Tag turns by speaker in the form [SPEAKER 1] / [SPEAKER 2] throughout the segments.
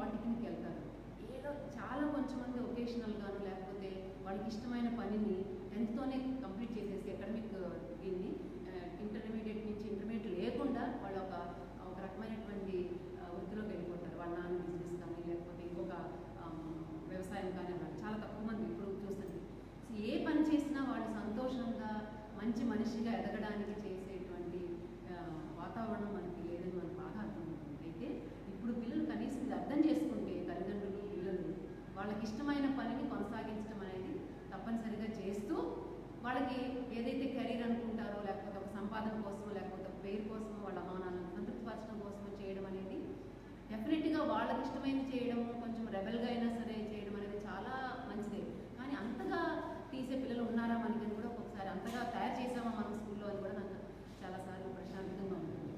[SPEAKER 1] Polytechnic వెళ్తారు ఏదో చాలా కొంచెం మంది ఒకేషనల్ గాను లేకపోతే వాళ్ళకి ఇష్టమైన పనిని టెన్త్తోనే కంప్లీట్ చేసేసి అకాడమిక్ దీన్ని ఇంటర్మీడియట్ నుంచి ఇంటర్మీడియట్ లేకుండా వాళ్ళు ఒక ఒక రకమైనటువంటి ఆ, వృత్తిలోకి వెళ్ళిపోతారు వాళ్ళ నాన్న బిజినెస్ కానీ లేకపోతే ఇంకొక ఆమ్, వ్యవసాయం కానీ అలా చాలా తక్కువ మంది ఇప్పుడు చూస్తుంది సో ఏ పని చేసినా వాళ్ళు సంతోషంగా మంచి మనిషిగా ఎదగడానికి చేసేటువంటి ఆ, వాతావరణం మనకి లేదని మనకు బాగా అర్థమవుతుంది అయితే ఇప్పుడు పిల్లలు కనీసం ఇది అర్థం చేసుకుంటే తల్లిదండ్రులు పిల్లలు వాళ్ళకి ఇష్టమైన పనిని కొనసాగించడం అనేది తప్పనిసరిగా చేస్తూ వాళ్ళకి ఏదైతే కెరీర్ అనుకుంటారో లేకపోతే ఒక సంపాదన కోసమో లేకపోతే ఒక పేరు కోసమో వాళ్ళ అమ్మానాలను సంతృప్తిపరచడం కోసమో చేయడం అనేది డెఫినెట్గా వాళ్ళకి ఇష్టమైనది చేయడం కొంచెం రెబెల్గా అయినా సరే చేయడం అనేది చాలా మంచిదే కానీ అంతగా తీసే పిల్లలు ఉన్నారా మనకి కూడా ఒక్కొక్కసారి అంతగా తయారు చేసామా మనం స్కూల్లో అని కూడా నాకు చాలాసార్లు ప్రశాంతంగా ఉంటుంది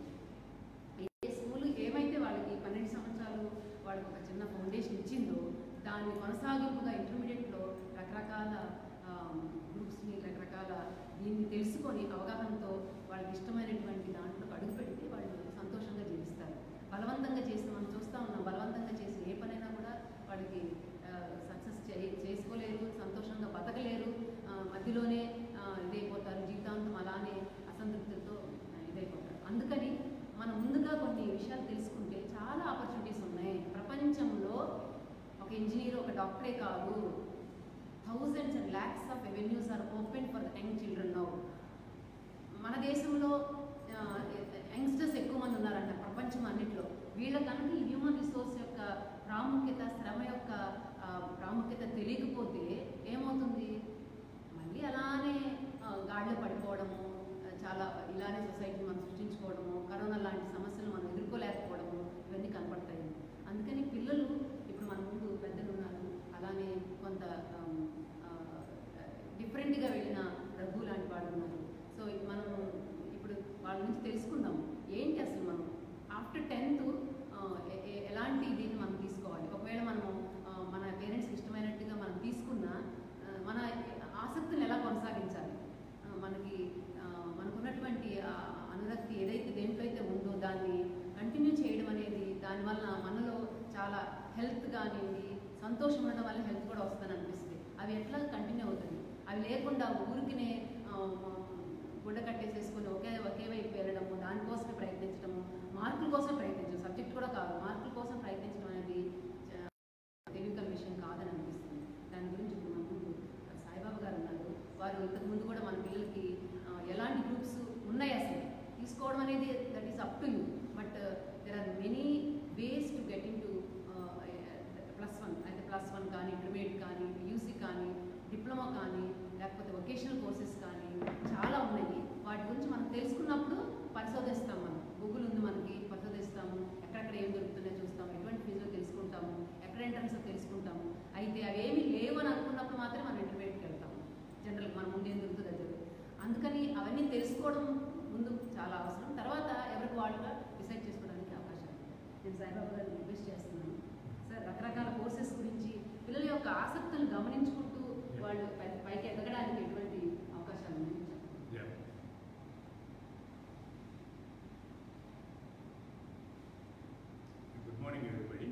[SPEAKER 1] ఏ స్కూల్ ఏమైతే వాళ్ళకి పన్నెండు సంవత్సరాలు వాళ్ళకి ఒక చిన్న ఫౌండేషన్ ఇచ్చిందో దాన్ని కొనసాగింపుగా ఇంటర్మీడియట్లో రకరకాల గ్రూప్స్ని రకరకాల దీన్ని తెలుసుకొని అవగాహనతో వాళ్ళకి ఇష్టమైనటువంటి దాంట్లో అడుగు పెడితే వాళ్ళు సంతోషంగా జీవిస్తారు బలవంతంగా చేసి మనం చూస్తూ ఉన్నాం బలవంతంగా చేసి ఏ పనైనా కూడా వాళ్ళకి సక్సెస్ చే చేసుకోలేరు సంతోషంగా బతకలేరు ఆ, మధ్యలోనే ఆ, ఇదైపోతారు జీవితాంతం అలానే అసంతృప్తితో ఆ, ఇదైపోతారు అందుకని మనం ముందుగా కొన్ని విషయాలు తెలుసుకుంటే చాలా ఆపర్చునిటీస్ ఉన్నాయి ప్రపంచంలో ఒక ఇంజనీర్ ఒక డాక్టరే కాదు thousands and lakhs of revenues are open for the young children now మన దేశంలో యంగ్స్టర్స్ ఎక్కువ మంది ఉన్నారంట ప్రపంచం అన్నింటిలో వీళ్ళ కనుక ఈ హ్యూమన్ రిసోర్స్ యొక్క ప్రాముఖ్యత శ్రమ యొక్క ఆ, ప్రాముఖ్యత తెలియకపోతే ఏమవుతుంది మళ్ళీ అలానే ఆ, గాడిలో పడిపోవడము ఆ, చాలా ఇలానే సొసైటీ మనం సృష్టించుకోవడము కరోనా లాంటి సమస్యలు మనం ఎదుర్కోలేకపోవడము ఇవన్నీ కనపడతాయి అందుకని పిల్లలు ఇప్పుడు మన ముందు పెద్దలు ఉన్నారు అలానే కొంత ఆమ్, ఆ, డిఫరెంట్గా వెళ్ళిన రఘు లాంటి వాళ్ళు ఉన్నారు సో మనం ఇప్పుడు వాళ్ళ నుంచి తెలుసుకుందాం ఏంటి అసలు మనం ఆఫ్టర్ టెన్త్ ఎలాంటి దీన్ని మనం తీసుకోవాలి ఒకవేళ మనము ఆ, మన పేరెంట్స్కి ఇష్టమైనట్టుగా మనం తీసుకున్నా ఆ, మన ఆసక్తిని ఎలా కొనసాగించాలి ఆ, మనకి ఆ, మనకున్నటువంటి ఆ అనురక్తి ఏదైతే దేంట్లో అయితే ఉందో దాన్ని కంటిన్యూ చేయడం అనేది దానివల్ల మనలో చాలా హెల్త్ కానివ్వండి సంతోషం ఉండడం వల్ల హెల్త్ కూడా వస్తుందని అనిపిస్తుంది అవి ఎట్లా కంటిన్యూ అవుతుంది అవి లేకుండా ఊరికినే ఆ, గుడ్డ కట్టేసేసుకొని ఒకే ఒకే వైపు వెళ్ళడము దానికోసమే ప్రయత్నించడము మార్కుల కోసం ప్రయత్నించడం సబ్జెక్ట్ కూడా కాదు మార్కుల కోసం ప్రయత్నించడం అనేది చ- తెలివికల విషయం కాదని అనిపిస్తుంది దాని గురించి ఇప్పుడు మన ముందు సాయిబాబా గారు ఉన్నారు వారు ఇంతకు ముందు కూడా మన పిల్లలకి ఆ, ఎలాంటి గ్రూప్స్ ఉన్నాయి అసలు తీసుకోవడం అనేది that is up to you but there are many ways to get into plus one అయితే ప్లస్ వన్ కానీ ఇంటర్మీడియట్ కానీ యూసీ కానీ డిప్లొమా కానీ లేకపోతే వొకేషనల్ కోర్సెస్ కానీ చాలా ఉన్నాయి వాటి గురించి మనం తెలుసుకున్నప్పుడు పరిశోధిస్తాం మనం గూగుల్ ఉంది మనకి పరిశోధిస్తాము ఎక్కడెక్కడ ఏం దొరుకుతున్నాయో చూస్తాము ఎటువంటి ఫీజులో తెలుసుకుంటాము ఎక్కడ ఎంట్రన్స్ తెలుసుకుంటాము అయితే అవేమీ లేవు అని అనుకున్నప్పుడు మాత్రమే మనం ఇంటర్మీడియట్కి వెళ్తాము జనరల్గా మన ముందు ఏం దొరుకుతుంది అది జరుగుతుంది. అందుకని అవన్నీ తెలుసుకోవడం ముందు చాలా అవసరం తర్వాత ఎవరికి వాళ్ళుగా డిసైడ్ చేసుకోవడానికి అవకాశం ఉంది. నేను సాయిబాబా గారిని రిక్వెస్ట్ చేస్తున్నాను సార్ రకరకాల కోర్సెస్ గురించి పిల్లల యొక్క ఆసక్తులను గమనించుకుంటూ వాళ్ళు పై- పైకి ఎదగడానికి ఎటువంటి అవకాశాలు ఉన్నాయని చెప్పండి.
[SPEAKER 2] Yeah. Good morning, everybody.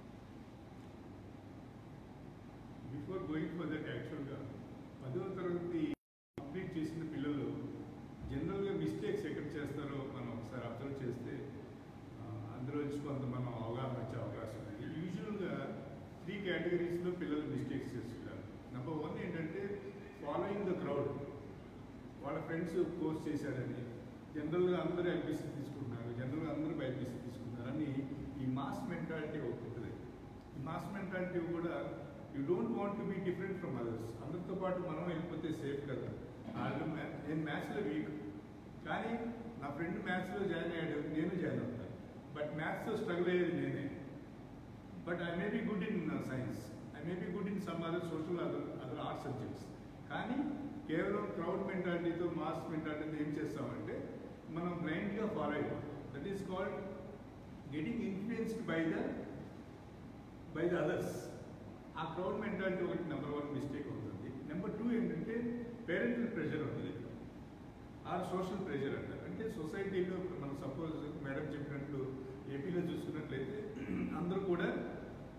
[SPEAKER 2] Before going for that యాక్చువల్గా పదవ తరగతి కంప్లీట్ చేసిన పిల్లలు జనరల్గా మిస్టేక్స్ ఎక్కడ చేస్తారో మనం ఒకసారి అబ్జర్వ్ చేస్తే ఆ, అందులో నుంచి కొంత మనం అవగాహన వచ్చే అవకాశం ఉంది యూజువల్గా త్రీ కేటగిరీస్లో పిల్లలు మిస్టేక్స్ చేస్తుంటారు నెంబర్ వన్ ఏంటంటే ఫాలోయింగ్ ద క్రౌడ్ వాళ్ళ ఫ్రెండ్స్ కోర్స్ చేశారని జనరల్గా అందరూ ఎంపీసీ తీసుకుంటున్నారు జనరల్గా అందరూ బైపీసీ తీసుకుంటున్నారని ఈ మాస్ మెంటాలిటీ ఒకటి ఉంటుంది ఈ మాస్ మెంటాలిటీ కూడా you don't want to be different from others అందరితో పాటు మనం వెళ్ళిపోతే సేఫ్ కదా వాళ్ళు మ్యా- నేను మ్యాథ్స్లో వీక్ కానీ నా ఫ్రెండ్ మ్యాథ్స్లో జాయిన్ అయ్యాడు నేను జాయిన్ అవుతాను బట్ మ్యాథ్స్లో స్ట్రగుల్ అయ్యేది నేనే but I may be good in science I may be good in some other social other other art subjects కానీ కేవలం క్రౌడ్ మెంటాలిటీతో మాస్ మెంటాలిటీతో ఏం చేస్తామంటే మనం బ్లైండ్గా ఫాలో అయిపోతాం that is called getting influenced by the by the others ఆ crowd mentality ఒకటి number one mistake అవుతుంది నెంబర్ టూ ఏంటంటే పేరెంటల్ ప్రెషర్ ఉంటుంది ఆర్ సోషల్ ప్రెషర్ అంటారు అంటే సొసైటీలో మనం సపోజ్ మేడం చెప్పినట్లు ఏపీలో చూసుకున్నట్లయితే అందరూ కూడా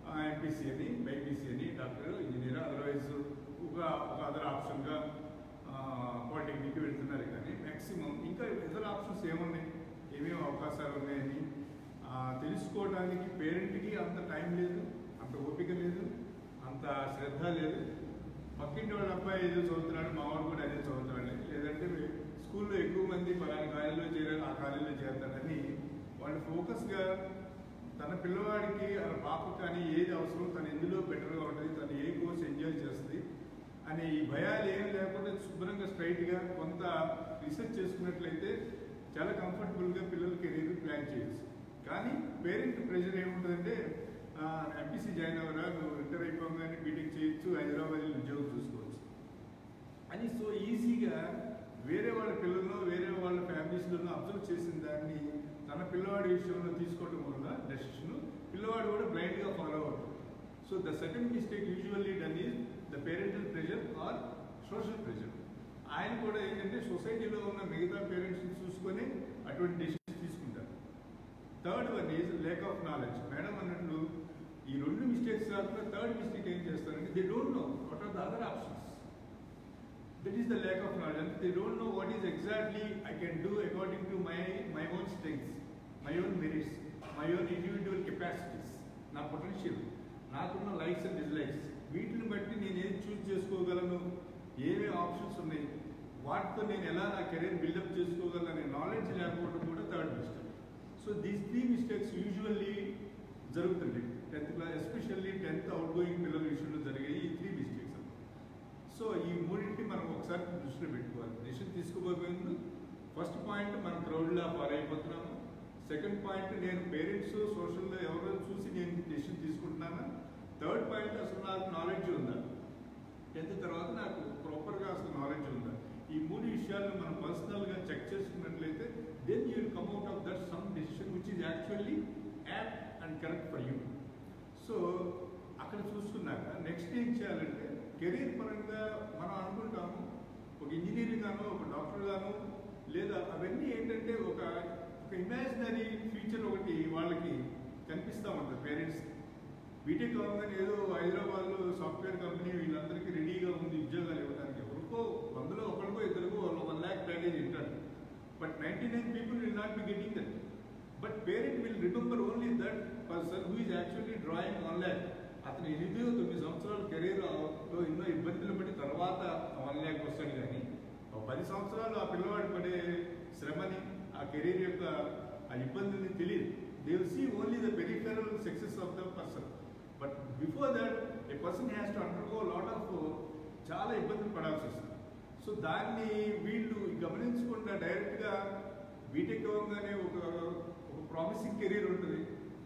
[SPEAKER 2] అంత టైం లేదు అంత ఓపిక లేదు అంత శ్రద్ధ లేదు పక్కింటి వాళ్ళ అబ్బాయి ఏదో చదువుతున్నాడు మా వాడు కూడా అదే చదువుతున్నాడు లేదంటే స్కూల్లో ఎక్కువ మంది పలానా కాలేజీలో చేరారు ఆ కాలేజీలో చేరతారని వాళ్ళు ఫోకస్గా తన పిల్లవాడికి ఆ పాప కానీ ఏది అవసరం తను ఎందులో బెటర్గా ఉంటుంది తను ఏ కోర్స్ ఎంజాయ్ చేస్తుంది అనే ఈ భయాలు ఏం లేకుండా శుభ్రంగా స్ట్రైట్గా కొంత రీసెర్చ్ చేసుకున్నట్లయితే చాలా కంఫర్టబుల్గా పిల్లల కెరీర్ ప్లాన్ చేయొచ్చు కానీ పేరెంట్ ప్రెషర్ ఏముంటుందంటే ఎంపీసీ జాయిన్ అవ్వరా నువ్వు ఇంటర్ అయిపోగానే బీటెక్ చేయొచ్చు హైదరాబాద్లో ఉద్యోగం చూసుకోవచ్చు అని సో ఈజీగా వేరే వాళ్ళ పిల్లల్లో వేరే వాళ్ళ ఫ్యామిలీస్లోనూ అబ్జర్వ్ చేసిన దాన్ని తన పిల్లవాడి విషయంలో తీసుకోవడం వల్ల డెసిషన్ పిల్లవాడు కూడా బ్లైండ్గా ఫాలో అవుతాడు so the second mistake usually done is the parental pressure or social pressure ఆయన కూడా ఏంటంటే సొసైటీలో ఉన్న మిగతా పేరెంట్స్ని చూసుకొని అటువంటి డెసిషన్స్ తీసుకుంటారు third one is lack of knowledge madam అన్నట్లు ఈ రెండు మిస్టేక్స్ కాకుండా థర్డ్ మిస్టేక్ ఏం చేస్తారంటే they don't know what are the other options that is the lack of knowledge they don't know what is exactly I can do according to my my own strengths my own merits my own individual capacities నా potential నాకున్న likes and dislikes వీటిని బట్టి నేను ఏది చూస్ చేసుకోగలను ఏమేమి options ఉన్నాయి వాటితో నేను ఎలా నా కెరీర్ బిల్డప్ చేసుకోగలను అనే నాలెడ్జ్ లేకపోవడం కూడా third mistake so these three mistakes usually జరుగుతుంది tenth class especially tenth outgoing పిల్లల విషయంలో జరిగే ఈ త్రీ మిస్టేక్స్ సో ఈ మూడింటిని మనం ఒకసారి దృష్టిలో పెట్టుకోవాలి డెసిషన్ తీసుకోబోయే ముందు ఫస్ట్ పాయింట్ మనం క్రౌడ్లా ఫాలో అయిపోతున్నాము సెకండ్ పాయింట్ నేను పేరెంట్స్ సోషల్లో ఎవరో చూసి నేను డెసిషన్ తీసుకుంటున్నానా థర్డ్ పాయింట్ అసలు నాకు నాలెడ్జ్ ఉందా టెన్త్ తర్వాత నాకు ప్రాపర్గా అసలు నాలెడ్జ్ ఉందా ఈ మూడు విషయాలను మనం పర్సనల్గా చెక్ చేసుకున్నట్లయితే then you will come out of that some decision which is actually apt and correct for you so అక్కడ చూసుకున్నాక నెక్స్ట్ ఏం చేయాలంటే కెరీర్ పరంగా మనం అనుకుంటాము ఒక ఇంజనీరింగ్ గాను ఒక డాక్టర్ గాను లేదా అవన్నీ ఏంటంటే ఒక ఒక ఇమాజినరీ ఫ్యూచర్ ఒకటి వాళ్ళకి కనిపిస్తూ ఉంటుంది పేరెంట్స్కి బీటెక్ కావాలని ఏదో హైదరాబాద్లో సాఫ్ట్వేర్ కంపెనీ వీళ్ళందరికీ రెడీగా ఉంది ఉద్యోగాలు ఇవ్వడానికి ఎవరికో వందలో ఒకరికో ఇద్దరికో వాళ్ళు వన్ ల్యాక్ ప్యాకేజ్ ఇస్తాడు but ninety nine people will not be getting that but parent will remember only that person who is actually drawing one lakh అతను ఎనిమిదో తొమ్మిది సంవత్సరాల కెరీర్లో ఎన్నో ఇబ్బందులు పడి తర్వాత వన్ ల్యాక్ వస్తాడు కానీ ఒక పది సంవత్సరాలు ఆ పిల్లవాడు పడే శ్రమని ఆ కెరీర్ యొక్క ఆ ఇబ్బందిని తెలియదు they will see only the peripheral success of the person but before that a person has to undergo lot of చాలా ఇబ్బందులు పడాల్సి వస్తుంది సో దాన్ని వీళ్ళు గమనించకుండా డైరెక్ట్గా బీటెక్ అవ్వగానే ఒక ఒక ప్రామిసింగ్ కెరీర్ ఉంటుంది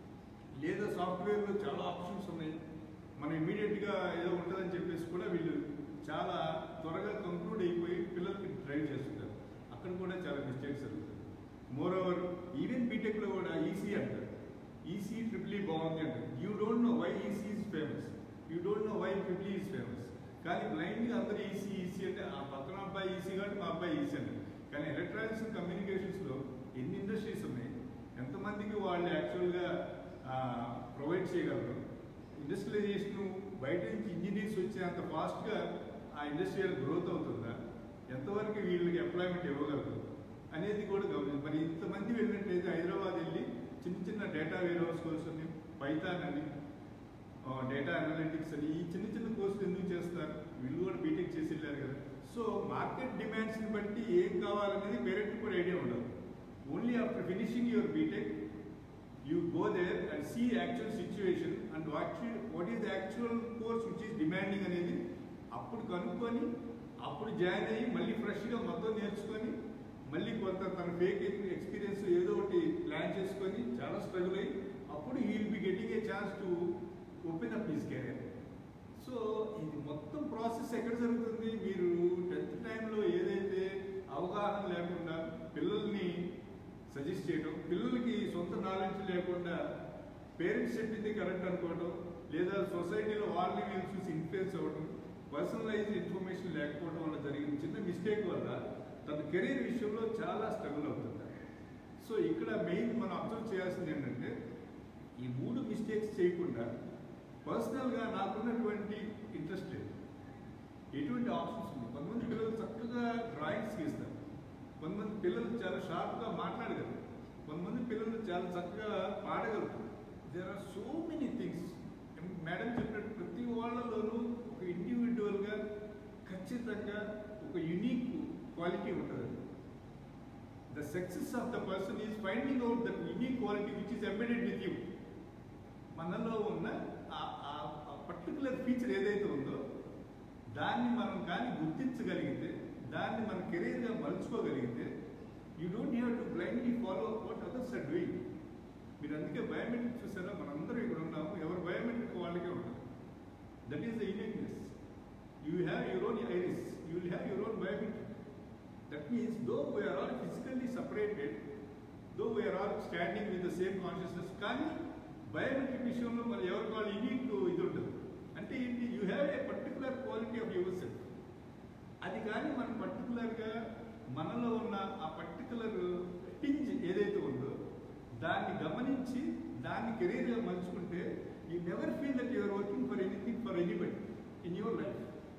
[SPEAKER 2] లేదా సాఫ్ట్వేర్లో చాలా ఆప్షన్స్ ఉన్నాయి మనం ఇమీడియట్గా ఏదో ఉంటుందని చెప్పేసి కూడా వీళ్ళు చాలా త్వరగా కంక్లూడ్ అయిపోయి పిల్లలకి డ్రైవ్ చేస్తుంటారు అక్కడ కూడా చాలా మిస్టేక్స్ జరుగుతాయి మోర్ ఓవర్ ఈవెన్ బీటెక్లో కూడా ఈసీ అంటారు ఈసీ ట్రిపుల్ బాగుంది అంటారు you don't know why EC is famous you don't know why triple is famous కానీ బ్లైండ్గా అందరూ ఈసీ ఈసీ అంటే ఆ పక్కన అబ్బాయి ఈసీ కాబట్టి మా అబ్బాయి ఈసీ అంటారు కానీ ఎలక్ట్రానిక్స్ అండ్ కమ్యూనికేషన్స్లో ఎన్ని ఇండస్ట్రీస్ ఉన్నాయి ఎంతమందికి వాళ్ళు యాక్చువల్గా ప్రొవైడ్ చేయగలరు ఇండస్ట్రియలైజేషన్ బయట నుంచి ఇంజనీర్స్ వచ్చే అంత ఫాస్ట్గా ఆ ఇండస్ట్రియల్ గ్రోత్ అవుతుందా ఎంతవరకు వీళ్ళకి ఎంప్లాయ్మెంట్ ఇవ్వగలరు అనేది కూడా గమనించాలి మరి ఇంతమంది వెళ్ళినట్లయితే హైదరాబాద్ వెళ్ళి చిన్న చిన్న డేటా వేర్ హౌస్ కోర్స్ అని పైథాన్ అని డేటా అనలిటిక్స్ అని ఈ చిన్న చిన్న కోర్సులు ఎందుకు చేస్తారు వీళ్ళు కూడా బీటెక్ చేసి వెళ్ళారు కదా సో మార్కెట్ డిమాండ్స్ని బట్టి ఏం కావాలనేది పేరెంట్ కూడా ఐడియా ఉండదు only after finishing your BTech you go there and see actual situation and actually what is the actual course which is demanding అనేది అప్పుడు కనుక్కొని అప్పుడు జాయిన్ అయ్యి మళ్ళీ ఫ్రెష్గా మొత్తం నేర్చుకొని మళ్ళీ కొంత తన ఫేక్ ఎక్స్పీరియన్స్ ఏదో ఒకటి ప్లాన్ చేసుకొని చాలా స్ట్రగుల్ అయ్యి అప్పుడు he will be getting a chance to open up his career so ఇది మొత్తం ప్రాసెస్ ఎక్కడ జరుగుతుంది మీరు టెన్త్ టైంలో ఏదైతే అవగాహన లేకుండా పిల్లల్ని సజెస్ట్ చేయడం పిల్లలకి సొంత నాలెడ్జ్ లేకుండా పేరెంట్స్ చెప్పింది కరెక్ట్ అనుకోవడం లేదా సొసైటీలో వాళ్ళని వీళ్ళు చూసి ఇన్ఫ్లుయెన్స్ అవ్వడం పర్సనలైజ్ ఇన్ఫర్మేషన్ లేకపోవడం వల్ల జరిగిన చిన్న మిస్టేక్ వల్ల తన కెరీర్ విషయంలో చాలా స్ట్రగుల్ అవుతుంది సో ఇక్కడ మెయిన్ మనం అబ్జర్వ్ చేయాల్సింది ఏంటంటే ఈ మూడు మిస్టేక్స్ చేయకుండా పర్సనల్గా నాకున్నటువంటి ఇంట్రెస్ట్ లేదు ఎటువంటి ఆప్షన్స్ ఉన్నాయి కొంతమంది పిల్లలు చక్కగా డ్రాయింగ్స్ గీస్తారు కొంతమంది పిల్లలు చాలా షార్ప్గా మాట్లాడగలరు కొంతమంది పిల్లలు చాలా చక్కగా పాడగలుగుతారు there are so many things madam చెప్పినట్టు ప్రతి వాళ్ళలోనూ ఒక ఇండివిజువల్గా ఖచ్చితంగా ఒక యునీక్ క్వాలిటీ ఉంటుంది the success of the person is finding out that unique quality which is embedded with you మనలో ఉన్న ఆ పర్టికులర్ ఫీచర్ ఏదైతే ఉందో దాన్ని మనం కానీ గుర్తించగలిగితే దాన్ని మన కెరీర్గా మలుచుకోగలిగితే you don't have to blindly follow what others are doing మీరు అందుకే బయోమెట్రిక్ చూసారా మనందరం ఇక్కడ ఉన్నాము ఎవరు బయోమెట్రిక్ వాళ్ళకే ఉంటుంది that is the uniqueness you have your own iris you will have your own biometric that means though we're all physically separated though we're all standing with the same consciousness కానీ biometric విషయంలో మరి ఎవరికి వాళ్ళు unique ఇది ఉంటుంది అంటే ఏంటి you have a particular quality of your self అది కానీ మనం పర్టికులర్గా మనలో ఉన్న ఆ పర్టికులర్ టింజ్ ఏదైతే ఉందో దాన్ని గమనించి దాన్ని కెరీర్గా మలుచుకుంటే you never feel that you're working for anything for anybody in your life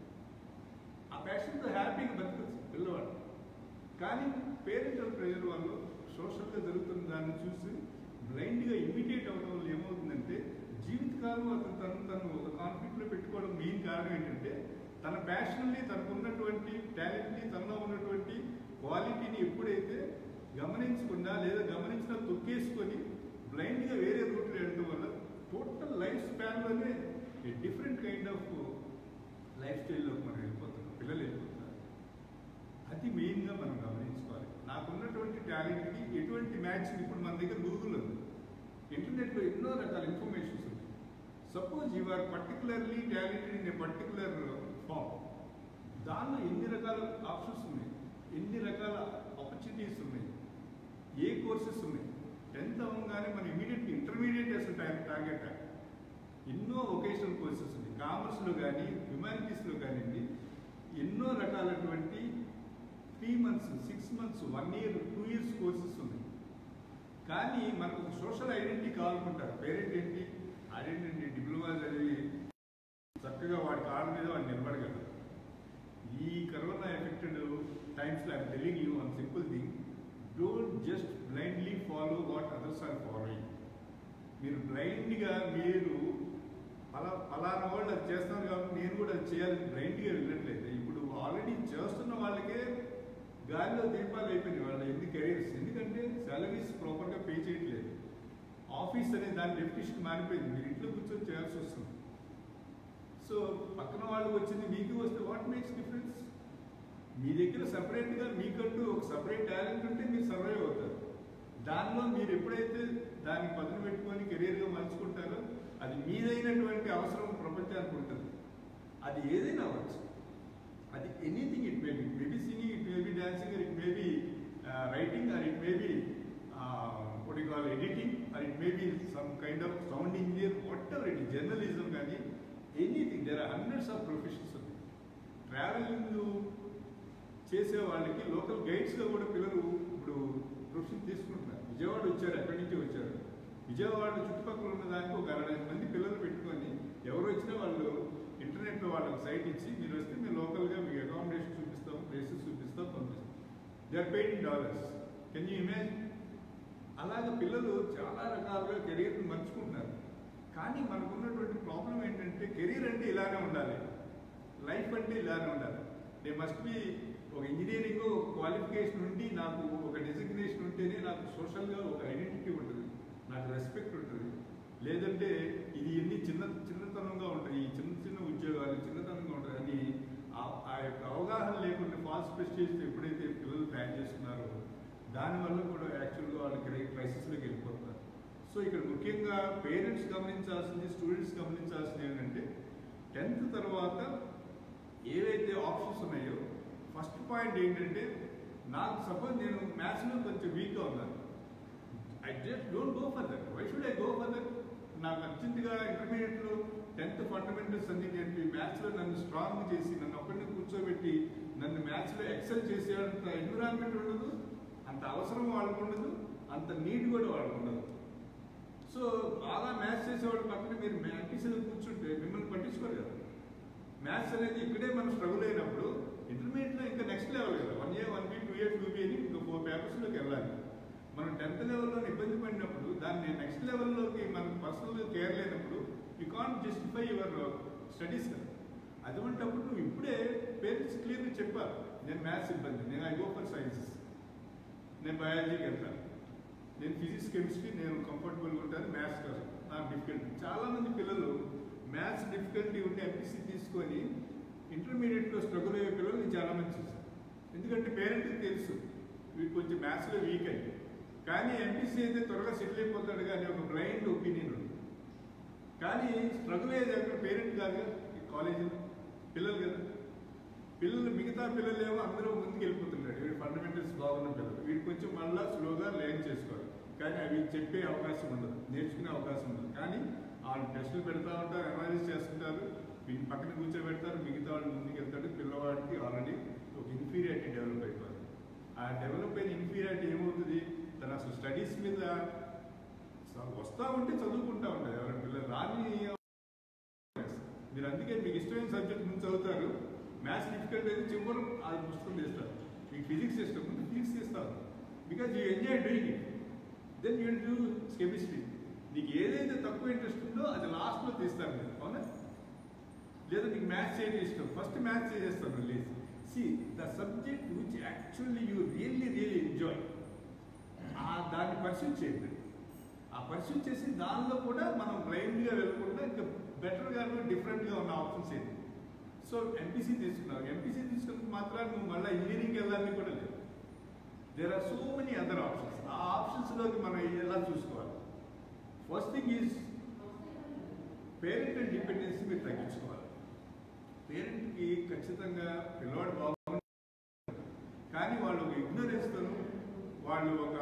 [SPEAKER 2] ఆ ప్యాషన్తో హ్యాపీగా బతకచ్చు పిల్లవాడు కానీ పేరెంటల్ ప్రెజర్ వాళ్ళు సోషల్గా జరుగుతున్న దాన్ని చూసి బ్లైండ్గా ఇమిటేట్ అవ్వడం వల్ల ఏమవుతుందంటే జీవితకాలం అతను తను తను ఒక కాన్ఫ్లిక్ట్లో పెట్టుకోవడం మెయిన్ కారణం ఏంటంటే తన ప్యాషన్ని తనకు ఉన్నటువంటి టాలెంట్ని తనలో ఉన్నటువంటి క్వాలిటీని ఎప్పుడైతే గమనించకుండా లేదా గమనించినా తొక్కేసుకొని బ్లైండ్గా వేరే రూట్లో వెళ్ళడం వల్ల టోటల్ లైఫ్ స్పాన్లోనే డిఫరెంట్ కైండ్ ఆఫ్ లైఫ్ స్టైల్లోకి మనం వెళ్ళిపోతున్నాం పిల్లలు వెళ్ళిపోతున్నారు అది మెయిన్గా మనం గమనించుకోవాలి నాకున్నటువంటి టాలెంట్కి ఎటువంటి మ్యాచ్ ఇప్పుడు మన దగ్గర గూగుల్ ఉంది ఇంటర్నెట్లో ఎన్నో రకాల ఇన్ఫర్మేషన్స్ ఉన్నాయి suppose you are particularly talented in a particular form దానిలో ఎన్ని రకాల ఆప్షన్స్ ఉన్నాయి ఎన్ని రకాల ఆపర్చునిటీస్ ఉన్నాయి ఏ కోర్సెస్ ఉన్నాయి టెన్త్ అవ్వగానే మనం ఇమీడియట్గా ఇంటర్మీడియట్ అసలు టైం టార్గెట్ ఎన్నో వొకేషనల్ కోర్సెస్ ఉన్నాయి కామర్స్లో కానీ హ్యుమానిటీస్లో కానివ్వండి ఎన్నో రకాలటువంటి three months six months one year two years courses ఉన్నాయి కానీ మనకు సోషల్ ఐడెంటిటీ కావాలనుకుంటారు పేరెంట్ ఏంటి ఐడెంటిటీ డిప్లొమా చదివి చక్కగా వాడి కాళ్ళ మీద వాడు నిలబడగలరు ఈ కరోనా ఎఫెక్టెడ్ టైమ్స్లో I'm telling you one simple thing don't just blindly follow what others are following మీరు బ్లైండ్గా మీరు పలా పలానా వాళ్ళు అది చేస్తున్నారు కాబట్టి నేను కూడా అది చేయాలని బ్లైండ్గా వెళ్ళట్లేదు ఇప్పుడు ఆల్రెడీ చేస్తున్న వాళ్ళకే గాలిలో దీపాలు అయిపోయినాయి వాళ్ళ ఎన్ని కెరీర్స్ ఎందుకంటే సాలరీస్ ప్రాపర్గా పే చేయట్లేదు ఆఫీస్ అనే దాని డెఫినేషన్ మారిపోయింది మీరు ఇంట్లో కూర్చొని చేయాల్సి వస్తుంది సో పక్కన వాళ్ళకి వచ్చింది మీకు వస్తే వాట్ మేక్స్ డిఫరెన్స్ మీ దగ్గర సపరేట్గా మీకంటూ ఒక సపరేట్ టాలెంట్ ఉంటే మీరు సర్వైవ్ అవుతారు దానిలో మీరు ఎప్పుడైతే దాన్ని పదును పెట్టుకొని కెరీర్గా మలుచుకుంటారో అది మీదైనటువంటి అవసరం ప్రపంచానికి ఉంటుంది అది ఏదైనా అవ్వచ్చు అది anything it may be it may be singing it may be dancing it may be writing or it may be what you call editing or it may be some kind of sound engineer whatever it is journalism కానీ anything there are hundreds of professions ఉన్నాయి travelling చేసే వాళ్ళకి local గైడ్స్గా కూడా పిల్లలు ఇప్పుడు profession తీసుకుంటున్నారు విజయవాడ వచ్చారు ఎక్కడి నుంచి వచ్చారు విజయవాడ చుట్టుపక్కల ఉన్న దానికి ఒక అరవై మంది పిల్లలు పెట్టుకొని ఎవరు వచ్చినా వాళ్ళు ఇంటర్నెట్లో వాళ్ళకి సైట్ ఇచ్చి మీరు వస్తే మేము లోకల్గా మీకు అకామిడేషన్ చూపిస్తాం ప్లేసెస్ చూపిస్తాం పంపిస్తాం they are paid in dollars can you imagine అలాగే పిల్లలు చాలా రకాలుగా కెరీర్ని మర్చుకుంటున్నారు కానీ మనకున్నటువంటి ప్రాబ్లం ఏంటంటే కెరీర్ అంటే ఇలానే ఉండాలి లైఫ్ అంటే ఇలానే ఉండాలి దే మస్ట్ బి ఒక ఇంజనీరింగ్ ఒక క్వాలిఫికేషన్ ఉండి నాకు ఒక డెసిగ్నేషన్ ఉంటేనే నాకు సోషల్గా ఒక ఐడెంటిటీ ఉంటుంది నాకు రెస్పెక్ట్ ఉంటుంది లేదంటే ఇది ఎన్ని చిన్న చిన్నతనంగా ఉంటాయి ఈ చిన్న చిన్న ఉద్యోగాలు చిన్నతనంగా ఉంటాయి అని ఆ- ఆ యొక్క అవగాహన లేకుండా ఫాల్స్ ప్రెస్టేజ్ ఎప్పుడైతే పిల్లలు ప్లాన్ చేస్తున్నారో దానివల్ల కూడా యాక్చువల్గా వాళ్ళకి క్రైసిస్లోకి వెళ్ళిపోతున్నారు సో ఇక్కడ ముఖ్యంగా పేరెంట్స్ గమనించాల్సింది స్టూడెంట్స్ గమనించాల్సింది ఏంటంటే టెన్త్ తర్వాత ఏవైతే ఆప్షన్స్ ఉన్నాయో ఫస్ట్ పాయింట్ ఏంటంటే నాకు సపోజ్ నేను మ్యాథ్స్లో కొంచెం వీక్గా ఉన్నాను I just don't go for that why should I go for that నాకు అర్జెంటుగా ఇంటర్మీడియట్లో టెన్త్ ఫండమెంటల్స్ అన్ని నేర్పి మ్యాథ్స్లో నన్ను స్ట్రాంగ్ చేసి నన్ను ఒక్కడిని కూర్చోబెట్టి నన్ను మ్యాథ్స్లో ఎక్సెల్ చేసేంత ఎన్విరాన్మెంట్ ఉండదు అంత అవసరం వాళ్ళకు ఉండదు అంత నీడ్ కూడా వాళ్ళకు ఉండదు సో బాగా మ్యాథ్స్ చేసేవాడు పక్కన మీరు మ్యాథ్స్లో కూర్చుంటే మిమ్మల్ని పట్టించుకోరు కదా మ్యాథ్స్ అనేది ఇక్కడే మనం స్ట్రగుల్ అయినప్పుడు ఇంటర్మీడియట్లో ఇంకా నెక్స్ట్ లెవెల్ కదా one year one B two year two B అని ఇంకా ఫోర్ పేపర్స్లోకి వెళ్ళాలి మనం టెన్త్ లెవెల్లో ఇబ్బంది పడినప్పుడు దాన్ని నెక్స్ట్ లెవెల్లోకి మన పర్సనల్ జస్టిఫై యువర్ స్టడీస్ కదా అటువంటప్పుడు నువ్వు ఇప్పుడే పేరెంట్స్ క్లియర్గా చెప్పాలి నేను మ్యాథ్స్ ఇబ్బంది నేను ఐ గో ఫర్ సైన్సెస్ నేను బయాలజీకి వెళ్తాను నేను ఫిజిక్స్ కెమిస్ట్రీ నేను కంఫర్టబుల్గా ఉంటాను మ్యాథ్స్ కాదు నాకు డిఫికల్టీ చాలామంది పిల్లలు మ్యాథ్స్ డిఫికల్టీ ఉండి ఎంపీసీ తీసుకొని ఇంటర్మీడియట్లో స్ట్రగుల్ అయ్యే పిల్లలు నేను చాలామంది చూసాను ఎందుకంటే పేరెంట్కి తెలుసు వీడు కొంచెం మ్యాథ్స్లో వీక్ అయ్యి కానీ ఎంపీసీ అయితే త్వరగా సెటిల్ అయిపోతాడు కానీ ఒక బ్లైండ్ ఒపీనియన్ ఉంది కానీ స్ట్రగుల్ అయ్యేది అక్కడ పేరెంట్ కాదు కదా ఈ కాలేజీలో పిల్లలు కదా పిల్లలు మిగతా పిల్లలు ఏమో అందరూ ముందుకు వెళ్ళిపోతున్నాడు వీడు ఫండమెంటల్స్ బాగున్న పిల్లలు వీడు కొంచెం మళ్ళా స్లోగా లెర్న్ చేసుకోవాలి కానీ అవి చెప్పే అవకాశం ఉండదు నేర్చుకునే అవకాశం ఉండదు కానీ వాళ్ళు టెస్టులు పెడతా ఉంటారు అనాలిసిస్ చేస్తుంటారు వీడిని పక్కన కూర్చోబెడతారు మిగతా వాళ్ళు ముందుకు వెళ్తాడు పిల్లవాడికి ఆల్రెడీ ఒక ఇన్ఫీరియారిటీ డెవలప్ అయిపోతుంది ఆ డెవలప్ అయిన ఇన్ఫీరియారిటీ ఏమవుతుంది తన అసలు స్టడీస్ మీద స- వస్తా ఉంటే చదువుకుంటా ఉంటారు ఎవరైనా పిల్లలు రాని మీరు అందుకే మీకు ఇష్టమైన సబ్జెక్ట్ ముందు చదువుతారు మ్యాథ్స్ డిఫికల్ట్ అయితే చివరి ఆ పుస్తకం చేస్తారు మీకు ఫిజిక్స్ ఇష్టం ముందు ఫిజిక్స్ చేస్తారు because you enjoy doing it then you do chemistry నీకు ఏదైతే తక్కువ ఇంట్రెస్ట్ ఉందో అది లాస్ట్లో తీస్తారు మీరు అవునా లేదా నీకు మ్యాథ్స్ చేయడం ఇష్టం ఫస్ట్ మ్యాథ్స్ చేసేస్తాను realise see the subject which actually you really really enjoy ఆ దాన్ని పర్సూట్ చేయండి ఆ పర్సూట్ చేసి దానిలో కూడా మనం బ్లైండ్గా వెళ్ళకుండా ఇంకా బెటర్గా డిఫరెంట్గా ఉన్న ఆప్షన్స్ ఏంటి సో ఎంపీసీ తీసుకున్నావు ఎంపీసీ తీసుకున్న మాత్రం నువ్వు మళ్ళీ ఇంజనీరింగ్ వెళ్ళాలని కూడా లేదు there are so many other options ఆ ఆప్షన్స్లోకి మనం ఎలా చూసుకోవాలి first thing is parental dependency మీరు తగ్గించుకోవాలి పేరెంట్కి ఖచ్చితంగా పిల్లవాడు బాగుంది కానీ వాళ్ళు ఒక ఇగ్నరెన్స్తోను వాళ్ళు ఒక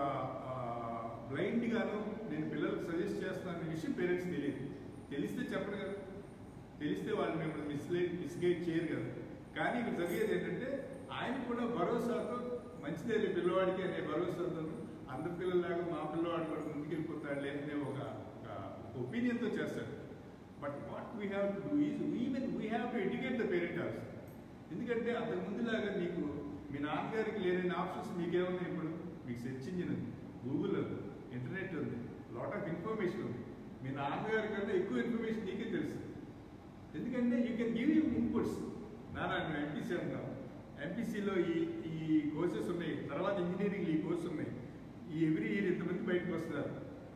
[SPEAKER 2] బ్లైండ్గాను నేను పిల్లలకు సజెస్ట్ చేస్తాననే విషయం పేరెంట్స్ తెలియదు తెలిస్తే చెప్పరు కదా తెలిస్తే వాళ్ళు మిమ్మల్ని మిస్లైడ్ మిస్గైడ్ చేయరు కదా కానీ ఇక్కడ జరిగేది ఏంటంటే ఆయన కూడా భరోసాతో మంచిదే లే పిల్లవాడికి అనే భరోసాతో అందరి పిల్లలాగా మా పిల్లవాడు కూడా ముందుకెళ్ళిపోతాడు లేదనే ఒక ఒపీనియన్తో చేస్తాడు but what we have to do is even we have to educate the parent also ఎందుకంటే అంతకు ముందులాగా మీకు మీ నాన్నగారికి లేని ఆప్షన్స్ మీకేమున్నాయి ఇప్పుడు మీకు సెర్చ్ ఇంజిన్ ఉంది గూగుల్ ఉంది ఇంటర్నెట్ ఉంది లాట్ ఆఫ్ ఇన్ఫర్మేషన్ ఉంది మీ నాన్నగారి కంటే ఎక్కువ ఇన్ఫర్మేషన్ నీకే తెలుసు ఎందుకంటే you can give you inputs నాన్న నువ్వు ఎంపీసీ అంటావు ఎంపీసీలో ఈ ఈ కోర్సెస్ ఉన్నాయి తర్వాత ఇంజనీరింగ్ ఈ కోర్స్ ఉన్నాయి ఈ ఎవ్రీ ఇయర్ ఇంతమంది బయటకు వస్తారు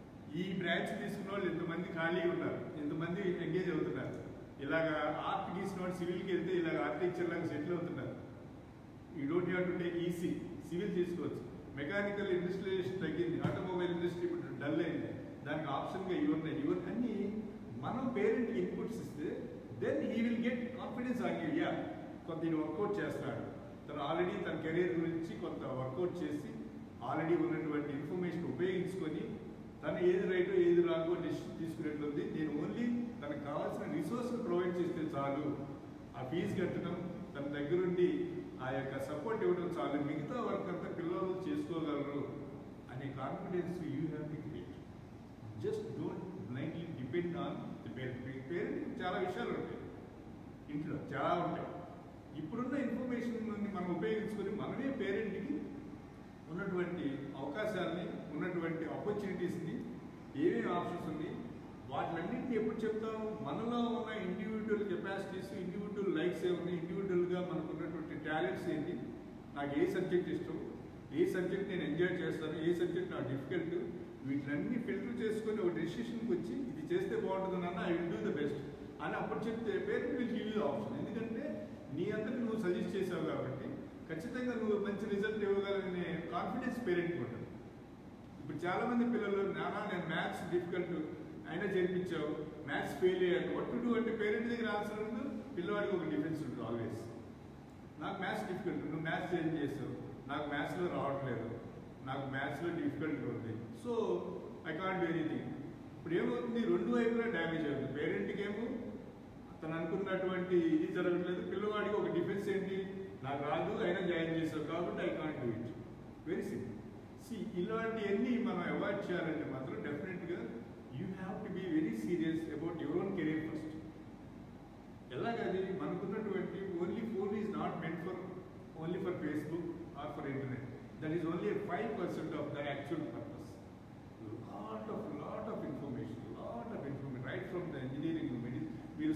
[SPEAKER 2] ఈ బ్రాంచ్ తీసుకున్న వాళ్ళు ఇంతమంది ఖాళీగా ఉన్నారు ఇంతమంది ఎంగేజ్ అవుతున్నారు ఇలాగా ఆర్ట్ గీసిన వాళ్ళు సివిల్కి వెళ్తే ఇలాగ ఆర్కిటెక్చర్ లాగా సెటిల్ అవుతున్నారు you don't have to take EC civil తీసుకోవచ్చు మెకానికల్ ఇండస్ట్రియలైజేషన్ తగ్గింది ఆటోమొబైల్ ఇండస్ట్రీ ఇప్పుడు డల్ అయింది దానికి ఆప్షన్గా ఇవి ఉన్నాయి ఇవన్నీ అన్ని మనం పేరెంట్కి ఇన్పుట్స్ ఇస్తే then he will get confidence on you yeah కొంత ఈయన వర్కౌట్ చేస్తాడు తను ఆల్రెడీ తన కెరీర్ గురించి కొంత వర్కౌట్ చేసి ఆల్రెడీ ఉన్నటువంటి ఇన్ఫర్మేషన్ ఉపయోగించుకొని తను ఏది రైటో ఏది రాంగో డెసిషన్ తీసుకునేట్లుంది నేను ఓన్లీ తనకు కావాల్సిన రిసోర్స్ ప్రొవైడ్ చేస్తే చాలు ఆ ఫీజు కట్టడం తన దగ్గరుండి ఆ యొక్క సపోర్ట్ ఇవ్వడం చాలు మిగతా వర్క్ అంతా పిల్లలు చేసుకోగలరు అనే confidence you have to create just don't blindly depend on the parent parent చాలా విషయాలు ఉంటాయి ఇంట్లో చాలా ఉంటాయి ఇప్పుడున్న ఇన్ఫర్మేషన్ మనం ఉపయోగించుకొని మనమే పేరెంట్కి ఉన్నటువంటి అవకాశాలని ఉన్నటువంటి ఆపర్చునిటీస్ని ఏమేమి ఆప్షన్స్ ఉన్నాయి వాటిలన్నింటినీ ఎప్పుడు చెప్తాం మనలో ఉన్న ఇండివిజువల్ కెపాసిటీస్ ఇండివిజువల్ లైఫ్స్ ఏమున్నాయి ఇండివిజువల్గా మనకు ఉన్నటువంటి టాలెంట్స్ ఏంటి నాకు ఏ సబ్జెక్ట్ ఇష్టం ఏ సబ్జెక్ట్ నేను ఎంజాయ్ చేస్తాను ఏ సబ్జెక్ట్ నాకు డిఫికల్ట్ వీటిలన్నీ ఫిల్టర్ చేసుకొని ఒక డెసిషన్కి వచ్చి ఇది చేస్తే బాగుంటుంది నాన్న I will do the best అని అప్పుడు చెప్తే parent will give you option ఎందుకంటే నీ అంతటి నువ్వు సజెస్ట్ చేసావు కాబట్టి ఖచ్చితంగా నువ్వు మంచి రిజల్ట్ ఇవ్వగలనే కాన్ఫిడెన్స్ పేరెంట్కి ఉంటుంది ఇప్పుడు చాలా మంది పిల్లలు నానా నేను మ్యాథ్స్ డిఫికల్ట్ అయినా చేర్పించావు మ్యాథ్స్ ఫెయిల్ అయ్యాను వట్ టు డూ అంటే పేరెంట్ దగ్గర ఆన్సర్ ఉండదు పిల్లవాడికి ఒక డిఫరెన్స్ ఉంటుంది ఆల్వేస్ నాకు మ్యాథ్స్ డిఫికల్ట్ నువ్వు మ్యాథ్స్ ఏం చేసావు నాకు మ్యాథ్స్లో రావట్లేదు నాకు మ్యాథ్స్లో డిఫికల్ట్గా ఉంది so I can't do anything ఇప్పుడు ఏమవుతుంది రెండు వైపులా డ్యామేజ్ అవుతుంది పేరెంట్కి ఏమో తను అనుకున్నటువంటి ఇది జరగట్లేదు పిల్లవాడికి ఒక డిఫెన్స్ ఏంటి నాకు రాదు అయినా జాయిన్ చేసావు కాబట్టి I can't do it very simple see ఇలాంటివన్నీ మనం అవాయిడ్ చేయాలంటే మాత్రం డెఫినెట్గా you have to be very serious about your own career first ఎలాగది మనకున్నటువంటి only phone is not meant for only for Facebook or for internet that is only five percent of the actual purpose lot of lot of information lot of information right from the engineering medicine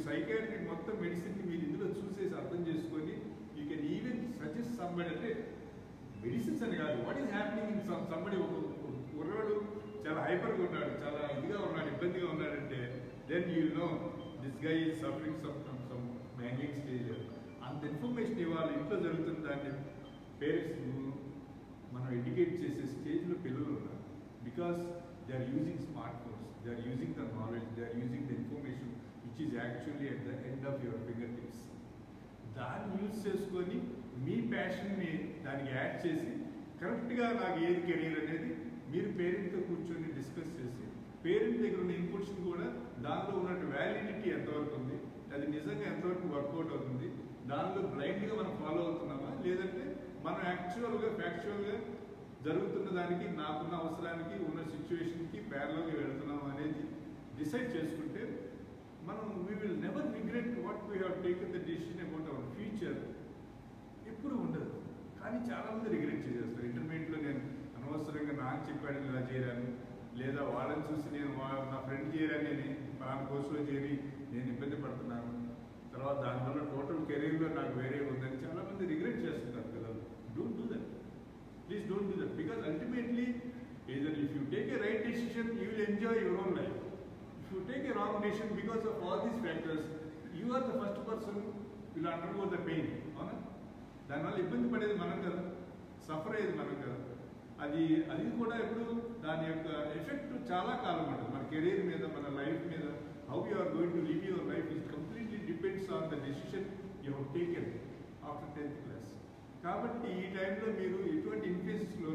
[SPEAKER 2] psychiatry మొత్తం మెడిసిన్ని మీరు ఇందులో చూసేసి అర్థం చేసుకొని you can even suggest somebody అంటే medicines అని కాదు what is happening in some somebody ఒక కుర్రాడు చాలా హైపర్గా ఉన్నాడు చాలా ఇదిగా ఉన్నాడు ఇబ్బందిగా ఉన్నాడంటే then you know this guy is suffering some some managing stage అంత ఇన్ఫర్మేషన్ ఇవ్వాలి ఇంట్లో జరుగుతున్న దాన్ని పేరెంట్స్ మనం ఎడ్యుకేట్ చేసే స్టేజ్లో పిల్లలు ఉన్నారు because they are using smartphones they are using the knowledge they are using the information which is actually at the end of your fingertips దాన్ని యూజ్ చేసుకొని మీ ప్యాషన్ని దానికి యాడ్ చేసి కరెక్ట్గా నాకు ఏది కెరీర్ అనేది మీరు పేరెంట్తో కూర్చొని డిస్కస్ చేసి పేరెంట్ దగ్గర ఉన్న ఇన్పుట్స్ కూడా దానిలో ఉన్నట్టు వ్యాలిడిటీ ఎంతవరకు ఉంది అది నిజంగా ఎంతవరకు వర్కౌట్ అవుతుంది దానిలో బ్లైండ్గా మనం ఫాలో అవుతున్నామా లేదంటే మనం యాక్చువల్గా ఫ్యాక్చువల్గా జరుగుతున్న దానికి నాకున్న అవసరానికి ఉన్న సిచ్యువేషన్కి ప్యారల్గా వెళ్తున్నాం అనేది డిసైడ్ చేసుకుంటే మనం we will never regret what we have taken the decision about our future ఎప్పుడు ఉండదు కానీ చాలామంది రిగ్రెట్ చేసేస్తారు ఇంటర్మీడియట్లో నేను అనవసరంగా నాకు చెప్పాడు ఇలా చేరాను లేదా వాళ్ళని చూసి నేను వా- నా ఫ్రెండ్ చేరాను నేను నా కోర్సులో చేరి నేను ఇబ్బంది పడుతున్నాను తర్వాత దానివల్ల టోటల్ కెరీర్లో నాకు వేరే ఉందని చాలామంది రిగ్రెట్ చేస్తున్నారు పిల్లలు don't do that please don't do that because ultimately either if you take a right decision you will enjoy your own life if you take a wrong decision because of all these factors you are the first person will undergo the pain అవునా దానివల్ల ఇబ్బంది పడేది మనం కదా suffer అయ్యేది మనం కదా అది అది కూడా ఎప్పుడు దాని యొక్క ఎఫెక్ట్ చాలా కాలం ఉంటుంది మన కెరీర్ మీద మన లైఫ్ మీద how you are going to live your life is completely depends on the decision you have taken after tenth class కాబట్టి ఈ టైంలో మీరు ఎటువంటి ఇన్ఫ్లుయెన్స్లో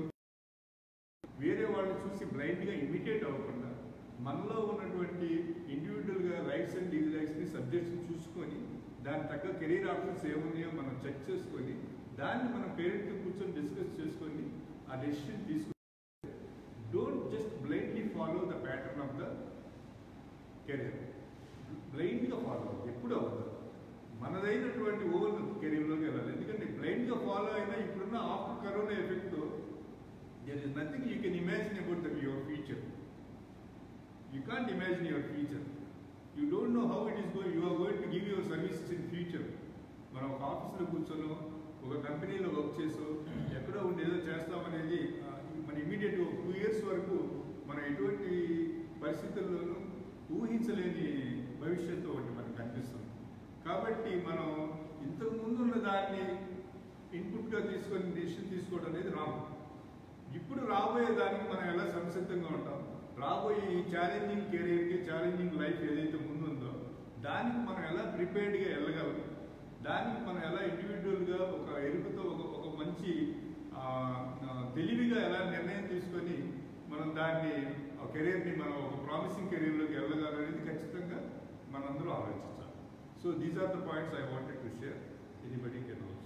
[SPEAKER 2] వేరే వాళ్ళు చూసి బ్లైండ్గా ఇమిటేట్ అవ్వకుండా మనలో ఉన్నటువంటి ఇండివిజువల్గా రైట్స్ అండ్ డిజైర్స్ని సబ్జెక్ట్స్ని చూసుకొని దాని తగ్గ కెరీర్ ఆప్షన్స్ ఏమున్నాయో మనం చెక్ చేసుకొని దాన్ని మనం పేరెంట్తో కూర్చొని డిస్కస్ చేసుకొని ఆ డెసిషన్ తీసుకుని don't just blindly follow the pattern of the career బ్లైండ్గా ఫాలో అవ్వదు ఎప్పుడు అవ్వదు మనదైనటువంటి ఓన్ కెరీర్లోకి వెళ్ళాలి ఎందుకంటే బ్లైండ్గా ఫాలో అయినా ఇప్పుడున్న ఆఫ్టర్ కరోనా ఎఫెక్ట్తో there is nothing you can imagine about the, your future. You can't imagine your future. You don't know how it is going. You are going to give your services in future. మనం ఒక ఆఫీస్లో కూర్చొనో ఒక కంపెనీలో work చేసో ఎక్కడో ఉండి ఏదో చేస్తామనేది ఆ, మన ఇమీడియట్ టూ ఇయర్స్ వరకు మనం ఎటువంటి పరిస్థితుల్లోనూ ఊహించలేని భవిష్యత్తు ఒకటి మనకు కనిపిస్తుంది కాబట్టి మనం ఇంతకు ముందు ఉన్న దాన్ని ఇన్పుట్గా తీసుకొని డెసిషన్ తీసుకోవడం అనేది రాంగ్ ఇప్పుడు రాబోయే దానికి మనం ఎలా సంసిద్ధంగా ఉంటాం రాబోయే ఈ ఛాలెంజింగ్ కెరీర్కి ఛాలెంజింగ్ లైఫ్ ఏదైతే ముందుందో దానికి మనం ఎలా ప్రిపేర్డ్గా వెళ్ళగలం దానికి మనం ఎలా ఇండివిజువల్గా ఒక ఎరుపుతో ఒక ఒక మంచి ఆ, ఆ, తెలివిగా ఎలా నిర్ణయం తీసుకొని మనం దాన్ని ఆ కెరీర్ని మనం ఒక ప్రామిసింగ్ కెరీర్లోకి వెళ్ళగలనేది ఖచ్చితంగా మనందరూ ఆలోచించాలి so these are the points I wanted to share anybody can also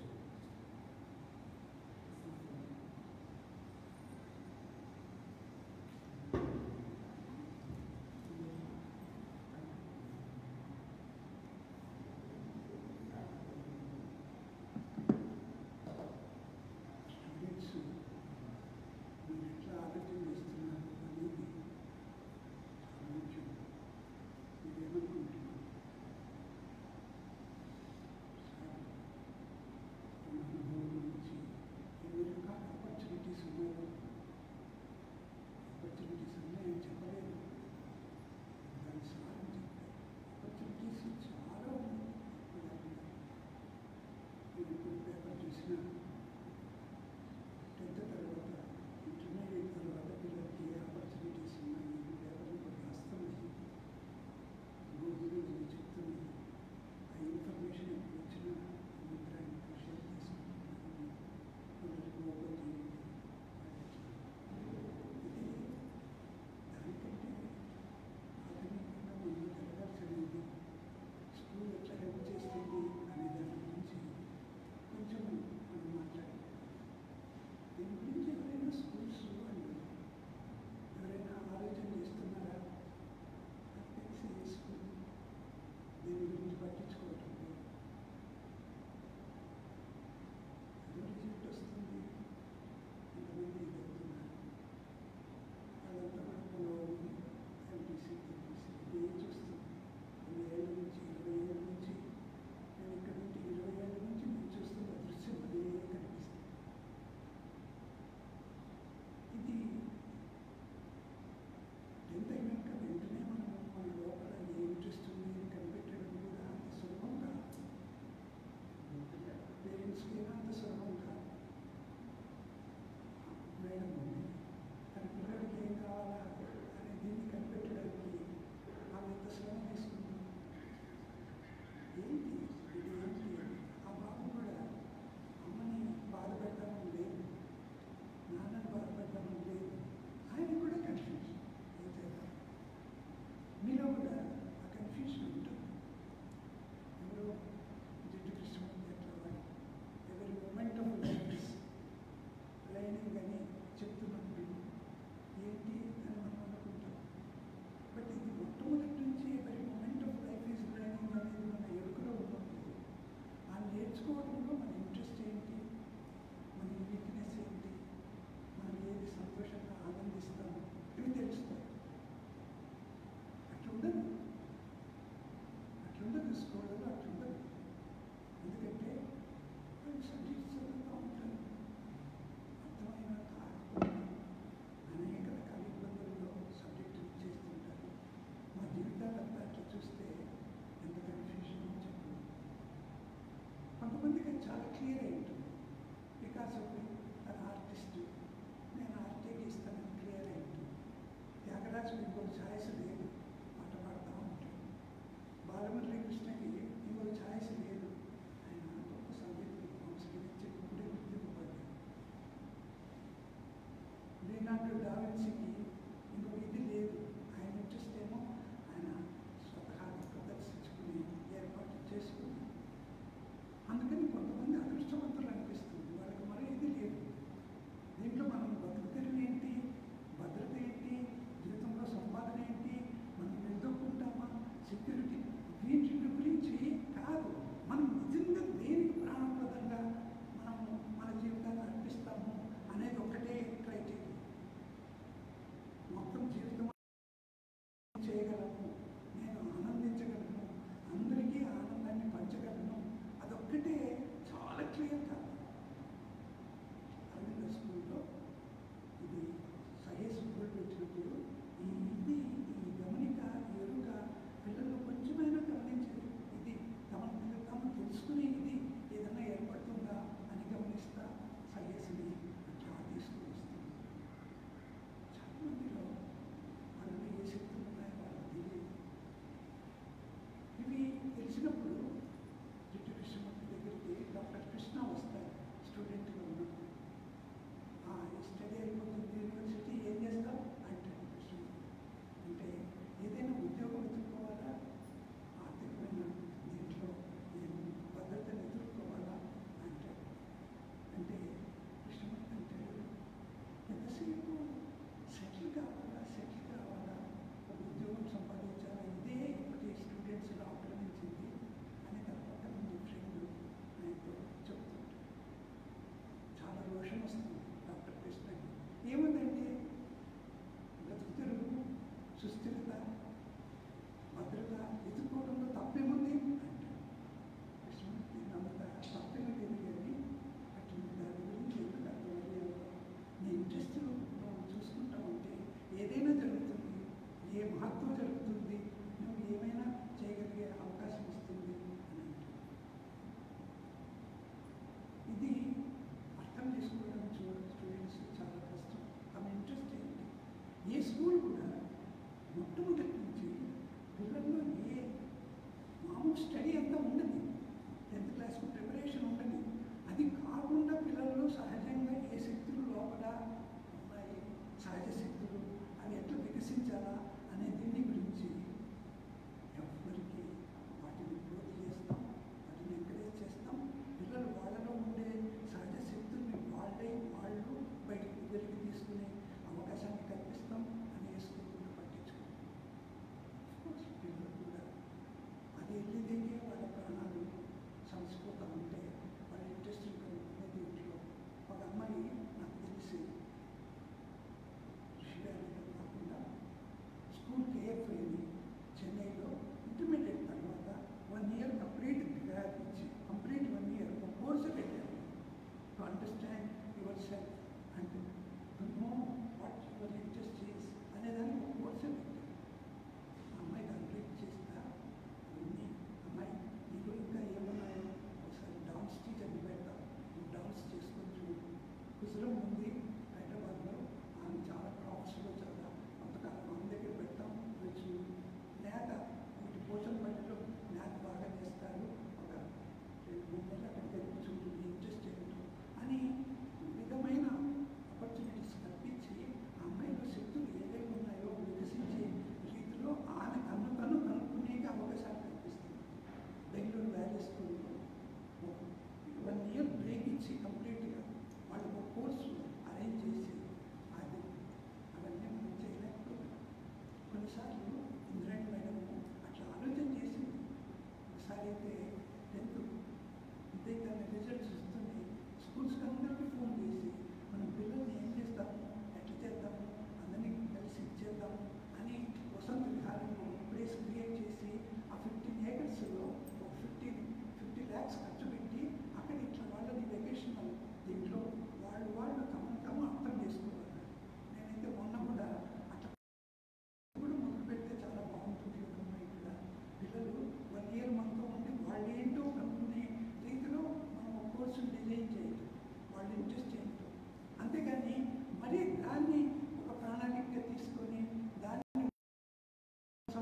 [SPEAKER 3] students మీరు ఎట్లా ఆలోచన చేస్తున్నారు అనేది చాలా ముఖ్యం మీరు ఏమనుకుంటున్నారు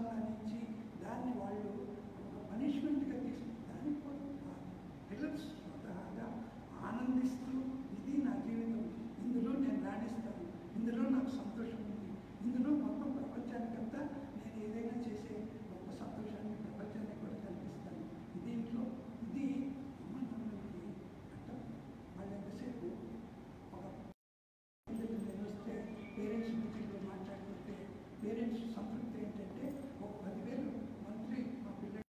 [SPEAKER 3] అనుసంధానించి దాన్ని వాళ్ళు ఒక పనిష్మెంట్గా తీసుకుని దానికి కూడా కాదు. పిల్లలు స్వతహాగా ఆనందిస్తూ ఇది నా జీవితం ఇందులో నేను రాణిస్తాను ఇందులో నాకు సంతోషం ఉంది ఇందులో మొత్తం ప్రపంచానికంతా నేను ఏదైనా చేసే గొప్ప సంతోషాన్ని ప్రపంచానికి కూడా కల్పిస్తాను దీంట్లో ఇది అమ్మ నాన్నలకి అంటే వాళ్ళు ఎంతసేపు ఒక పిల్లలు నేను వస్తే పేరెంట్స్ మీటింగ్లో మాట్లాడుతుంటే పేరెంట్స్ సంతృప్తి ఏంటంటే ఒక పదివేలు మంత్లీ మా పిల్లలు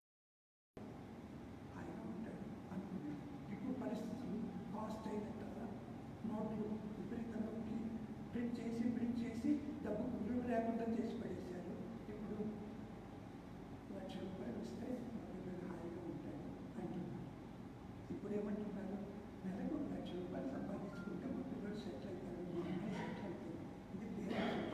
[SPEAKER 3] ఆయన ఉంటాడు అనుకున్నాడు ఇప్పుడు పరిస్థితులు కాస్ట్ అయినట్టు నోట్లు విపరీతంగా ప్రింట్ చేసి ప్రింట్ చేసి డబ్బు విలువ లేకుండా చేసి పడేశారు ఇప్పుడు లక్ష రూపాయలు వస్తే మా పిల్లలు హాయిగా ఉంటాడు అంటున్నారు ఇప్పుడు ఏమంటున్నారు నెలకు ఒక లక్ష రూపాయలు సంపాదించుకుంటే మా పిల్లలు సెటిల్ అవుతారు మా అమ్మాయి సెటిల్ అవుతుంది ఇది పేరెంట్స్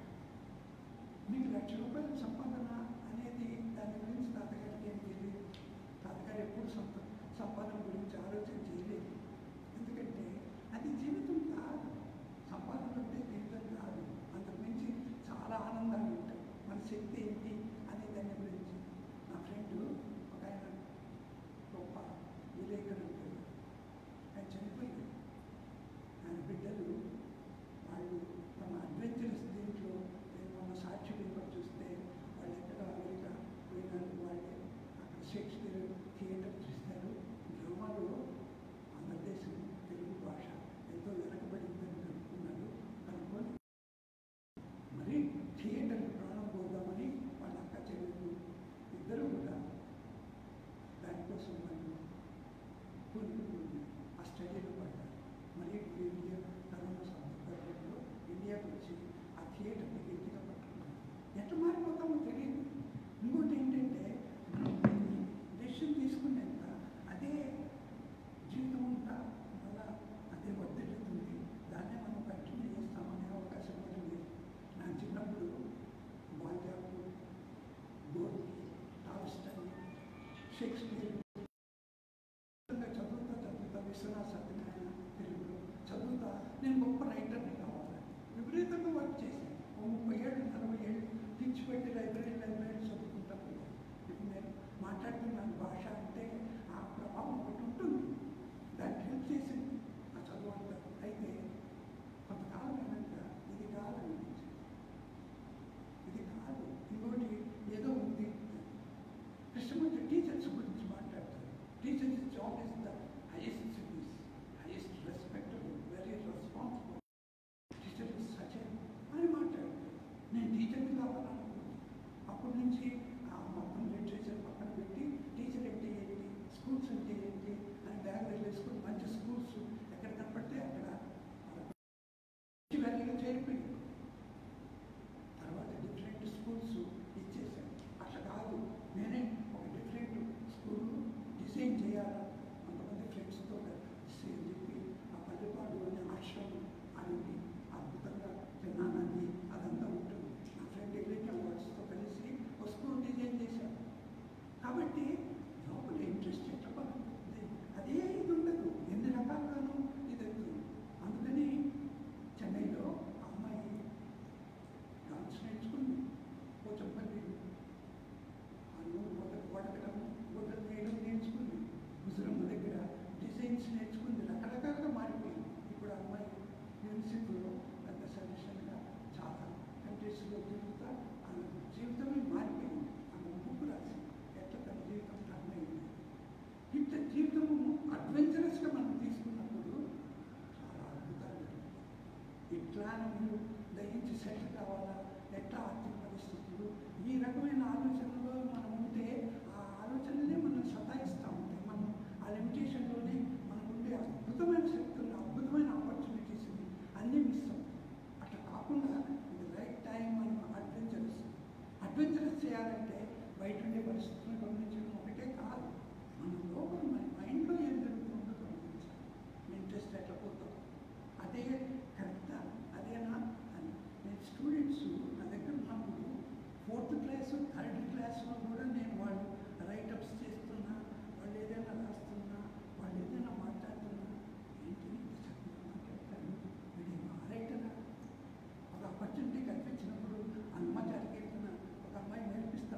[SPEAKER 3] మీకు లక్ష రూపాయల సంపాదన అనేది దాని గురించి తాతగారికి ఏం తెలియదు తాతగారు ఎప్పుడు సంప సంపాదన గురించి ఆలోచన చేయలేదు ఎందుకంటే అది జీవితం కాదు సంపాదన అంటే జీవితం కాదు అంతకుమించి చాలా ఆనందాలు ఉంటాయి మన శక్తి ఏంటి అనే దాని గురించి నా ఫ్రెండ్ ఒక ఆయన గొప్ప విలేకరుడు ఆయన చనిపోయాడు ఆయన బిడ్డలు వాళ్ళు తమ అడ్వెంచరస్ దీంట్లో నేను మొన్న సాక్షి పేపర్ చూస్తే వాళ్ళు ఎక్కడ అమెరికా పోయినారు వాళ్ళే అక్కడ షేక్స్పియర్ థియేటర్ చూస్తారు డ్రామాలో ఆంధ్రదేశం తెలుగు భాష ఎంతో వెనకబడిందని కనుక్కున్నారు కనుక్కొని మరి థియేటర్ ప్రాణం పోదామని వాళ్ళ అక్క చెల్లెలు ఇద్దరు కూడా దానికోసం వాళ్ళు పూనుకుని ఆ స్టడీలో పడ్డారు మరి ఇప్పుడు ఇండియా కరోనా సందర్భంలో ఇండియాకి వచ్చి ఆ థియేటర్ని గట్టిగా పట్టుకున్నారు ఎట్లా మారిపోతామో తెలియదు ఇంకోటి ఏంటంటే డెసిషన్ తీసుకున్నాక అదే జీవితం ఉంటా మళ్ళా అదే వర్దిల్లుతుంది దాన్నే మనం కంటిన్యూ చేస్తామనే అవకాశం కూడా లేదు నా చిన్నప్పుడు బాల్జాపు గోర్కి టాల్స్టన్ షేక్స్పియర్ విధంగా చదువుతా చదువుతా విశ్వనాథ్ సత్యనారాయణ తెలుగులో చదువుతా నేను గొప్ప రైటర్ని కావాలి విపరీతంగా వర్క్ చేశాను ఓ ముప్పై ఏళ్ళు నలభై ఏళ్ళు పిచ్చి పెట్టి లైబ్రరీ లైబ్రరీ చదువుకుంటా పోయాను ఇప్పుడు నేను మాట్లాడుతున్నాను భాష అంటే ఆ ప్రభావం ఒకటి ఉంటుంది దానికి హెల్ప్ చేసింది ఆ చదువు అంతా అయితే కొంతకాలం అయినాక ఇది కాదనిపించింది ఇది కాదు ఇంకోటి ఏదో ఉంది కృష్ణమూర్తి టీచర్స్ గురించి మాట్లాడతారు teachers job is the highest service highest respectable very responsible teacher is such అని మాట్లాడతారు నేను టీచర్ని కావాలనుకున్నాను అప్పటి నుంచి ఆ మొత్తం లిటరేచర్ పక్కన పెట్టి టీచర్ అంటే ఏంటి స్కూల్స్ అంటే ఏంటి అని బ్యాగ్ వెళ్ళేసుకుని మంచి స్కూల్స్ ఎక్కడ కనపడితే అక్కడ వాల్యూగా చేరిపోయింది తర్వాత డిఫరెంట్ స్కూల్స్ ఇచ్చేసాను అట్లా కాదు నేనే ఒక డిఫరెంట్ స్కూల్ డిజైన్ చేయాలా కొంతమంది ఫ్రెండ్స్తో కలిసి అని చెప్పి ఆ పల్లెపాడు అనే ఆశ్రమం అనేది అద్భుతంగా తిన్నానని అదంతా ఉంటుంది నా ఫ్రెండ్ ఎగ్రికల్ అవార్డ్స్తో కలిసి ఒక స్కూల్ డిజైన్ చేశాను కాబట్టి లోపల ఇంట్రెస్ట్ ఎట్లా పడుతుంది అదే ఇది ఉండదు ఎన్ని రకాలుగాను ఇది అవుతుంది అందుకని చెన్నైలో ఆ అమ్మాయి డాన్స్ నేర్చుకుంది పోచంపల్లి అన్ను మొదలు వడకడం గొడ్డలు వేయడం నేర్చుకుంది ముసలమ్మ దగ్గర డిజైన్స్ నేర్చుకుంది రకరకాలుగా మారిపోయింది ఇప్పుడు ఆ అమ్మాయి యూనివర్సిటీలో పెద్ద సజెషన్గా చాలా కంట్రీస్లో తిరుగుతా ఆమె జీవితమే మారిపోయింది ఆమె బుక్ రాసి ఎట్లా తన జీవితం టర్న్ అయింది ఇంత జీవితము అడ్వెంచరస్గా మనం తీసుకున్నప్పుడు చాలా అద్భుతాలు జరుగుతాయి. ఎట్లా మీరు దయించి సెటిల్ కావాలా ఎట్లా ఆర్థిక పరిస్థితులు ఈ రకమైన ఆలోచనలో మనం ఉంటే ఆ ఆలోచనలే మనం సతాయిస్తూ ఉంటాయి మనం ఆ లిమిటేషన్లోనే మనకు ఉండే అద్భుతమైన శక్తులు అద్భుతమైన ఆపర్చునిటీస్ని అన్నీ మిస్ అవుతాం అట్లా కాకుండా ఇది రైట్ టైం మనం అడ్వెంచరస్ అడ్వెంచరస్ చేయాలంటే బయట ఉండే పరిస్థితులను గమనించడం ఒకటే కాదు మన లోపల మన మైండ్లో ఏం జరుగుతుందో గమనించాలి ఇంట్రెస్ట్ ఎట్లా పోతాం అదే కరెక్టా అదేనా అని నేను స్టూడెంట్స్ నా దగ్గర ఉన్నప్పుడు ఫోర్త్ క్లాస్ థర్డ్ క్లాస్లో కూడా నేను వాళ్ళు రైటప్స్ చేస్తున్నా వాళ్ళు ఏదైనా రాస్తున్నా వాళ్ళు ఏదైనా మాట్లాడుతున్నా ఏంటి ఇంత చక్కగా మాట్లాడతారు వీడేమో రైటరా ఒక ఆపర్చునిటీ కల్పించినప్పుడు హనుమాచారి కీర్తన ఒక అమ్మాయి నేర్పిస్తా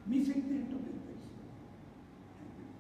[SPEAKER 3] మీ శక్తి ఏంటో మీకు తెలుసు థ్యాంక్ యూ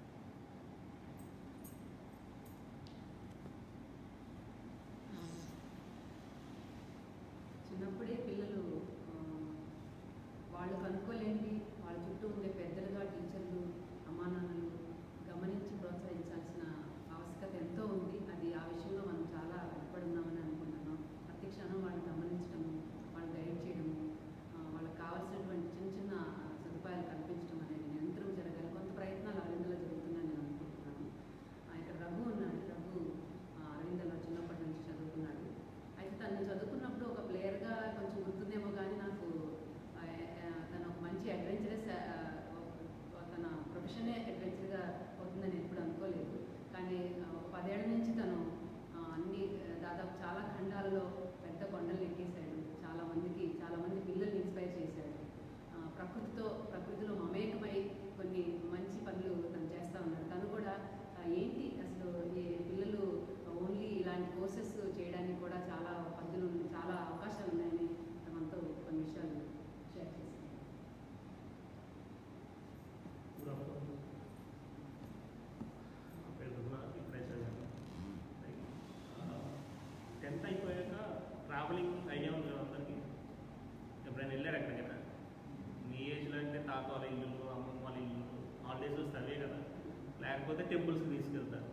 [SPEAKER 1] చిన్నప్పుడే పిల్లలు ఆ, వాళ్ళు కనుక్కోలేనివి వాళ్ళ చుట్టూ ఉండే పెద్దలుగా టీచర్లు అమ్మానాన్నలు గమనించి ప్రోత్సహించాల్సిన ఆవశ్యకత ఎంతో ఉంది అది ఆ విషయంలో మనం చాలా వెనపడున్నామని అనుకుంటున్నాం ప్రతి క్షణం వాళ్ళని గమనించడము వాళ్ళు గైడ్ చేయడము ఆ, వాళ్ళకి కావాల్సినటువంటి చిన్న చిన్న సదుపాయాలు కల్పించడం అనేది నిరంతరం జరగాలి కొంత ప్రయత్నాలు అరవిందలో జరుగుతున్నాయని నేను అనుకుంటున్నాను ఆ, ఇక్కడ రఘు ఉన్నాడు రఘు ఆ, అరవిందలో చిన్నప్పటి నుంచి చదువుకున్నాడు అయితే తను చదువుకున్నప్పుడు ఒక ప్లేయర్గా కొంచెం గుర్తుందేమో కానీ నాకు ఆ, ఆ, తను ఒక మంచి అడ్వెంచరస్ తన ప్రొఫెషనే అడ్వెంచర్గా అవుతుందని ఎప్పుడు అనుకోలేదు కానీ ఆ, ఒక పదేళ్ల నుంచి తను ఆ, అన్ని ఆ, దాదాపు చాలా ఖండాలలో పెద్ద కొండలు ఎక్కేశాడు చాలా మందికి చాలా మంది పిల్లల్ని ఇన్స్పైర్ చేశాడు ఆ, ప్రకృతితో ప్రకృతిలో మమేకమై కొన్ని మంచి పనులు తను చేస్తూ ఉన్నాడు తను కూడా ఆ, ఏంటి అసలు ఈ పిల్లలు ఓన్లీ ఇలాంటి కోర్సెస్ చేయడానికి కూడా చాలా పద్ధతులు ఉన్నాయి, చాలా అవకాశాలు ఉన్నాయని మనతో కొన్ని విషయాలు షేర్ చేశారు
[SPEAKER 4] గుడ్ ఆఫ్టర్నూన్ నా పేరు రఘునాథ్ ఇప్పుడే చదివాను టెన్త్ అయిపోయాక ట్రావెలింగ్ ఐడియా ఉంది కదా అందరికీ ఎప్పుడైనా వెళ్ళారు ఎక్కడికైనా మీ ఏజ్లో అంటే తాత వాళ్ళ ఇల్లు అమ్మమ్మ వాళ్ళ ఇల్లు హాలిడేస్ వస్తే అవే కదా లేకపోతే టెంపుల్స్కి తీసుకెళ్తారు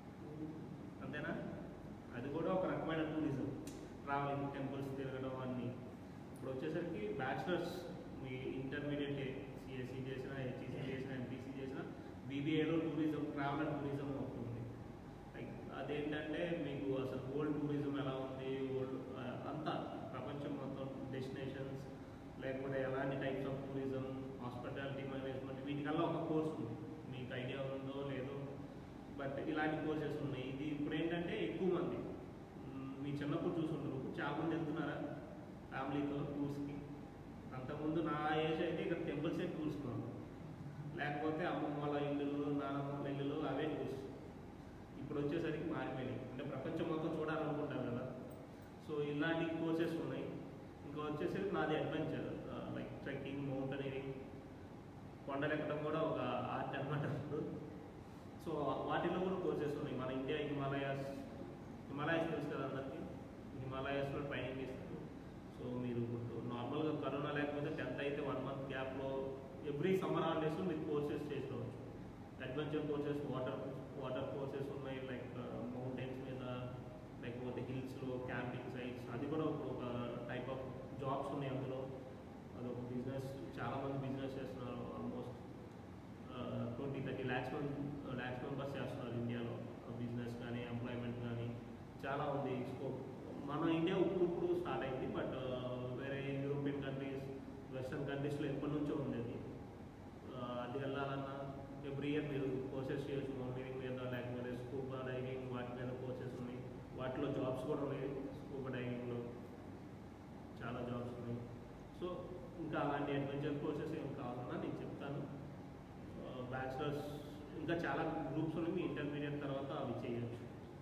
[SPEAKER 4] అంతేనా అది కూడా ఒక రకమైన టూరిజం ట్రావెలింగ్ టెంపుల్స్ తిరగడం అన్నీ ఇప్పుడు వచ్చేసరికి బ్యాచిలర్స్ మీ ఇంటర్మీడియట్ సిఎస్సి చేసిన హెచ్ఈసి చేసిన ఎంపీసీ చేసిన బీబీఏలో టూరిజం ట్రావెల్ అండ్ టూరిజం ఉంటుంది లైక్ అదేంటంటే మీకు అసలు ఓల్డ్ టూరిజం ఎలా ఉంది ఓల్డ్ అంతా ప్రపంచం మొత్తం డెస్టినేషన్స్ లేకపోతే ఎలాంటి types of tourism hospitality management వీటికల్లా ఒక కోర్స్ ఉంది మీకు ఐడియా ఉందో లేదో బట్ ఇలాంటి కోర్సెస్ ఉన్నాయి ఇది ఇప్పుడు ఏంటంటే ఎక్కువ మంది మ్, మీ చిన్నప్పుడు చూసుంటారు ఇప్పుడు చాలా మంది వెళ్తున్నారా ఫ్యామిలీతో టూర్స్కి అంతకుముందు నా ఏజ్ అయితే ఇక్కడ టెంపుల్సే టూర్స్ మాకు లేకపోతే అమ్మమ్మ వాళ్ళ ఇల్లులు నానమ్మ వాళ్ళ ఇల్లులు అవే టూర్స్ ఇప్పుడు వచ్చేసరికి మారిపోయినాయి అంటే ప్రపంచం మొత్తం చూడాలనుకుంటారు కదా సో ఇలాంటి కోర్సెస్ ఉన్నాయి ఇంకా వచ్చేసరికి నాది అడ్వెంచర్ లైక్ ట్రెక్కింగ్ మౌంటనీరింగ్ కొండలెక్కడం కూడా ఒక ఆర్ట్ అనమాట ఇప్పుడు సో వాటిలో కూడా కోర్సెస్ ఉన్నాయి మన ఇండియా హిమాలయాస్ హిమాలయాస్ తెలుసు కదా అందరికీ హిమాలయాస్లో ట్రైనింగ్ ఇస్తారు సో మీరు నార్మల్గా కరోనా లేకపోతే టెన్త్ అయితే వన్ మంత్ గ్యాప్లో ఎవ్రీ సమ్మర్ హాలిడేస్ మీరు కోర్సెస్ చేసుకోవచ్చు adventure courses water water courses ఉన్నాయి లైక్ మౌంటైన్స్ మీద లేకపోతే హిల్స్లో క్యాంపింగ్ సైట్స్ అది కూడా ఒక ఒక టైప్ ఆఫ్ జాబ్స్ ఉన్నాయి అందులో అదొక బిజినెస్ చాలామంది బిజినెస్ చేస్తున్నారు almost twenty thirty lakhs lakhs members చేస్తున్నారు ఇండియాలో బిజినెస్ కానీ ఎంప్లాయ్మెంట్ కానీ చాలా ఉంది స్కోప్ మన ఇండియా ఇప్పుడు ఇప్పుడు స్టార్ట్ అయింది బట్ వేరే యూరోపియన్ కంట్రీస్ వెస్ట్రన్ కంట్రీస్లో ఎప్పటి నుంచో ఉంది అది ఆ, అది వెళ్ళాలన్నా ఎవ్రీ ఇయర్ మీరు కోర్సెస్ చేయొచ్చు మౌంటైనింగ్ మీద లేకపోతే స్కూబా డైవింగ్ వాటి మీద కోర్సెస్ ఉన్నాయి వాటిలో జాబ్స్ కూడా ఉన్నాయి స్కూబా డైవింగ్లో చాలా జాబ్స్ ఉన్నాయి సో ఇంకా అలాంటి అడ్వెంచర్ కోర్సెస్ ఏం కావాలన్నా నేను చెప్తాను బ్యాచిలర్స్ ఇంకా చాలా గ్రూప్స్ ఉన్నాయి మీ ఇంటర్మీడియట్ తర్వాత అవి చేయొచ్చు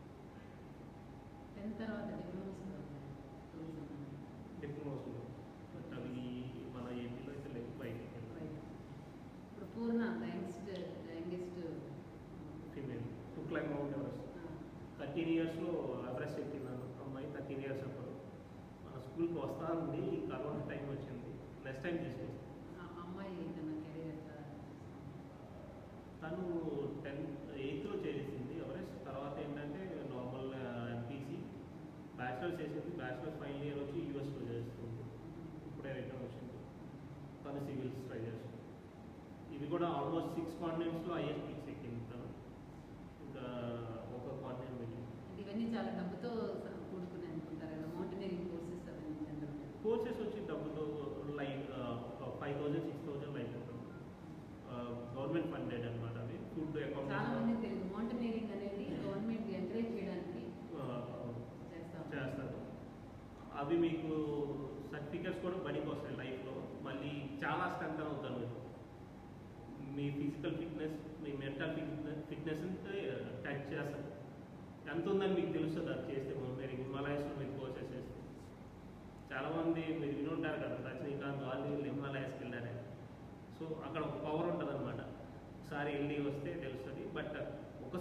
[SPEAKER 1] టెన్త్ తర్వాత డిప్లొమాస్ టూరిజం
[SPEAKER 4] డిప్లొమాస్ బట్ అవి మన ఏపీలో అయితే లేవు బయటికి
[SPEAKER 1] ఇప్పుడు Purna youngest youngest
[SPEAKER 4] female to climb Mount Everest thirteen ఇయర్స్లో ఎవరెస్ట్ ఎక్కినాను అమ్మాయి థర్టీన్ ఇయర్స్ అప్పుడు మన స్కూల్కి వస్తా ఉంది కరోనా టైం వచ్చింది నెక్స్ట్ టైం తీసుకొస్తాను
[SPEAKER 1] అమ్మాయి తన కెరీర్ ఎట్లా
[SPEAKER 4] తను టెన్త్ ఎయిత్లో చేసింది ఎవరెస్ట్ తర్వాత ఏంటంటే నార్మల్ ఎంపీసీ బ్యాచిలర్స్ చేసింది బ్యాచిలర్స్ ఫైనల్ ఇయర్ వచ్చి యూఎస్లో చేస్తుంది ఇప్పుడే రిటర్న్ వచ్చింది తను సివిల్స్ ట్రై చేస్తుంది ఇది కూడా ఆల్మోస్ట్ సిక్స్ కాంటినెంట్స్లో ఐఎస్ పీక్స్ ఎక్కింది తను ఇంకా ఒక కాంటినెంట్ వెళ్ళింది
[SPEAKER 1] అంటే ఇవన్నీ చాలా డబ్బుతో స- కూడుకుని అనుకుంటారు కదా మౌంటైనరింగ్ కోర్సెస్ అవన్నీ జనరల్
[SPEAKER 4] కోర్సెస్ వచ్చి డబ్బుతో like five thousand six thousand like government funded అనమాట అవి ఫుడ్
[SPEAKER 1] చాలా మంది
[SPEAKER 4] అకామిడేషన్
[SPEAKER 1] తెలియదు మౌంటైనరింగ్ అనేది గవర్నమెంట్ ఎంకరేజ్ చేయడానికి చేస్తాం
[SPEAKER 4] చేస్తారు అవి మీకు సర్టిఫికెట్స్ కూడా పనికి వస్తాయి లైఫ్లో మళ్ళీ చాలా స్ట్రెంత్ అవుతారు మీరు మీ ఫిజికల్ ఫిట్నెస్ మీ మెంటల్ ఫిట్నెస్ ఫిట్నెస్ టచ్ చేస్తారు ఎంత ఉందని మీకు తెలుస్తుంది అది చేస్తే మౌంటైనింగ్ హిమాలయస్లో మీరు కోర్సెస్ చేస్తే చాలామంది మీరు విని ఉంటారు కదా రజనీకాంత్ వాళ్ళు వీళ్ళు హిమాలయస్కి వెళ్ళారని సో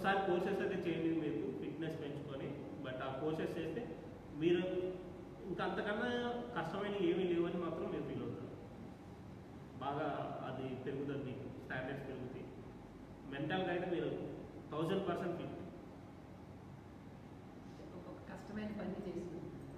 [SPEAKER 4] ఒకసారి కోర్సెస్ అయితే చేయండి మీకు ఫిట్నెస్ పెంచుకొని బట్ ఆ కోర్సెస్ చేస్తే మీరు ఇంకా అంతకన్నా కష్టమైన ఏమీ లేవని మాత్రం మీరు ఫీల్ అవుతారు బాగా అది పెరుగుతుంది మీకు స్టాండర్డ్స్ పెరుగుతాయి మెంటల్గా అయితే మీరు థౌజండ్ పర్సెంట్ ఫిట్
[SPEAKER 1] ఒక కష్టమైన పని చేస్తుంది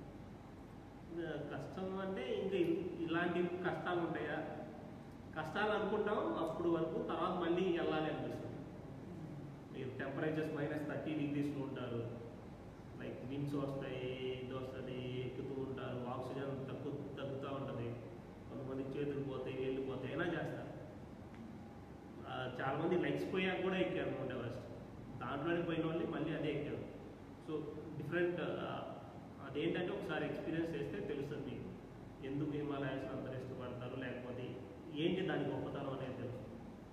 [SPEAKER 4] కష్టం అంటే ఇంకా ఇ- ఇలాంటి కష్టాలు ఉంటాయా కష్టాలు అనుకుంటాం అప్పుడు వరకు తర్వాత మళ్ళీ వెళ్ళాలి అనిపిస్తుంది మీరు టెంపరేచర్స్ మైనస్ థర్టీ డిగ్రీస్లో ఉంటారు లైక్ విండ్స్ వస్తాయి ఇది వస్తుంది ఎక్కుతూ ఉంటారు ఆక్సిజన్ తగ్గు తగ్గుతూ ఉంటుంది కొంతమంది చేతులు పోతాయి వేళ్ళు పోతాయి అయినా చేస్తారు ఆ, చాలా మంది లెగ్స్ పోయాక కూడా ఎక్కారు మౌంట్ ఎవరెస్ట్ దాంట్లోనే పోయిన వాళ్ళు మళ్ళీ అదే ఎక్కారు సో డిఫరెంట్ అదేంటంటే ఒకసారి ఎక్స్పీరియన్స్ చేస్తే తెలుస్తుంది మీకు ఎందుకు హిమాలయాస్ అంత ఇష్టపడతారు లేకపోతే ఏంటి దాని గొప్పతనం అనేది తెలుస్తుంది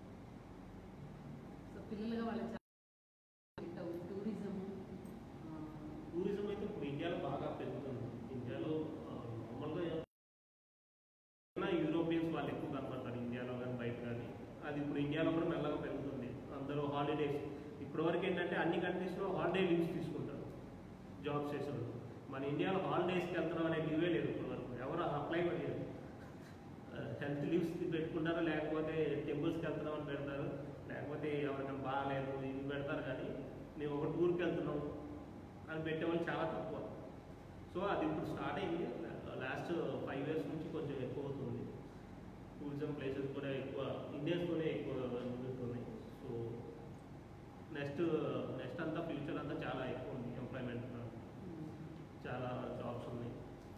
[SPEAKER 1] సో పిల్లలుగా వాళ్ళ టూరిజం
[SPEAKER 4] టూరిజం అయితే ఇప్పుడు ఇండియాలో బాగా పెరుగుతుంది ఇండియాలో ఆ, మామూలుగా ఏమన్నా యూరోపియన్స్ వాళ్ళు ఎక్కువ కనపడతారు ఇండియాలో కానీ బయట కానీ అది ఇప్పుడు ఇండియాలో కూడా మెల్లగా పెరుగుతుంది అందరూ హాలిడేస్ ఇప్పటివరకు ఏంటంటే అన్ని కంట్రీస్లో హాలిడే లీవ్స్ తీసుకుంటారు జాబ్స్ చేసేవాళ్ళు మన ఇండియాలో హాలిడేస్కి వెళ్తున్నాం అనే లీవే లేదు ఇప్పటివరకు ఎవరు అప్లై కూడా చేయరు హెల్త్ లీవ్స్ పెట్టుకుంటారు లేకపోతే టెంపుల్స్కి వెళ్తున్నాం అని పెడతారు లేకపోతే ఎవరికైనా బాగాలేదు ఇవి పెడతారు కానీ మేము ఒక టూర్కి వెళ్తున్నాం అని పెట్టేవాళ్ళు చాలా తక్కువ సో అది ఇప్పుడు స్టార్ట్ అయింది లాస్ట్ ఫైవ్ ఇయర్స్ నుంచి కొంచెం ఎక్కువ అవుతుంది టూరిజం ప్లేసెస్ కూడా ఎక్కువ ఇండియన్స్తోనే ఎక్కువ జరుగుతున్నాయి సో నెక్స్ట్ నెక్స్ట్ అంతా ఫ్యూచర్ అంతా చాలా ఎక్కువ ఉంది ఎంప్లాయ్మెంట్ చాలా జాబ్స్ ఉన్నాయి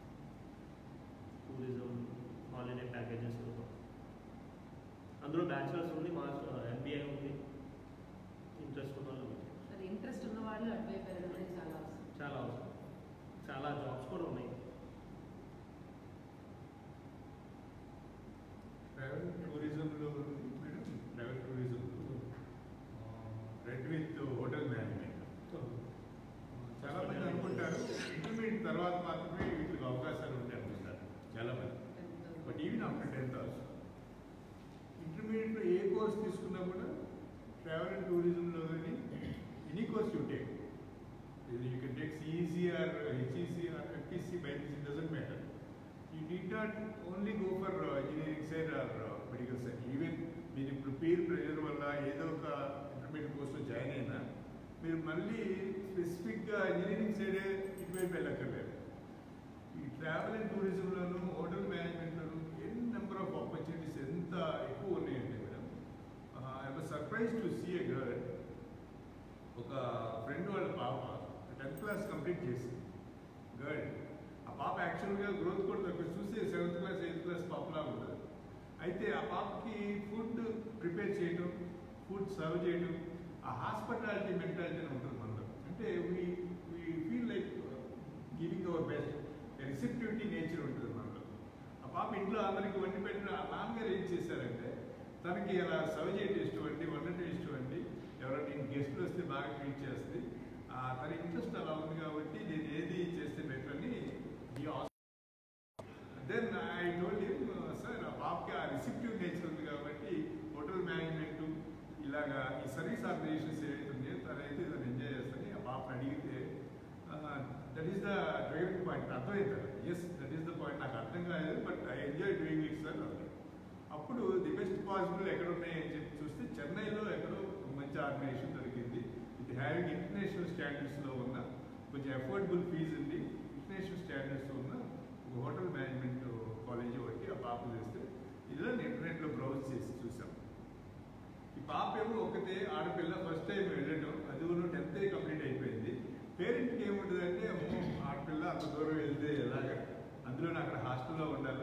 [SPEAKER 4] టూరిజం హాలిడే ప్యాకేజెస్ అందులో బ్యాచిలర్స్ ఉంది మాస్టర్ ఎంబీఏ ఉంది ఇంట్రెస్ట్ ఉన్న వాళ్ళు ఉంది.
[SPEAKER 1] అది ఇంట్రెస్ట్ ఉన్న వాళ్ళు అటువైపు వెళ్ళడం అనేది చాలా అవసరం
[SPEAKER 4] చాలా అవసరం చాలా జాబ్స్ కూడా ఉన్నాయి
[SPEAKER 2] ట్రావెల్ టూరిజంలో ఉంది మేడం ట్రావెల్ టూరిజంలో రెడ్ విత్ హోటల్ మేనేజ్మెంట్ చాలా మంది అనుకుంటారు ఇంటర్మీడియట్ తర్వాత మాత్రమే వీటికి అవకాశాలు ఉంటాయి అనుకుంటారు చాలా మంది but even after tenth also ఇంటర్మీడియట్లో ఏ కోర్స్ తీసుకున్నా కూడా ట్రావెల్ అండ్ టూరిజంలో కానీ any course you take you can take CEC or HEC or FEC BiPC doesn't matter you need not only go for engineering side or medical side even మీరు ఇప్పుడు peer pressure వల్ల ఏదో ఒక ఇంటర్మీడియట్ కోర్సులో జాయిన్ అయినా మీరు మళ్ళీ స్పెసిఫిక్గా ఇంజనీరింగ్ సైడే ఇటువైపు వెళ్ళక్కర్లేదు ఈ ట్రావెల్ అండ్ టూరిజంలోను హోటల్ మేనేజ్మెంట్లోను ఎన్ని నెంబర్ ఆఫ్ ఆపర్చునిటీస్ ఎంత ఎక్కువ ఉన్నాయండి madam I was surprise to see a girl ఒక ఫ్రెండ్ వాళ్ళ పాప టెన్త్ క్లాస్ కంప్లీట్ చేసింది గర్ల్ ఆ పాప యాక్చువల్గా గ్రోత్ కూడా తక్కువ చూస్తే సెవెంత్ క్లాస్ ఎయిత్ క్లాస్ పాపలా ఉంటుంది అయితే ఆ పాపకి ఫుడ్ ప్రిపేర్ చేయడం ఫుడ్ సర్వ్ చేయడం ఆ హాస్పిటాలిటీ మెంటాలిటీ అని ఉంటుంది మనలో అంటే we we feel like giving our best receptivity nature ఉంటుంది మనలో ఆ పాప ఇంట్లో అందరికి వండి పెట్టిన ఆ నాన్నగారు ఏం చేశారంటే తనకి అలా సర్వ్ చేయడం ఇష్టం అండి వండటం ఇష్టం అండి ఎవరైనా గెస్ట్లు వస్తే బాగా ట్రీట్ చేస్తుంది ఆ, తన ఇంట్రెస్ట్ అలా ఉంది కాబట్టి నేను ఏది చేస్తే బెటర్ అని ఈ then I told him sir ఆ పాపకి ఆ రిసిప్టివ్ నేచర్ ఉంది కాబట్టి హోటల్ మేనేజ్మెంట్ ఇలాగా ఈ సర్వీస్ ఆర్గనైజేషన్స్ ఏవైతే ఉన్నాయో తనైతే దాన్ని ఎంజాయ్ చేస్తాను ఆ పాప అడిగితే that is the driving point అర్థమైంది yes that is the point నాకు అర్థం కాలేదు but I enjoy doing it sir అన్నారు అప్పుడు ది బెస్ట్ పాసిబుల్ ఎక్కడ ఉన్నాయని చెప్పి చూస్తే చెన్నైలో ఎక్కడో ఒక మంచి ఆర్గనైజేషన్ దొరికింది ఇది హ్యావింగ్ ఇంటర్నేషనల్ స్టాండర్డ్స్లో ఉన్న కొంచెం అఫోర్డబుల్ ఫీజు ఉంది ఇంటర్నేషనల్ స్టాండర్డ్స్లో ఉన్న ఒక హోటల్ మేనేజ్మెంట్ కాలేజ్ ఒకటి ఆ పాప చేస్తే ఇలా ఇంటర్నెట్లో బ్రౌజ్ చేసి చూసాం ఈ పాప ఏమో ఒకతే ఆడపిల్ల ఫస్ట్ టైం వెళ్ళడం అది కూడా టెన్త్ కంప్లీట్ అయిపోయింది పేరెంట్కి ఏముంటుంది అంటే అమ్మో ఆడపిల్ల అంత దూరం వెళ్తే ఎలాగా అందులో అక్కడ హాస్టల్లో ఉండాలి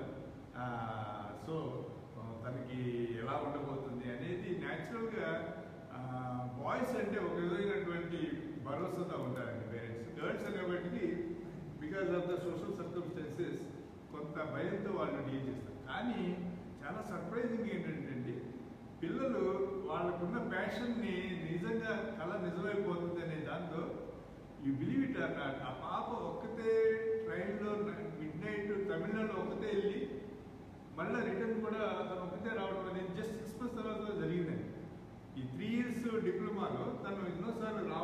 [SPEAKER 2] సో తనకి ఎలా ఉండబోతుంది అనేది న్యాచురల్గా బాయ్స్ అంటే ఒక విధమైనటువంటి భరోసాతో ఉంటారండి పేరెంట్స్ గర్ల్స్ అనేవాటికి because of the social circumstances కొంత భయంతో వాళ్ళు డీల్ చేస్తారు కానీ చాలా సర్ప్రైజింగ్ ఏంటంటే అండి పిల్లలు వాళ్ళకున్న ప్యాషన్ని నిజంగా కళ నిజమైపోతుంది అనే దాంతో you believe it or not ఆ పాప ఒక్కతే ట్రైన్లో మిడ్ నైట్ తమిళనాడులో ఒక్కతే వెళ్ళి మళ్ళీ రిటర్న్ కూడా తను ఒక్కతే రావడం అనేది జస్ట్ సిక్స్ మంత్స్ తర్వాత జరిగిందండి ఈ త్రీ ఇయర్స్ డిప్లొమాలో తను ఎన్నోసార్లు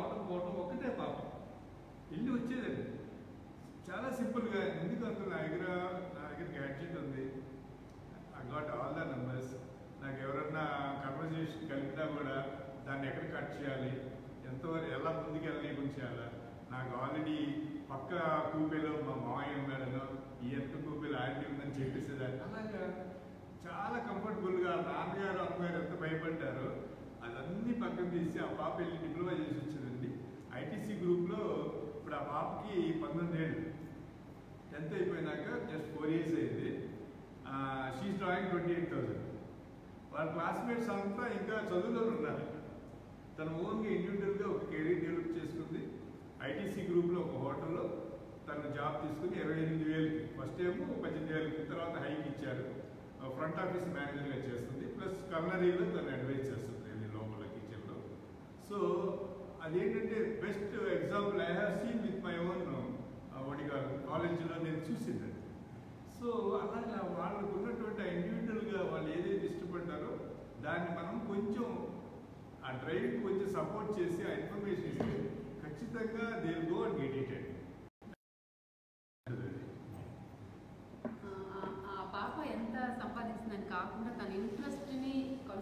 [SPEAKER 2] సింపుల్గా ఎందుకు అంత నా దగ్గర నా దగ్గర గ్యాడ్జెట్ ఉంది I got all the numbers నాకు ఎవరన్నా కన్వర్జేషన్ కలిపినా కూడా దాన్ని ఎక్కడ కట్ చేయాలి ఎంతవరకు ఎలా ముందుకు వెళ్ళనీయం చేయాలా నాకు ఆల్రెడీ పక్క కూపేలో మా మామయ్య ఉన్నాడనో ఈ ఎంత కూపేలో ఆంటీ ఉందని చెప్పేసేదాన్ని అలాగా చాలా కంఫర్టబుల్గా నాన్నగారు అమ్మగారు ఎంత భయపడ్డారో అదన్నీ పక్కన తీసి ఆ పాప వెళ్ళి డిప్లొమా చేసి వచ్చిందండి ఐటీసీ గ్రూప్లో ఇప్పుడు ఆ పాపకి పంతొమ్మిది ఏళ్ళు టెన్త్ అయిపోయినాక జస్ట్ ఫోర్ ఇయర్స్ అయింది she's drawing twenty eight thousand వాళ్ళ క్లాస్మేట్స్ అంతా ఇంకా చదువులో ఉన్నారు తన ఓన్గా ఇండివిజువల్గా ఒక కెరీర్ డెవలప్ చేసుకుంది ఐటీసీ గ్రూప్లో ఒక హోటల్లో తను జాబ్ తీసుకుని ఇరవై ఎనిమిది వేలకి ఫస్ట్ ఏమో పద్దెనిమిది వేలకి తర్వాత హైక్ ఇచ్చారు ఫ్రంట్ ఆఫీస్ మేనేజర్గా చేస్తుంది ప్లస్ కర్నరీలో తను అడ్వైజ్ చేస్తుంది వెళ్ళి లోపల కిచెన్లో సో అదేంటంటే best example I have seen with my own ఒకటి కాలేజీలో నేను చూసింది సో అలాగా వాళ్ళకు ఉన్నటువంటి ఆ ఇండివిజువల్గా వాళ్ళు ఏదైతే ఇష్టపడ్డారో దాన్ని మనం కొంచెం ఆ డ్రైవ్ కొంచెం సపోర్ట్ చేసి ఆ ఇన్ఫర్మేషన్ ఇస్తే ఖచ్చితంగా they go and get it
[SPEAKER 1] ఆ- ఆ పాప ఎంత సంపాదిస్తుందని కాకుండా తన ఇంట్రెస్ట్ని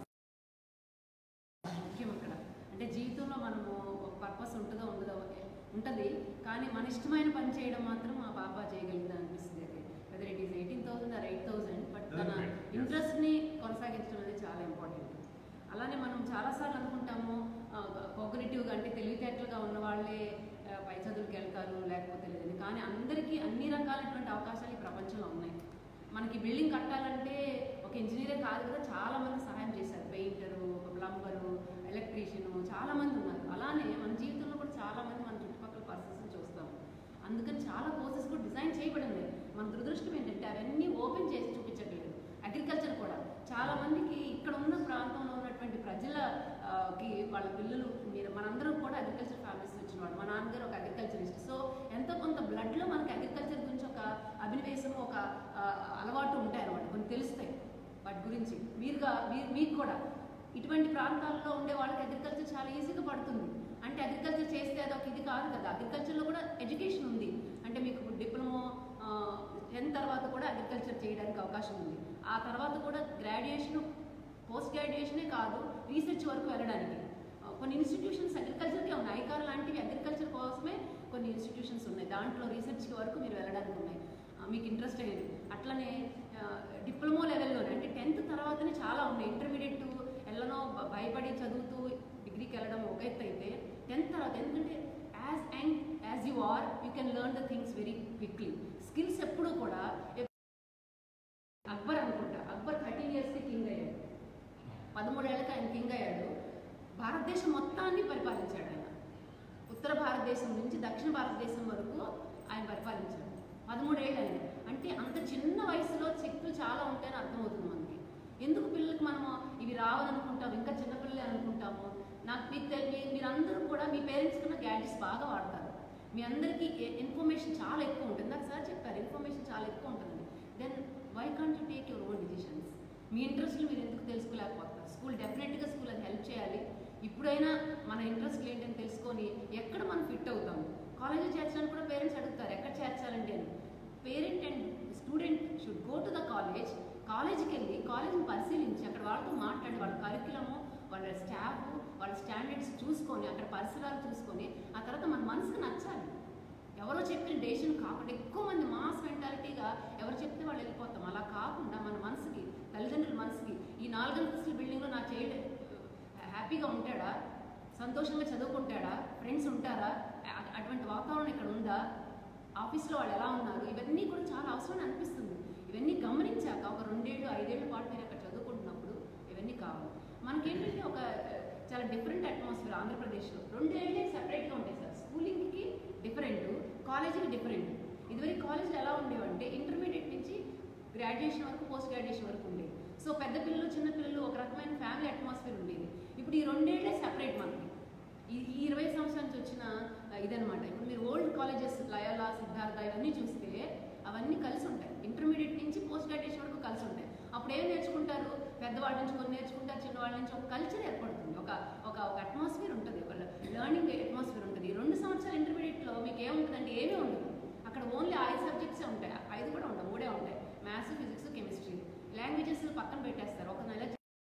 [SPEAKER 1] ముఖ్యం అక్కడ అంటే జీవితంలో మనము ఒక పర్పస్ ఉంటుందో ఉండదో ఉంటుంది కానీ మన ఇష్టమైన పని చేయడం మాత్రం ఆ పాప చేయగలిగింది అనిపిస్తుంది అది whether it is eighteen thousand or eight thousand but తన
[SPEAKER 2] Doesn't matter, yes.
[SPEAKER 1] ఇంట్రెస్ట్ని కొనసాగించడం అనేది చాలా ఇంపార్టెంట్ అలానే మనం చాలాసార్లు అనుకుంటాము కాగ్నిటివ్గా అంటే తెలివితేటలుగా ఉన్న వాళ్ళే ఆ, పై చదువులకు వెళ్తారు లేకపోతే లేదని కానీ అందరికీ అన్ని రకాలైనటువంటి అవకాశాలు ఈ ప్రపంచంలో ఉన్నాయి మనకి బిల్డింగ్ కట్టాలంటే ఒక ఇంజనీరే కాదు కదా చాలా మంది సహాయం చేశారు పెయింటరు ప్లంబరు ఎలక్ట్రీషియను చాలా మంది ఉన్నారు అలానే మన జీవితంలో కూడా చాలా మంది మన చుట్టుపక్కల పర్సన్స్ని చూస్తాం అందుకని చాలా కోర్సెస్ కూడా డిజైన్ చేయబడింది మన దురదృష్టం ఏంటంటే అవన్నీ ఓపెన్ చేసి చూపించట్లేదు అగ్రికల్చర్ కూడా చాలా మందికి ఇక్కడ ఉన్న ప్రాంతంలో ఉన్నటువంటి ప్రజల ఆ, కి వాళ్ళ పిల్లలు మీరు మనందరం కూడా అగ్రికల్చర్ ఫ్యామిలీస్ వచ్చిన వాళ్ళు మా నాన్నగారు ఒక అగ్రికల్చరిస్ట్ సో ఎంతో కొంత బ్లడ్లో మనకి అగ్రికల్చర్ గురించి ఒక అభినవేశం ఒక ఆ, అలవాటు ఉంటాయి అన్నమాట కొన్ని తెలుస్తాయి వాటి గురించి మీరుగా మీరు మీకు కూడా ఇటువంటి ప్రాంతాల్లో ఉండే వాళ్ళకి అగ్రికల్చర్ చాలా ఈజీగా పడుతుంది అంటే అగ్రికల్చర్ చేస్తే అది ఒక ఇది కాదు కదా అగ్రికల్చర్లో కూడా ఎడ్యుకేషన్ ఉంది అంటే మీకు డిప్లొమా టెన్త్ తర్వాత కూడా అగ్రికల్చర్ చేయడానికి అవకాశం ఉంది ఆ తర్వాత కూడా గ్రాడ్యుయేషన్ పోస్ట్ గ్రాడ్యుయేషనే కాదు రీసెర్చ్ వరకు వెళ్ళడానికి ఆ, కొన్ని ఇన్స్టిట్యూషన్స్ అగ్రికల్చర్కే ఉన్నాయి ఐకార్ లాంటివి అగ్రికల్చర్ కోసమే కొన్ని ఇన్స్టిట్యూషన్స్ ఉన్నాయి దాంట్లో రీసెర్చ్ వరకు మీరు వెళ్ళడానికి ఉన్నాయి ఆ, మీకు ఇంట్రెస్ట్ అయ్యేది అట్లనే డిప్లొమా లెవెల్లోనే అంటే టెన్త్ తర్వాతనే చాలా ఉన్నాయి ఇంటర్మీడియట్ వెళ్ళనో భ- భయపడి చదువుతూ డిగ్రీకి వెళ్ళడం ఒక ఎత్తు అయితే టెన్త్ తర్వాత ఎందుకంటే as young as you are you can learn the things very quickly skills ఎప్పుడూ కూడా ఎప్- అక్బర్ అనుకుంటా అక్బర్ థర్టీన్ ఇయర్స్కి కింగ్ అయ్యాడు పదమూడేళ్ళకి ఆయన కింగ్ అయ్యాడు భారతదేశం మొత్తాన్ని పరిపాలించాడు ఆయన ఉత్తర భారతదేశం నుంచి దక్షిణ భారతదేశం వరకు ఆయన పరిపాలించాడు పదమూడేళ్ళు ఆయన అంటే అంత చిన్న వయసులో శక్తులు చాలా ఉంటాయని అర్థమవుతుంది మనకి ఎందుకు పిల్లలకి మనము ఇవి రావాలనుకుంటాం ఇంకా చిన్నపిల్లలే అనుకుంటాము నాకు మీకు తెలి మీ- మీరందరూ కూడా మీ పేరెంట్స్ కన్నా గ్యాడ్జెట్స్ బాగా వాడతారు మీ అందరికీ ఇన్ఫర్మేషన్ చాలా ఎక్కువ ఉంటుంది నాకు సార్ చెప్పారు ఇన్ఫర్మేషన్ చాలా ఎక్కువ ఉంటుంది then why can't you take your own decisions మీ ఇంట్రెస్ట్లు మీరు ఎందుకు తెలుసుకోలేకపోతారు స్కూల్ డెఫినెట్గా స్కూల్ అది హెల్ప్ చేయాలి ఇప్పుడైనా మన ఇంట్రెస్ట్ ఏంటని తెలుసుకొని ఎక్కడ మనం ఫిట్ అవుతాం కాలేజీ చేర్చడానికి కూడా పేరెంట్స్ అడుగుతారు ఎక్కడ చేర్చాలండి అని parent and student should go to the college కాలేజీకి వెళ్ళి కాలేజీని పరిశీలించి అక్కడ వాళ్ళతో మాట్లాడి వాళ్ళ కరికులము వాళ్ళ స్టాఫ్ వాళ్ళ స్టాండర్డ్స్ చూసుకొని అక్కడ పరిసరాలు చూసుకొని ఆ తర్వాత మన మనసుకు నచ్చాలి ఎవరో చెప్పిన డెసిషన్ కాకుండా ఎక్కువ మంది మాస్ మెంటాలిటీగా ఎవరు చెప్తే వాళ్ళు వెళ్ళిపోతాం అలా కాకుండా మన మనసుకి తల్లిదండ్రుల మనసుకి ఈ నాలుగంతస్తుల బిల్డింగ్లో నా చైల్డ్ హ్యాపీగా ఉంటాడా సంతోషంగా చదువుకుంటాడా ఫ్రెండ్స్ ఉంటారా అ- అటువంటి వాతావరణం ఇక్కడ ఉందా ఆఫీస్లో వాళ్ళు ఎలా ఉన్నారు ఇవన్నీ కూడా చాలా అవసరం అనిపిస్తుంది ఇవన్నీ గమనించాక ఒక రెండేళ్ళు ఐదేళ్ల పాటు మీరు అక్కడ చదువుకుంటున్నప్పుడు ఇవన్నీ కావాలి మనకేంటంటే ఒక ఆ, చాలా డిఫరెంట్ అట్మాస్ఫియర్ ఆంధ్రప్రదేశ్లో రెండేళ్ళే సెపరేట్గా ఉంటాయి సార్ స్కూలింగ్కి డిఫరెంట్ కాలేజీకి డిఫరెంట్ ఇదివరకు కాలేజీలో ఎలా ఉండేవంటే ఇంటర్మీడియట్ నుంచి గ్రాడ్యుయేషన్ వరకు పోస్ట్ గ్రాడ్యుయేషన్ వరకు ఉండేది సో పెద్ద పిల్లలు చిన్న పిల్లలు ఒక రకమైన ఫ్యామిలీ అట్మాస్ఫియర్ ఉండేది ఇప్పుడు ఈ రెండేళ్లే సెపరేట్ మనకి ఈ ఈ ఇరవై సంవత్సరాల నుంచి వచ్చిన ఆ, ఇదనమాట ఇప్పుడు మీరు ఓల్డ్ కాలేజెస్ లయాలా సిద్ధార్థ ఇవన్నీ చూస్తే అవన్నీ కలిసి ఉంటాయి ఇంటర్మీడియట్ నుంచి పోస్ట్ గ్రాడ్యుయేషన్ వరకు కలిసి ఉంటాయి అప్పుడు ఏం నేర్చుకుంటారు పెద్దవాళ్ళ నుంచి కొన్ని నేర్చుకుంటారు చిన్నవాళ్ళ నుంచి ఒక కల్చర్ ఏర్పడుతుంది ఒక ఒక ఒక అట్మాస్ఫియర్ ఉంటుంది ఒక లెర్నింగ్ అట్మాస్ఫియర్ ఉంటుంది ఈ రెండు సంవత్సరాలు ఇంటర్మీడియట్లో మీకు ఏముంటుందంటే ఏమీ ఉండదు అక్కడ ఓన్లీ ఐదు సబ్జెక్ట్సే లాంగ్వేజెస్ పక్కన పెట్టేస్తారు ఒక నెల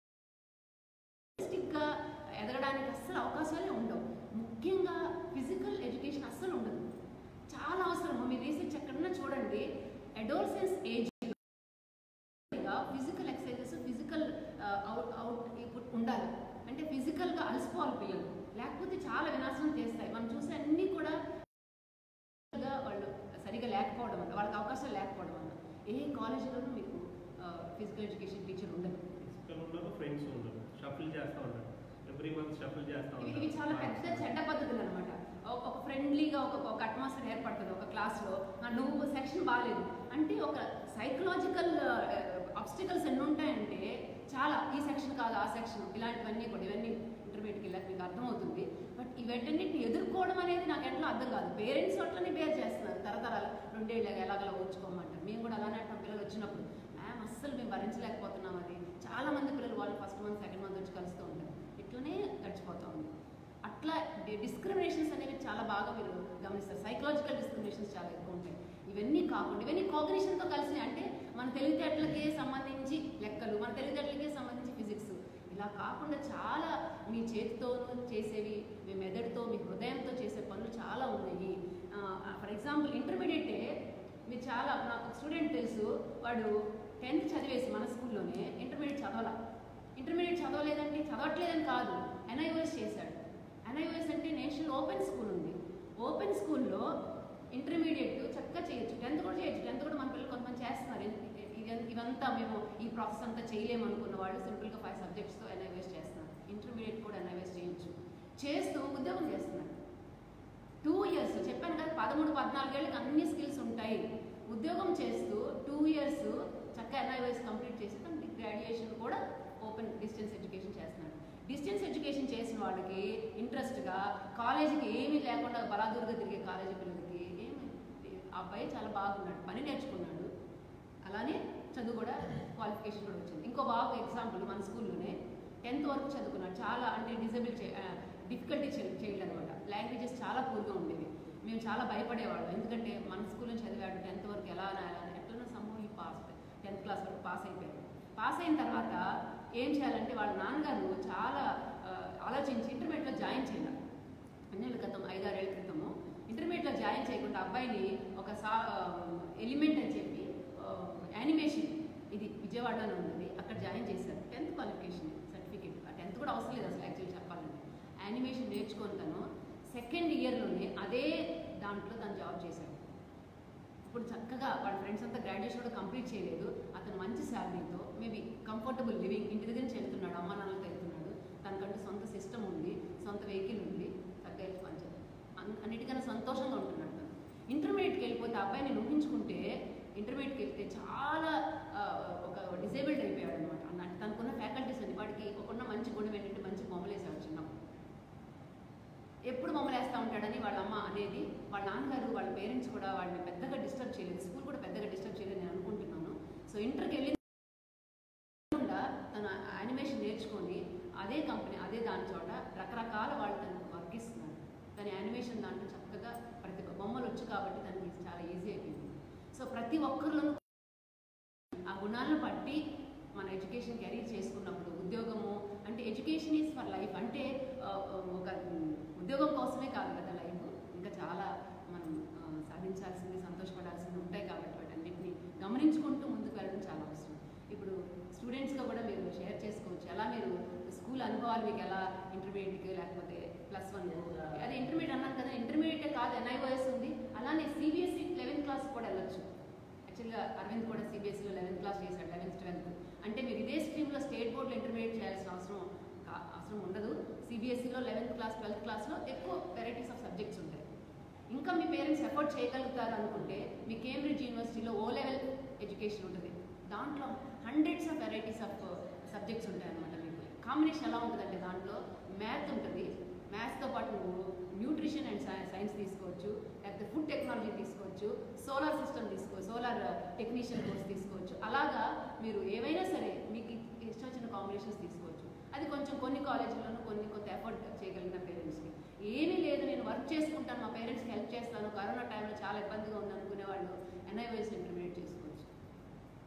[SPEAKER 1] గా ఎదగడానికి అస్సలు అవకాశాలే ఉండవు ముఖ్యంగా ఫిజికల్ ఎడ్యుకేషన్ అస్సలు ఉండదు చాలా అవసరం మీ రీసెర్చ్ ఎక్కడన్నా చూడండి adolescence age physical exercises physical out out input ఉండాలి అంటే ఫిజికల్గా అలసిపోవాలి పిల్లలు లేకపోతే చాలా వినాశనం చేస్తాయి మనం చూసే అన్నీ కూడా గా వాళ్ళు సరిగా లేకపోవడం వల్ల వాళ్ళకి అవకాశాలు లేకపోవడం వల్ల ఏ కాలేజీలోనూ మీకు ఫిజికల్ ఎడ్యుకేషన్ టీచర్ ఉండదు
[SPEAKER 4] ఫిజికల్ ఉండరు ఫ్రెండ్స్ ఉండరు షఫిల్ చేస్తూ ఉంటారు ఎవ్రీ మంత్ షఫిల్ చేస్తూ
[SPEAKER 1] ఇవి
[SPEAKER 4] ఉంటారు
[SPEAKER 1] ఇవి చాలా పెద్ద చెడ్డ పద్ధతులు అనమాట ఒక ఫ్రెండ్లీగా ఒక ఒక అట్మాస్ఫియర్ ఏర్పడుతుంది ఒక క్లాస్లో నువ్వు సెక్షన్ బాగాలేదు అంటే ఒక సైకలాజికల్ ఆబ్స్టికల్స్ ఎన్ని ఉంటాయంటే చాలా ఈ సెక్షన్ కాదు ఆ సెక్షన్ ఇలాంటివన్నీ కూడా ఇవన్నీ ఇంటర్మీడియట్కి వెళ్ళాక మీకు అర్థమవుతుంది బట్ ఇవన్నింటిని ఎదుర్కోవడం అనేది నాకు ఎట్లా అర్థం కాదు పేరెంట్స్ అట్లనే బేర్ చేస్తున్నారు తరతరాలు రెండేళ్ళు ఎలాగలా ఊచుకోమంటారు మేము కూడా అలానే అంటాం పిల్లలు వచ్చినప్పుడు మ్యామ్ అస్సలు మేము భరించలేకపోతున్నాం అది చాలా మంది పిల్లలు వాళ్ళు ఫస్ట్ మంత్ సెకండ్ మంత్ వచ్చి కలుస్తూ ఉంటారు ఇట్లనే గడిచిపోతూ ఉంది అట్లా డిస్క్రిమినేషన్స్ అనేవి చాలా బాగా మీరు గమనిస్తారు సైకలాజికల్ డిస్క్రిమినేషన్స్ చాలా ఎక్కువ ఉంటాయి ఇవన్నీ కాకుండా ఇవన్నీ కాగ్నిషన్తో కలిసి అంటే మన తెలివితేటలకే సంబంధించి లెక్కలు మన తెలివితేటలకే సంబంధించి ఫిజిక్స్ ఇలా కాకుండా చాలా మీ చేతితో చేసేవి మీ మెదడుతో మీ హృదయంతో చేసే పనులు చాలా ఉన్నాయి ఫర్ ఎగ్జాంపుల్ ఇంటర్మీడియటే మీరు చాలా నాకు ఒక స్టూడెంట్ తెలుసు వాడు టెన్త్ చదివేసి మన స్కూల్లోనే ఇంటర్మీడియట్ చదవాల ఇంటర్మీడియట్ చదవలేదంటే చదవట్లేదని కాదు ఎన్ఐఓఎస్ చేశాడు ఎన్ఐఓఎస్ అంటే నేషనల్ ఓపెన్ స్కూల్ ఉంది ఓపెన్ స్కూల్లో ఇంటర్మీడియట్ చక్కగా చేయొచ్చు టెన్త్ కూడా చేయొచ్చు టెన్త్ కూడా మన పిల్లలు కొంతమంది చేస్తున్నారు ఇ- ఇ- ఇవంతా మేము ఈ ప్రాసెస్ అంతా చేయలేము అనుకున్న వాళ్ళు సింపుల్గా ఫైవ్ సబ్జెక్ట్స్తో ఎన్ఐవేస్ చేస్తున్నారు ఇంటర్మీడియట్ కూడా ఎన్ఐవేస్ చేయొచ్చు చేస్తూ ఉద్యోగం చేస్తున్నారు టూ ఇయర్స్ చెప్పాను కదా పదమూడు పద్నాలుగేళ్ళకి అన్ని స్కిల్స్ ఉంటాయి ఉద్యోగం చేస్తూ టూ ఇయర్స్ చక్కగా ఎన్ఐవైస్ కంప్లీట్ చేసి తను గ్రాడ్యుయేషన్ కూడా ఓపెన్ డిస్టెన్స్ ఎడ్యుకేషన్ చేస్తున్నాడు డిస్టెన్స్ ఎడ్యుకేషన్ చేసిన వాళ్ళకి ఇంట్రెస్ట్గా కాలేజీకి ఏమీ లేకుండా బలాదూరుగా తిరిగే కాలేజీ పిల్లలకి ఏమి ఆ అబ్బాయి చాలా బాగున్నాడు పని నేర్చుకున్నాడు అలానే చదువు కూడా క్వాలిఫికేషన్ కూడా వచ్చింది ఇంకో బాబు ఎగ్జాంపుల్ మన స్కూల్లోనే టెన్త్ వరకు చదువుకున్నాడు చాలా అంటే డిజబుల్ డిఫికల్టీ చైల్డ్ అనమాట లాంగ్వేజెస్ చాలా పూర్గా ఉండేవి మేము చాలా భయపడేవాళ్ళం ఎందుకంటే మన స్కూల్లో చదివాడు టెన్త్ వరకు ఎలా అని ఎలా అని ఎట్లన్నా సమూహ పాస్ టెన్త్ క్లాస్ వరకు పాస్ అయిపోయాడు పాస్ అయిన తర్వాత ఏం చేయాలంటే వాళ్ళ నాన్నగారు చాలా ఆ, ఆలోచించి ఇంటర్మీడియట్లో జాయిన్ చేయాలి అన్నేళ్ళ క్రితం ఐదారేళ్ల క్రితము ఇంటర్మీడియట్లో జాయిన్ చేయకుండా అబ్బాయిని ఒక సా ఎలిమెంట్ అని చెప్పి యానిమేషన్ ఇది విజయవాడలో ఉన్నది అక్కడ జాయిన్ చేశారు టెన్త్ క్వాలిఫికేషన్ సర్టిఫికేట్ ఆ టెన్త్ కూడా అవసరం లేదు అసలు యాక్చువల్లీ చెప్పాలంటే యానిమేషన్ నేర్చుకొని తను సెకండ్ ఇయర్లోనే అదే దాంట్లో తను జాబ్ చేశాడు ఇప్పుడు చక్కగా వాళ్ళ ఫ్రెండ్స్ అంతా గ్రాడ్యుయేషన్ కూడా కంప్లీట్ చేయలేదు అతను మంచి శాలరీతో మేబీ కంఫర్టబుల్ లివింగ్ ఇంటి దగ్గర నుంచి వెళ్తున్నాడు అమ్మ నాన్నలతో వెళ్తున్నాడు తనకంటూ సొంత సిస్టమ్ ఉంది సొంత వెహికల్ ఉంది చక్కగా వెళ్ళి పనిచేయాలి అన్- అన్నిటికన్నా సంతోషంగా ఉంటున్నాడు తను ఇంటర్మీడియట్కి వెళ్ళిపోతే ఆ అబ్బాయిని ఊహించుకుంటే ఇంటర్మీడియట్కి వెళ్తే చాలా ఆ, ఒక డిసేబుల్డ్ అయిపోయాడు అనమాట అంటే తనకున్న ఫ్యాకల్టీస్ అని వాడికి ఒకన్న మంచి గుణం ఏంటంటే మంచి బొమ్మలు వేసాడు చిన్నప్పుడు ఎప్పుడు మమ్మల్ని వేస్తూ ఉంటాడని వాళ్ళ అమ్మ అనేది వాళ్ళ నాన్నగారు వాళ్ళ పేరెంట్స్ కూడా వాళ్ళని పెద్దగా డిస్టర్బ్ చేయలేదు స్కూల్ కూడా పెద్దగా డిస్టర్బ్ చేయలేదు నేను అనుకుంటున్నాను సో ఇంటర్కి వెళ్ళిన కాకుండా తను యానిమేషన్ నేర్చుకొని అదే కంపెనీ అదే దాని చోట రకరకాల వాళ్ళు తనకు వర్క్ ఇస్తున్నారు తన యానిమేషన్ దాంట్లో చక్కగా ప్రతి బొమ్మలు వచ్చు కాబట్టి తనకి చాలా ఈజీ అయిపోయింది సో ప్రతి ఒక్కరిలోనూ ఆ గుణాలను బట్టి మన ఎడ్యుకేషన్ కెరీర్ చేసుకున్నప్పుడు ఉద్యోగము అంటే ఎడ్యుకేషన్ ఈజ్ ఫర్ లైఫ్ అంటే ఆ, ఒక ఉద్యోగం కోసమే కాదు కదా లైఫ్ ఇంకా చాలా మనం ఆ, సాధించాల్సింది సంతోషపడాల్సింది ఉంటాయి కాబట్టి వాటన్నిటిని గమనించుకుంటూ ముందుకు వెళ్ళడం చాలా అవసరం ఇప్పుడు స్టూడెంట్స్గా కూడా మీరు షేర్ చేసుకోవచ్చు ఎలా మీరు స్కూల్ అనుభవాలు మీకు ఎలా ఇంటర్మీడియట్కి లేకపోతే ప్లస్ వన్ అదే ఇంటర్మీడియట్ అన్నాను కదా ఇంటర్మీడియటే కాదు ఎన్ఐఓఎస్ ఉంది అలానే సిబిఎస్ఈ లెవెన్త్ క్లాస్ కూడా వెళ్ళొచ్చు యాక్చువల్గా అరవింద్ కూడా సిబిఎస్ఈలో లెవెన్త్ క్లాస్ చేశాడు లెవెన్త్ ట్వెల్త్ అంటే మీరు ఇదే స్ట్రీమ్లో స్టేట్ బోర్డులో ఇంటర్మీడియట్ చేయాల్సిన అవసరం కా- అవసరం ఉండదు సిబిఎస్ఈలో లెవెన్త్ క్లాస్ ట్వెల్త్ క్లాస్లో ఎక్కువ వెరైటీస్ ఆఫ్ సబ్జెక్ట్స్ ఉంటాయి ఇంకా మీ పేరెంట్స్ ఎఫర్ట్ చేయగలుగుతారు అనుకుంటే మీ కేంబ్రిడ్జ్ యూనివర్సిటీలో ఓ లెవెల్ ఎడ్యుకేషన్ ఉంటుంది దాంట్లో hundreds of varieties of subjects ఉంటాయి అనమాట మీకు కాంబినేషన్ ఎలా ఉంటుందంటే దాంట్లో మ్యాథ్ ఉంటుంది మ్యాథ్స్తో పాటు నువ్వు న్యూట్రిషన్ అండ్ సైన్స్ తీసుకోవచ్చు లేకపోతే ఫుడ్ టెక్నాలజీ తీసుకోవచ్చు సోలార్ సిస్టమ్ తీసుకో సోలార్ టెక్నీషియన్ కోర్స్ తీసుకోవచ్చు అలాగా మీరు ఏవైనా సరే మీకు ఇష్టం వచ్చిన కాంబినేషన్స్ తీసుకోవచ్చు అది కొంచెం కొన్ని కాలేజీల్లోనూ కొన్ని కొంత ఎఫర్ట్ చేయగలిగిన పేరెంట్స్కి ఏమీ లేదు నేను వర్క్ చేసుకుంటాను మా పేరెంట్స్కి హెల్ప్ చేస్తాను కరోనా టైంలో చాలా ఇబ్బందిగా ఉంది అనుకునే వాళ్ళు ఎన్ఐవైఎస్ ఇంటర్మీడియట్ చేసుకోవచ్చు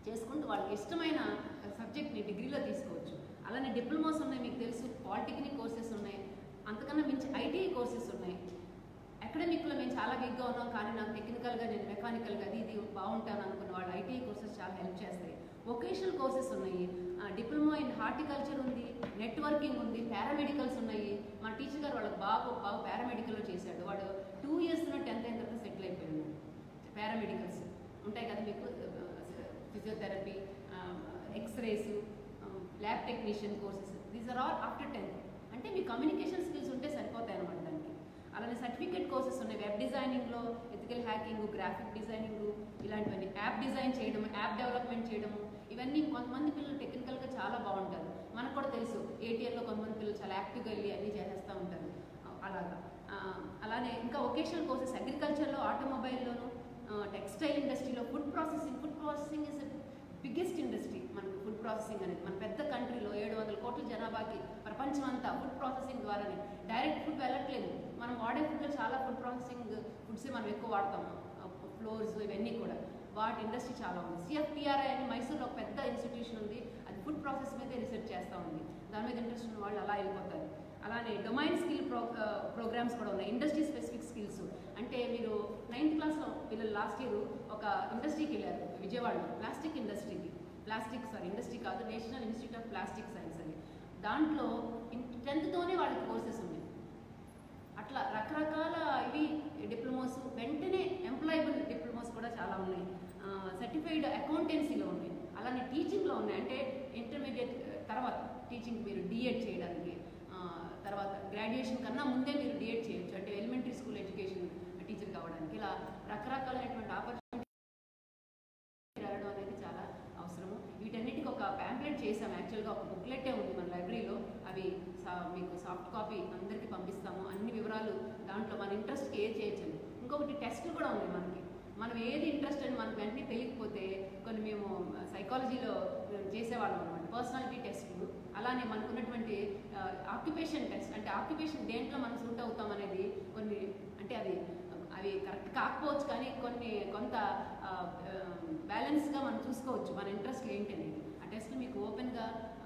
[SPEAKER 1] చేసుకుంటూ వాళ్ళకి ఇష్టమైన సబ్జెక్ట్ని డిగ్రీలో తీసుకోవచ్చు అలానే డిప్లొమాస్ ఉన్నాయి మీకు తెలుసు పాలిటెక్నిక్ కోర్సెస్ ఉన్నాయి అంతకన్నా మించి ఐటీ కోర్సెస్ ఉన్నాయి అకాడమిక్లో మేము చాలా వీక్గా ఉన్నాం కానీ నాకు టెక్నికల్గా నేను మెకానికల్గా అది ఇది బాగుంటాను అనుకున్న వాళ్ళు ఐటీ కోర్సెస్ చాలా హెల్ప్ చేస్తాయి వొకేషనల్ కోర్సెస్ ఉన్నాయి డిప్లొమా ఇన్ హార్టికల్చర్ ఉంది నెట్వర్కింగ్ ఉంది పారామెడికల్స్ ఉన్నాయి మా టీచర్ గారు వాళ్ళకి బాగా బాగా పారామెడికల్లో చేశాడు వాడు టూ ఇయర్స్లో టెన్త్ అయిన తర్వాత సెటిల్ అయిపోయాడు పారామెడికల్స్ ఉంటాయి కదా మీకు physiotherapy x-rays lab technician courses these are all after tenth అంటే మీ కమ్యూనికేషన్ స్కిల్స్ ఉంటే సరిపోతాయి అనమాట దానికి అలానే సర్టిఫికేట్ కోర్సెస్ ఉన్నాయి వెబ్ డిజైనింగ్లో ఎథికల్ హ్యాకింగ్ గ్రాఫిక్ డిజైనింగ్ ఇలాంటివన్నీ యాప్ డిజైన్ చేయడం యాప్ డెవలప్మెంట్ చేయడము ఇవన్నీ కొంతమంది పిల్లలు టెక్నికల్గా చాలా బాగుంటారు మనకు కూడా తెలుసు ఏటీఎల్లో కొంతమంది పిల్లలు చాలా యాక్టివ్గా వెళ్ళి అన్నీ చేసేస్తూ ఉంటారు ఆ, అలాగా ఆ, అలానే ఇంకా వొకేషనల్ కోర్సెస్ అగ్రికల్చర్లో ఆటోమొబైల్లోను టెక్స్టైల్ ఇండస్ట్రీలో food processing food processing is biggest industry మనకు ఫుడ్ ప్రాసెసింగ్ అనేది మన పెద్ద కంట్రీలో ఏడు వందల కోట్ల జనాభాకి ప్రపంచం అంతా ఫుడ్ ప్రాసెసింగ్ ద్వారానే డైరెక్ట్ ఫుడ్ వెళ్ళట్లేదు మనం వాడే ఫుడ్లో చాలా ఫుడ్ ప్రాసెసింగ్ ఫుడ్స్ మనం ఎక్కువ వాడతాం ఫ్లోర్స్ ఇవన్నీ కూడా వాటి ఇండస్ట్రీ చాలా ఉంది సిఎఫ్టిఆర్ఐ అని మైసూర్లో ఒక పెద్ద ఇన్స్టిట్యూషన్ ఉంది అది ఫుడ్ ప్రాసెస్ మీదే రీసెర్చ్ చేస్తూ ఉంది దాని మీద ఇంట్రెస్ట్ ఉన్న వాళ్ళు అలా వెళ్ళిపోతారు అలానే డొమైన్ స్కిల్ ప్రో ప్రోగ్రామ్స్ కూడా ఉన్నాయి ఇండస్ట్రీ స్పెసిఫిక్ స్కిల్స్ అంటే మీరు నైన్త్ క్లాస్లో పిల్లలు లాస్ట్ ఇయర్ ఒక ఇండస్ట్రీకి వెళ్ళారు విజయవాడలో ప్లాస్టిక్ ఇండస్ట్రీకి ప్లాస్టిక్ సారీ ఇండస్ట్రీ కాదు national institute of plastic science అని దాంట్లో టెన్త్తోనే వాళ్ళకి కోర్సెస్ ఉన్నాయి అట్లా రకరకాల ఇవి డిప్లొమాస్ వెంటనే ఎంప్లాయబుల్ డిప్లొమాస్ కూడా చాలా ఉన్నాయి సర్టిఫైడ్ అకౌంటెన్సీలో ఉన్నాయి అలానే టీచింగ్లో ఉన్నాయి అంటే ఇంటర్మీడియట్ తర్వాత టీచింగ్ మీరు డిఎడ్ చేయడానికి ఆ, తర్వాత గ్రాడ్యుయేషన్ కన్నా ముందే మీరు డిఎడ్ చేయొచ్చు అంటే ఎలిమెంటరీ స్కూల్ ఎడ్యుకేషన్ టీచర్ కావడానికి ఇలా రకరకాలైనటువంటి ఆపర్చునిటీ వెళ్ళడం అనేది చాలా అవసరము వీటన్నిటికి ఒక ప్యాంప్లెట్ చేసాం యాక్చువల్గా ఒక బుక్లెటే ఉంది మన లైబ్రరీలో అవి సా- మీకు సాఫ్ట్ కాపీ అందరికీ పంపిస్తాము అన్ని వివరాలు దాంట్లో మన ఇంట్రెస్ట్కి ఏది చేయొచ్చు ఇంకొకటి టెస్ట్లు కూడా ఉన్నాయి మనకి మనం ఏది ఇంట్రెస్ట్ అని మనకు వెంటనే తెలియకపోతే కొన్ని మేము సైకాలజీలో చేసేవాళ్ళం అనమాట పర్సనాలిటీ టెస్ట్లు అలానే మనకు ఉన్నటువంటి ఆక్యుపేషన్ టెస్ట్ అంటే ఆక్యుపేషన్ దేంట్లో మనం సూట్ అవుతాం అనేది కొన్ని అంటే అది అవి కరెక్ట్ కాకపోవచ్చు కానీ కొన్ని కొంత బ్యాలెన్స్గా మనం చూసుకోవచ్చు మన ఇంట్రెస్ట్ ఏంటి అనేది ఆ టెస్ట్ మీకు ఓపెన్గా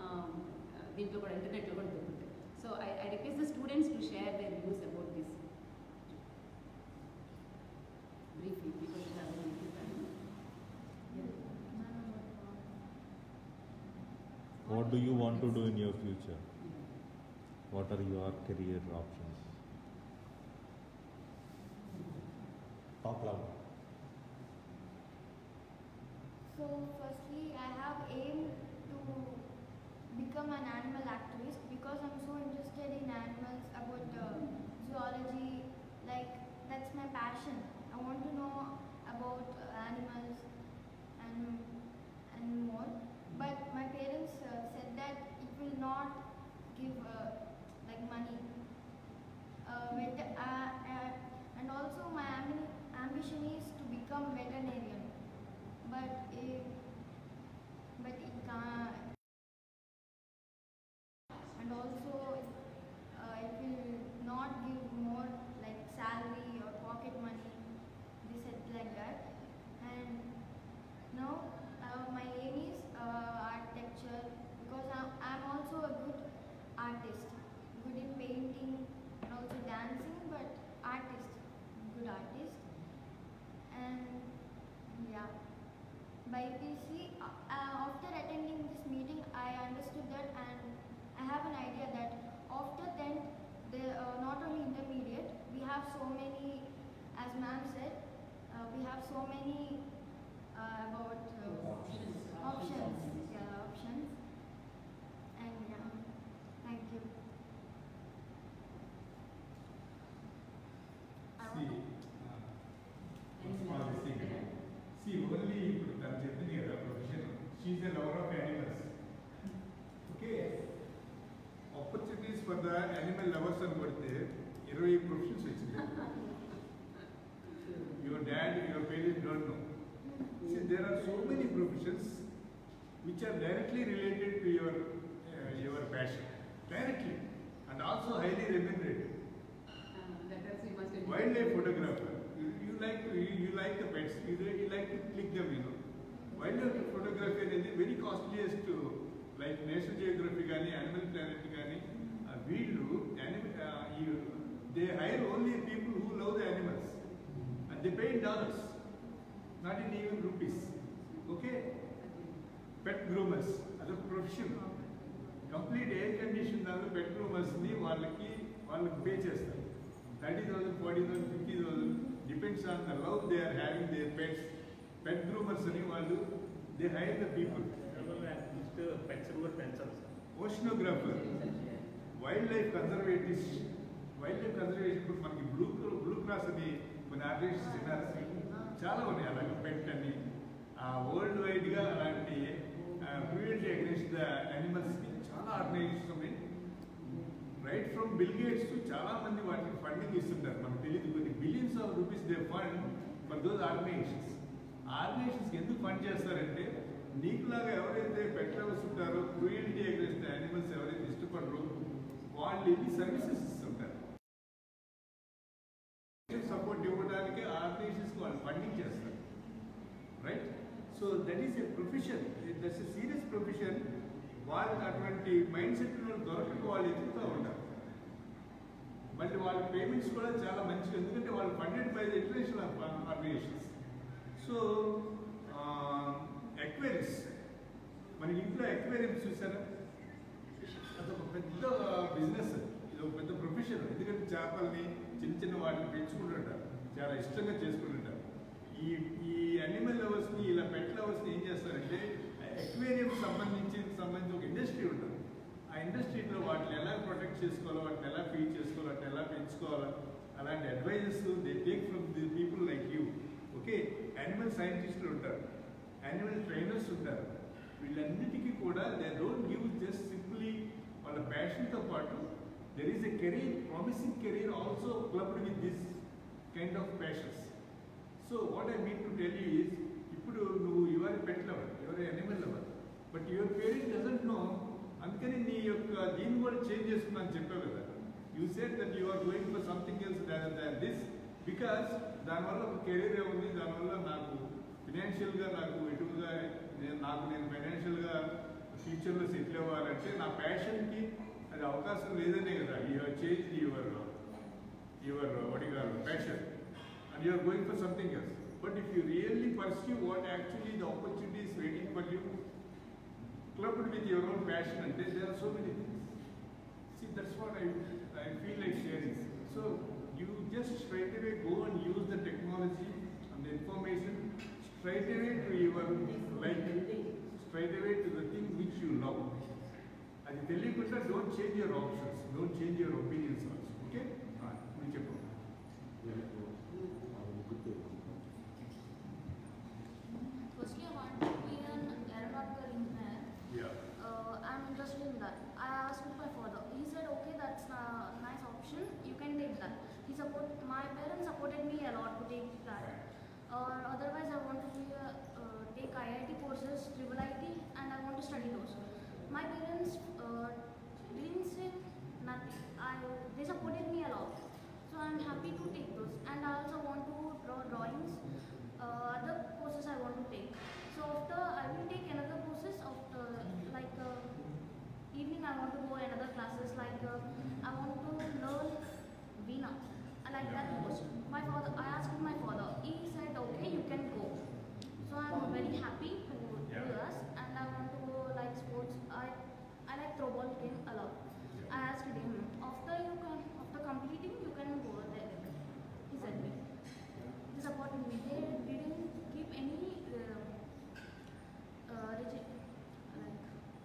[SPEAKER 1] దీంట్లో కూడా ఇంటర్నెట్లో కూడా దొరుకుతాయి so I I request the students to share their views about this briefly because
[SPEAKER 5] What do you want to do in your future? What are your career options? Talk loud.
[SPEAKER 6] So firstly, I have aimed to become an animal activist because I'm so interested in animals, about uh, zoology, like that's my passion. I want to know about uh, animals and and more. But my parents uh, said that it will not give uh, like money. Uh, vet- uh, uh, and also my ambi- ambition is to become veterinarian but it, but it can't and also uh, it will not give more like salary or pocket money they said like that and now uh, my aim is uh, architecture because I'm, I'm also a good artist good in painting and also dancing but artist good artist and yeah by PC, uh, uh, after attending this meeting, I understood that and I have an idea that after 10th, the, uh, not only intermediate, we have so many, as ma'am said, uh, we have so many uh, about uh,
[SPEAKER 1] Options.
[SPEAKER 6] options, yeah, options. And yeah, thank you. I
[SPEAKER 2] See,
[SPEAKER 6] want
[SPEAKER 2] uh, small thing. See, only ఇప్పుడు తను చెప్పింది కదా profession she's a lover of animals okay opportunities for the animal lovers అని కొడితే ఇరవై professions వచ్చింది your dad your parents don't know See, there are so many professions which are directly related to your uh, your passion, directly, and also highly remunerated.
[SPEAKER 1] that also you must
[SPEAKER 2] Wildlife photographer, you, you like to, you, you like the pets, you, you like to click them, you know. Wildlife photography like national geography కానీ animal planet కానీ వీళ్ళు they hire only people who love the animals and they pay in dollars not in even rupees okay pet groomers అదొక profession complete air condition దానిలో పెట్ గ్రూమర్స్ని వాళ్ళకి వాళ్ళకి pay చేస్తారు thirty thousand forty thousand fifty thousand depends on the love they are having their pets pet groomers అని వాళ్ళు they hire the people
[SPEAKER 4] at least pets కూడా పెంచాలి sir
[SPEAKER 2] oceanographer wildlife conservatist wildlife conservation ఇప్పుడు మనకి blue blue cross అని కొన్ని organisations విన్నారా చాలా ఉన్నాయి అలాగే పెట్ అని వరల్డ్ వైడ్గా అలాంటి క్రూయల్టీ అగేన్స్ట్ ద యానిమల్స్కి చాలా ఆర్గనైజేషన్స్ ఉన్నాయి right from Bill Gates to చాలా మంది వాటికి ఫండింగ్ ఇస్తుంటారు మనకు తెలియదు కొన్ని billions of rupees they fund for those organisations organisations ఎందుకు ఫండ్ చేస్తారంటే నీకులాగా ఎవరైతే పెట్ లవర్స్ ఉంటారో క్రూయల్టీ అగేన్స్ట్ యానిమల్స్ ఎవరైతే ఇష్టపడరో వాళ్ళు ఇది సర్వీసెస్ ఇస్తుంటారు సపోర్ట్ ఇవ్వడానికి ఆర్గనైజేషన్స్ వాళ్ళు ఫండింగ్ చేస్తారు right so that is a profession that's a serious profession వాళ్ళకి అటువంటి మైండ్ సెట్ దొరకక వాళ్ళు ఎదుగుతూ ఉంటారు మళ్ళీ వాళ్ళ పేమెంట్స్ కూడా చాలా మంచిగా ఎందుకంటే వాళ్ళు funded by the international organisations so ఎక్వైరీస్ మనకి ఇంట్లో ఎక్వైరియమ్స్ చూసారా అదొక పెద్ద బిజినెస్ ఇది ఒక పెద్ద ప్రొఫెషన్ ఎందుకంటే చేపల్ని చిన్న చిన్న వాటిని పెంచుకుంటుంటారు చాలా ఇష్టంగా చేసుకుంటుంటారు ఈ ఈ అనిమల్ లవర్స్ని ఇలా పెట్ లవర్స్ని ఏం చేస్తారంటే ఎక్వేరియం సంబంధించి సంబంధించి ఒక ఇండస్ట్రీ ఉంటుంది ఆ ఇండస్ట్రీలో వాటిని ఎలా ప్రొటెక్ట్ చేసుకోవాలో వాటిని ఎలా ఫీడ్ చేసుకోవాలో వాటిని ఎలా పెంచుకోవాలో అలాంటి advises they take from the people like you okay animal సైంటిస్టులు ఉంటారు యానిమల్ ట్రైనర్స్ ఉంటారు వీళ్ళన్నిటికీ కూడా they don't give just simply వాళ్ళ ప్యాషన్తో పాటు there is a career promising career also clubbed with this kind of passions so what I mean to tell you is ఇప్పుడు నువ్వు your pet lover your animal lover but your parent doesn't know అందుకని నీ యొక్క దీన్ని కూడా change చేసుకున్నా అని చెప్పావు కదా you set that you are going for something else than than this because దానివల్ల ఒక కెరీర్ ఉంది దానివల్ల నాకు ఫినాన్షియల్గా నాకు ఎటుగా నేను నాకు నేను ఫైనాన్షియల్గా ఫ్యూచర్లో సెటిల్ అవ్వాలంటే నా ప్యాషన్కి అది అవకాశం లేదనే కదా you have change your your what you passion and you are going for something else. But if you really pursue what actually the opportunity is waiting for you, clubbed with your own passion, and then there are so many things. See, that's what I, I feel like sharing. So you just straight away go and use the technology and the information straight away to your life, straight away to the thing which you love. అది తెలియకుండా don't change your options don't change your opinions also okay మీరు చెప్పండి
[SPEAKER 6] Firstly, I want to be an aeronautical engineer.
[SPEAKER 2] Yeah.
[SPEAKER 6] Uh, I'm interested in that. I asked my father. He said, okay, that's a nice option. You can take that. He support. My parents supported me a lot to take that. Or otherwise, I want to be a, uh, take IIT courses, triple IT, and I want to study those. My parents uh, didn't say nothing. I they supported me a lot. So I'm happy to take those. And I also want to draw drawings. Uh, other courses I want to take. So after I will take another courses after like uh, evening I want to go another classes like uh, I want to learn Veena. I like that course. My father, I asked my father. He said okay you can go. So I'm very happy to
[SPEAKER 2] Yeah.
[SPEAKER 6] do this and I want to go like sports. I I like throwball game a lot. I asked him after you can after completing you can go there. He said me. They supported me. They didn't keep any uh, uh, regi- like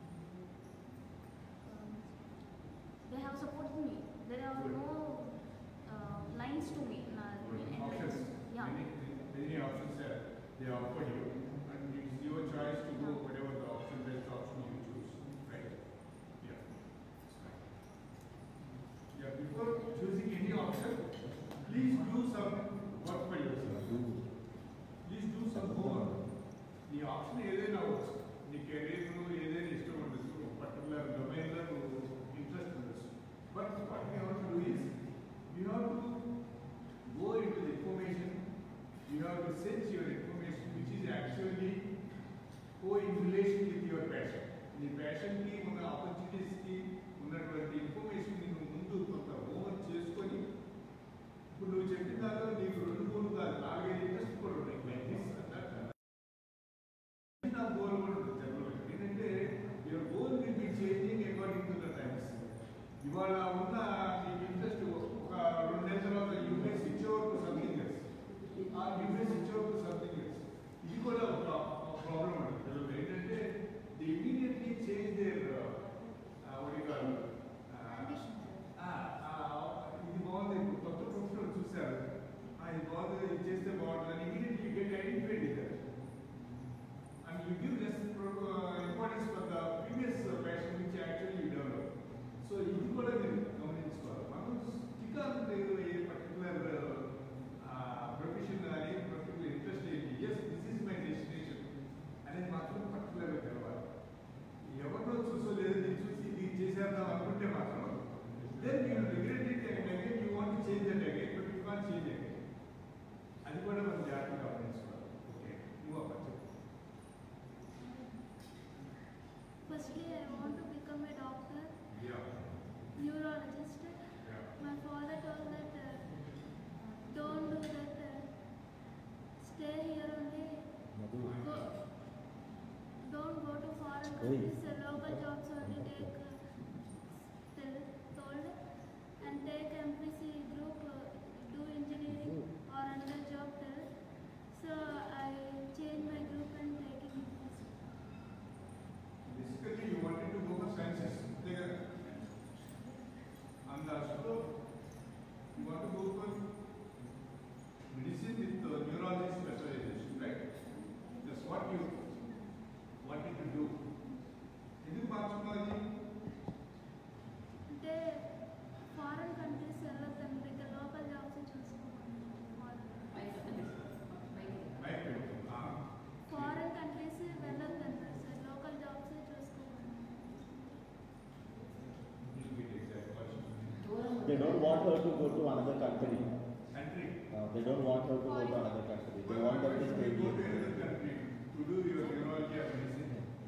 [SPEAKER 6] um, they have supported me. There are
[SPEAKER 2] Good.
[SPEAKER 6] no uh, lines to me. Uh,
[SPEAKER 2] options.
[SPEAKER 6] Yeah.
[SPEAKER 2] Many, many options there. They offer you, and it's your choice to go whatever the option, best option you choose, right? Yeah. Yeah, before choosing any option, please do some work for yourself. Please do some homework. నీ option ఏదైనా అవ్వచ్చు నీ career ఏదైనా ఇష్టం ఉండొచ్చు particular డొమైన్లో నువ్వు interest ఉండొచ్చు but what you have to do is you have to go into the information, you have to sense your information which is actually co in relation with your passion. నీ passion కి
[SPEAKER 7] countries, uh, local jobs only take uh, tell, told and take MPC group, uh, do engineering or another job tell. So I change my group and taking MPC.
[SPEAKER 2] Basically, you wanted to go for sciences. There. And also, you want to go for medicine with uh, neurology specialization, right? That's what you wanted to do. ఎందుకు మార్చుకున్నది
[SPEAKER 7] అంటే foreign countries వెళ్ళొద్దండి ఇక్కడ local jobs చూసుకోవాలి
[SPEAKER 1] బయట అంటే బయట
[SPEAKER 2] బయట పెట్టు. ఆ,
[SPEAKER 7] ఫారెన్ కంట్రీస్ వెళ్ళొద్దంటారు సార్ లోకల్ జాబ్స్ చూసుకోవాలి
[SPEAKER 2] you get exact question.
[SPEAKER 1] దూరం
[SPEAKER 5] They don't want her to go to another country.
[SPEAKER 2] Country.
[SPEAKER 5] Uh, they don't want her to go to another country. They want her to stay
[SPEAKER 2] Go to
[SPEAKER 5] here.
[SPEAKER 2] another country to do your neurology or medicine.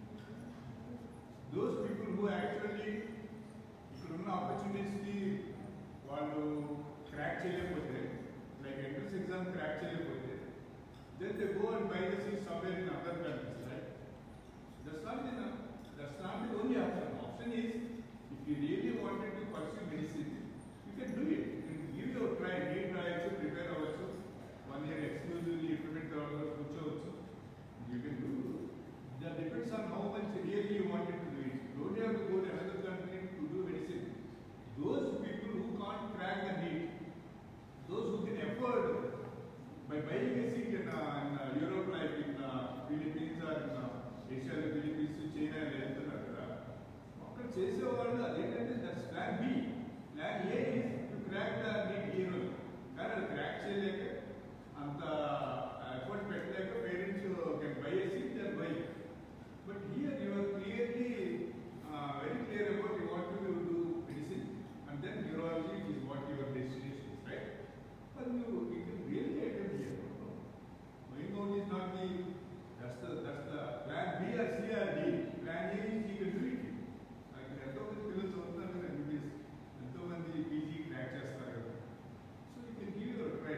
[SPEAKER 2] Those people who actually ఇక్కడ ఉన్న ఆపర్చునిటీస్కి వాళ్ళు crack చేయలేకపోతే like entrance exam crack చేయలేకపోతే then they go and buy the seat somewhere in other countries right that's not the that's not the only option option is if you really wanted to pursue medicine you can do it give your try NEET రాయొచ్చు prepare అవ్వచ్చు one year exclusively implement అవ్వాలి కూర్చోవచ్చు you can do that depends on how much really you wanted to do it. Don't have to go to another country to do medicine. Those people who can't crack the NEET, those who can afford by buying a seat in, uh, in uh, Europe like in uh, Philippines or in uh, Asia, the Philippines, China, వెళ్తున్నారు కదా అక్కడ చేసేవాళ్ళు అదేంటంటే that's plan B plan A is to crack the NEET ఈ రోజు కానీ అది crack చేయలేక అంత ఎఫర్ట్ పెట్టలేక parents can buy a seat there buy but here you are clearly very clear about you want to do medicine and then neurology is what your destination right but you you can really attempt here Going out is not the, that's the, that's the plan B or C or D. Plan A is you can do it. నాకు ఎంతో మంది పిల్లలు చదువుతున్నారు కదా MBBS ఎంతో మంది PG crack చేస్తారు కదా so you can give your try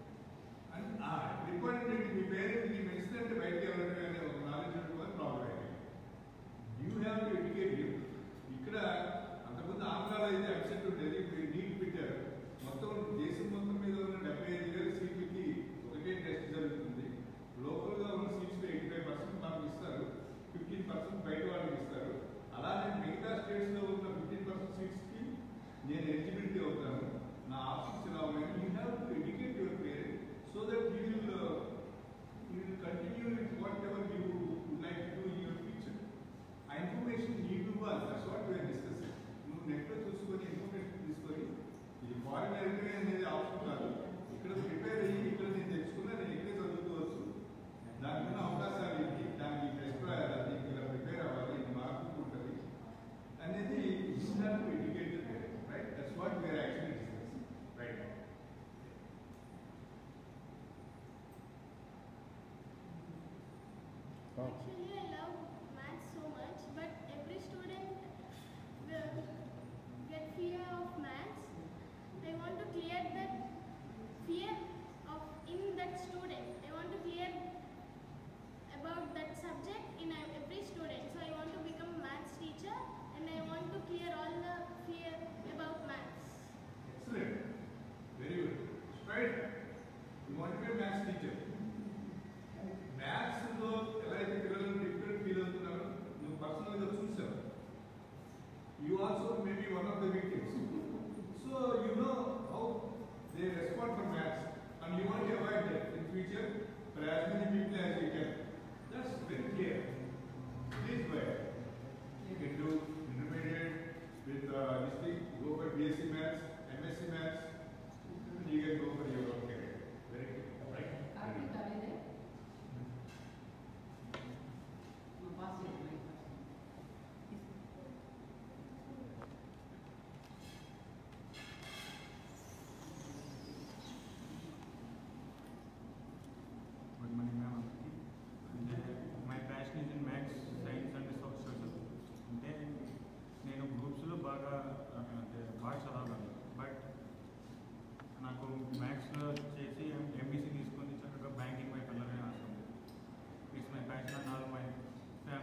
[SPEAKER 2] and important ఏంటి మీ పేరెంట్ మీ మెడిసిన్ అంటే బయటకి వెళ్ళడం కానీ ఒక నాలెడ్జ్ ఉంటుంది ప్రాబ్లం అయింది you have to educate you ఇక్కడ అంతకుముందు ఆంధ్రాలో అయితే అబ్సెంట్ ఉండేది ఇప్పుడు నీట్ పెట్టారు మొత్తం దేశం మొత్తం మీద ఉన్న డెబ్బై ఐదు వేల సీట్లకి ఒకటే టెస్ట్ జరుగుతుంది లోకల్గా ఉన్న సీట్స్ ఎయిటీ ఫైవ్ పర్సెంట్ మనకు ఇస్తారు ఫిఫ్టీన్ పర్సెంట్ బయట వాళ్ళకి ఇస్తారు అలానే మిగతా స్టేట్స్లో ఉన్న ఫిఫ్టీన్ పర్సెంట్ సీట్స్కి నేను ఎలిజిబిలిటీ అవుతాను నా ఆప్షన్స్ ఇలా ఉన్నాయి you have to educate your parent so that you will you will continue with whatever you like to do in your future ఆ ఇన్ఫర్మేషన్ నీకు ఇవ్వాలి దట్స్ వాట్ వీఆర్ డిస్కసింగ్ నువ్వు నెట్లో చూసుకొని ఇన్ఫర్మేషన్ తీసుకొని ఇది ఫారిన్ వెళ్ళటమే అనేది ఆప్షన్ కాదు ఇక్కడ ప్రిపేర్ అయ్యి ఇక్కడ నేను తెచ్చుకున్నా నేను ఇక్కడే చదువుకోవచ్చు దానికున్న అవకాశాలు ఏంటి దానికి టెస్ట్ రాయాలి దీనికి ఇలా ప్రిపేర్ అవ్వాలి ఇది మార్పు ఉంటుంది అనేది you have to educate right that's what we are actually discussing right
[SPEAKER 7] Actually, I love maths so much, but every student will get fear of maths. I want to clear that fear of in that student. I want to clear about that subject in every student. So I want to become a maths teacher, and I want to clear all the fear about maths.
[SPEAKER 2] Excellent. Very good. Right? You want to be a maths teacher. Maths లో ఎలా అయితే పిల్లలు different feel అవుతున్నారు నువ్వు personal గా చూసావు you also maybe one of the victims so you know how they respond for maths and you want avoid that in future for as many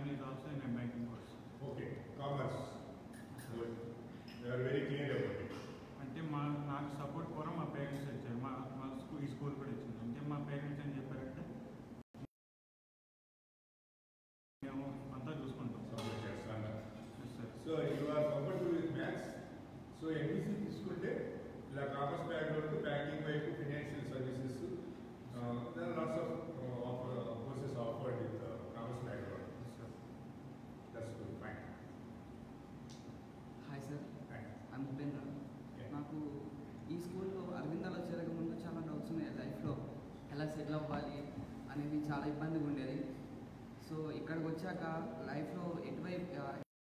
[SPEAKER 8] son is also in a banking course.
[SPEAKER 2] Okay commerce good they are very clear about it
[SPEAKER 8] అంటే మా నాకు support కూడా మా parents ఇచ్చారు మా మా school ఈ school కూడా ఇచ్చింది అంటే మా పేరెంట్స్ ఏం చెప్పారంటే మేము అంతా చూసుకుంటాం
[SPEAKER 2] సపోర్ట్ చేస్తాను
[SPEAKER 8] Yes, sir.
[SPEAKER 2] So you are comfortable with maths so MBC తీసుకుంటే ఇలా కామర్స్ బ్యాక్గ్రౌండ్ బ్యాంకింగ్ వైపు financial services then lots of courses offered with commerce background
[SPEAKER 8] Yes, sir.
[SPEAKER 2] That's good fine
[SPEAKER 9] hi sir
[SPEAKER 2] fine
[SPEAKER 9] I'm Upendra
[SPEAKER 2] Yeah.
[SPEAKER 9] నాకు ఈ స్కూల్లో అరవిందాలో చేరకముందు చాలా doubts ఉన్నాయి లైఫ్లో ఎలా సెటిల్ అవ్వాలి అనేది చాలా ఇబ్బందిగా ఉండేది సో ఇక్కడికి వచ్చాక లైఫ్లో ఎటువైపు ఆ,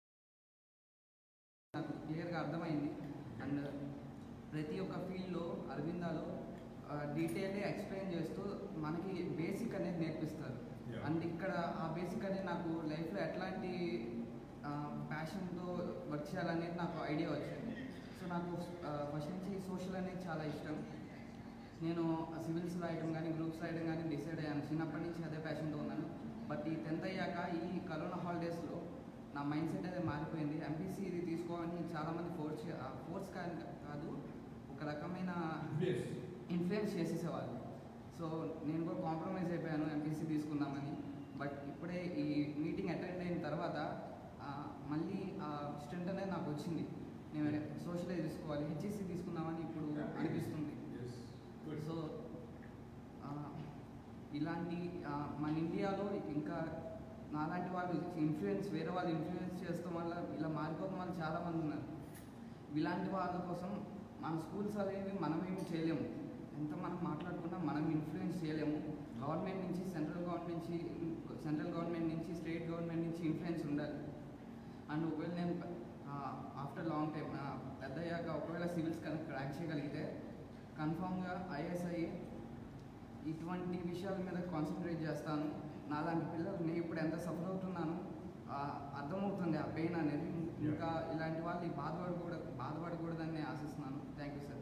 [SPEAKER 9] నాకు క్లియర్గా అర్థమైంది అండ్ ప్రతి ఒక్క ఫీల్డ్లో అరవిందాలో డీటెయిల్గా ఎక్స్ప్లెయిన్ చేస్తూ మనకి బేసిక్ అనేది నేర్పిస్తారు
[SPEAKER 2] Yeah.
[SPEAKER 9] అండ్ ఇక్కడ ఆ బేసిక్ అనేది నాకు లైఫ్లో ఎట్లాంటి ప్యాషన్తో వర్క్ చేయాలనేది నాకు ఐడియా వచ్చింది సో నాకు ఫస్ట్ నుంచి సోషల్ అనేది చాలా ఇష్టం నేను సివిల్స్ రాయడం కానీ గ్రూప్స్ రాయడం కానీ డిసైడ్ అయ్యాను చిన్నప్పటి నుంచి అదే ప్యాషన్తో ఉన్నాను బట్ ఈ టెన్త్ అయ్యాక ఈ కరోనా హాలిడేస్లో నా మైండ్ సెట్ అనేది మారిపోయింది ఎంపీసీ ఇది తీసుకోవాలని చాలామంది ఫోర్స్ ఫోర్స్ కాదు ఒక రకమైన ఇన్ఫ్లుయెన్స్ చేసేసేవాళ్ళు సో నేను కూడా కాంప్రమైజ్ అయిపోయాను ఎంపీసీ తీసుకుందామని బట్ ఇప్పుడే ఈ మీటింగ్ అటెండ్ అయిన తర్వాత ఆ, మళ్ళీ ఆ స్ట్రెంత్ అనేది నాకు వచ్చింది నేను సోషలైజ్ తీసుకోవాలి హెచ్ఈసీ తీసుకుందామని ఇప్పుడు అనిపిస్తుంది
[SPEAKER 2] గుడ్
[SPEAKER 9] సో ఆ, ఇలాంటి ఆ, మన ఇండియాలో ఇంకా నాలాంటి వాళ్ళు ఇన్ఫ్లుయెన్స్ వేరే వాళ్ళు ఇన్ఫ్లుయెన్స్ చేస్తాం వల్ల ఇలా మారిపోతున్న వాళ్ళు చాలామంది ఉన్నారు ఇలాంటి వాళ్ళ కోసం మన స్కూల్స్ అనేవి మనమేమి చేయలేము ఎంత మనం మాట్లాడుకున్నా మనం ఇన్ఫ్లుయెన్స్ చేయలేము గవర్నమెంట్ నుంచి సెంట్రల్ గవర్నమెంట్ నుంచి సెంట్రల్ గవర్నమెంట్ నుంచి స్టేట్ గవర్నమెంట్ నుంచి ఇన్ఫ్లుయెన్స్ ఉండాలి అండ్ ఒకవేళ నేను ఆఫ్టర్ లాంగ్ టైం పెద్ద అయ్యాక ఒకవేళ సివిల్స్ కనుక క్రాక్ చేయగలిగితే కన్ఫామ్గా ఐఎస్ఐ ఇటువంటి విషయాల మీద కాన్సన్ట్రేట్ చేస్తాను నాలాంటి పిల్లలు నేను ఇప్పుడు ఎంత సఫర్ అవుతున్నాను ఆ, అర్థమవుతుంది ఆ పెయిన్ అనేది ఇంకా ఇలాంటి వాళ్ళు బాధపడకూడదు బాధపడకూడదని నేను ఆశిస్తున్నాను thank you sir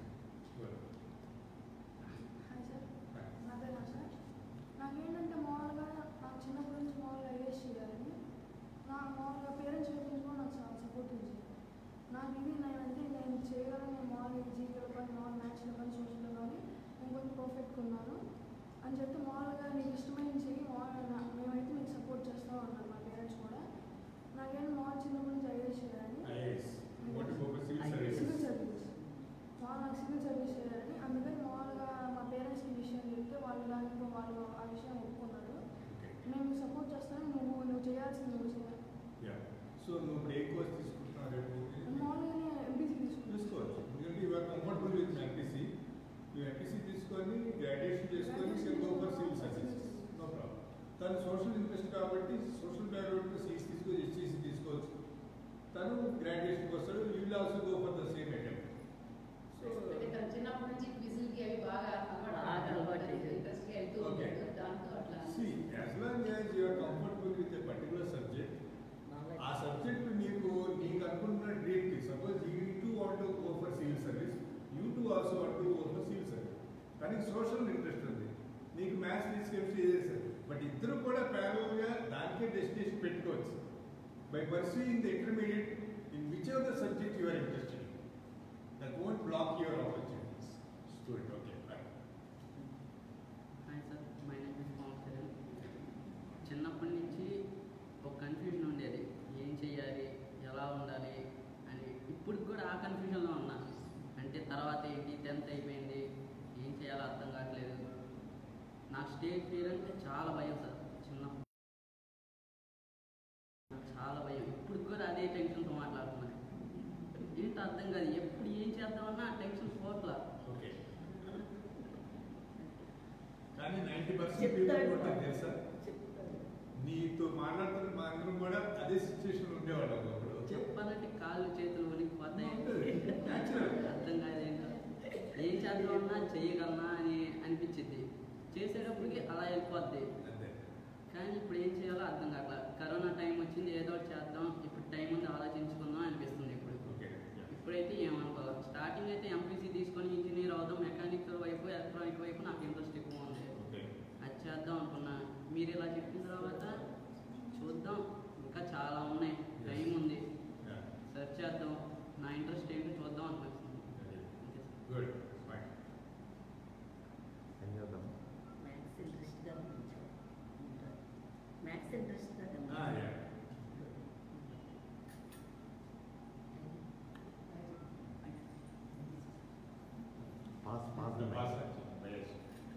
[SPEAKER 7] hi sir నా పేరు సార్ నాకేంటంటే మామూలుగా నాకు చిన్నప్పటి నుంచి మామూలుగా ఐఏఎస్ చేయాలని నా మామూలుగా పేరెంట్స్ కూడా నాకు చాలా సపోర్ట్ చేశారు నాకు ఇది నేనంటే నేను చేయగలను నేను మామూలుగా జీకేలో కానీ మామూలు మ్యాథ్స్లో కానీ సోషల్లో కానీ నేను కొంచెం పర్ఫెక్ట్ ఉన్నాను అని చెప్పి మామూలుగా నీకు ఇష్టమైన చెయ్యి మామూలుగా నా- మేమైతే నీకు సపోర్ట్ చేస్తాం అన్నారు మా పేరెంట్స్ కూడా నాకేంటి మామూలు చిన్నప్పటి నుంచి ఐఏఎస్ చేయాలని
[SPEAKER 2] IAS what about civil
[SPEAKER 7] civil
[SPEAKER 2] services
[SPEAKER 7] service మా నాకు సివిల్ సర్వీస్ చేయాలని అందుకని మామూలుగా మా పేరెంట్స్కి ఈ విషయం చెప్తే వాళ్ళు దానికి వాళ్ళు ఆ విషయం ఒప్పుకున్నారు మేము సపోర్ట్ చేస్తాను నువ్వు నువ్వు చేయాల్సింది నువ్వు చేయాలి
[SPEAKER 2] యా సో నువ్వు ఇప్పుడు ఏ కోర్స్ తీసుకుంటున్నావు రేపు
[SPEAKER 7] మామూలుగానే ఎంపీసీ తీసుకున్నాను
[SPEAKER 2] తీసుకోవచ్చు ఎందుకంటే you are comfortable with MPC నువ్వు ఎంపీసీ తీసుకొని గ్రాడ్యుయేషన్ చేసుకొని can go for civil services no problem తను సోషల్ ఇంట్రెస్ట్ కాబట్టి సోషల్ బ్యాక్గ్రౌండ్ సీట్స్ తీసుకొని హెచ్ఈసీ తీసుకోవచ్చు తను గ్రాడ్యుయేషన్కి వస్తాడు you will also go for the same attempt so
[SPEAKER 1] అంటే తను చిన్నప్పటి నుంచి క్విజిల్కి అవి బాగా
[SPEAKER 10] బాగా అలవాటు చేశారు.
[SPEAKER 1] ఇంట్రెస్ట్గా వెళ్తూ
[SPEAKER 2] Okay.
[SPEAKER 1] ఉంటాడు దాంతో అట్లా
[SPEAKER 2] See, as long as you are comfortable with a particular subject, ఆ సబ్జెక్ట్ నీకు నీకు అనుకున్న డ్రీమ్కి suppose you too want to go for civil service you too also want to go for civil service కానీ social interest ఉంది నీకు maths physics chemistry చేశారు but ఇద్దరు కూడా ప్యారల్గా దానికే డెస్టినేషన్ పెట్టుకోవచ్చు by pursuing the intermediate in which of the subject you are interested that won't block your opportunities student okay fine
[SPEAKER 10] hi sir my name is Pavan Kalyan చిన్నప్పటి నుంచి ఒక కన్ఫ్యూజన్ ఉండేది ఏం చేయాలి ఎలా ఉండాలి అని ఇప్పుడు కూడా ఆ కన్ఫ్యూజన్లో ఉన్నా అంటే తర్వాత ఏంటి టెన్త్ అయిపోయింది ఏం చేయాలో అర్థం కావట్లేదు నాకు స్టేజ్ ఫియర్ అంటే చాలా భయం సార్ చిన్నప్పుడు నాకు చాలా భయం ఇప్పుడు కూడా అదే టెన్షన్తో మాట్లాడుతున్నాను ఏంటో అర్థం కాదు ఎప్పుడు ఏం చేద్దామన్నా ఆ టెన్షన్ పోట్లా
[SPEAKER 2] ఓకే కానీ నైంటీ పర్సెంట్ పీపుల్ కూడా తెలుసా నీతో మాట్లాడుతున్న మా అందరం కూడా అదే సిచ్యువేషన్ ఉండేవాళ్ళం అప్పుడు
[SPEAKER 10] చెప్పాలంటే కాళ్ళు చేతులు వణికిపోతాయి
[SPEAKER 2] Natural.
[SPEAKER 10] అర్థం కాదేంటో ఏం చేద్దామన్నా చేయగలనా అని అనిపించింది చేసేటప్పటికి అలా వెళ్ళిపోద్ది
[SPEAKER 2] అంతే
[SPEAKER 10] కానీ ఇప్పుడు ఏం చేయాలో అర్థం కావట్లా కరోనా టైం వచ్చింది ఏదో ఒకటి చేద్దాం ఇప్పుడు టైం ఉంది ఆలోచించుకుందాం అనిపిస్తుంది ఇప్పుడు
[SPEAKER 2] ఓకే
[SPEAKER 10] ఇప్పుడైతే ఏమనుకోవాలి స్టార్టింగ్ అయితే ఎంపీసీ తీసుకొని ఇంజనీర్ అవుదాం మెకానికల్ వైపు ఎలక్ట్రానిక్ వైపు నాకు ఇంట్రెస్ట్ ఎక్కువ ఉంది
[SPEAKER 2] ఓకే
[SPEAKER 10] అది చేద్దాం అనుకున్నా మీరు ఇలా చెప్పిన తర్వాత చూద్దాం ఇంకా చాలా ఉన్నాయి టైం ఉంది సెర్చ్ చేద్దాం నా ఇంట్రెస్ట్ ఏంటో చూద్దాం అనిపిస్తుంది
[SPEAKER 2] గుడ్ ఫైన్
[SPEAKER 5] ఏం చేద్దాం
[SPEAKER 11] మ్యాథ్స్ ఇంట్రెస్ట్గా అనిపించావు మ్యాథ్స్ ఇంట్రెస్ట్గా
[SPEAKER 2] Ah, yeah.
[SPEAKER 5] Pass pass the
[SPEAKER 2] Pass
[SPEAKER 5] match
[SPEAKER 2] actually. Yes.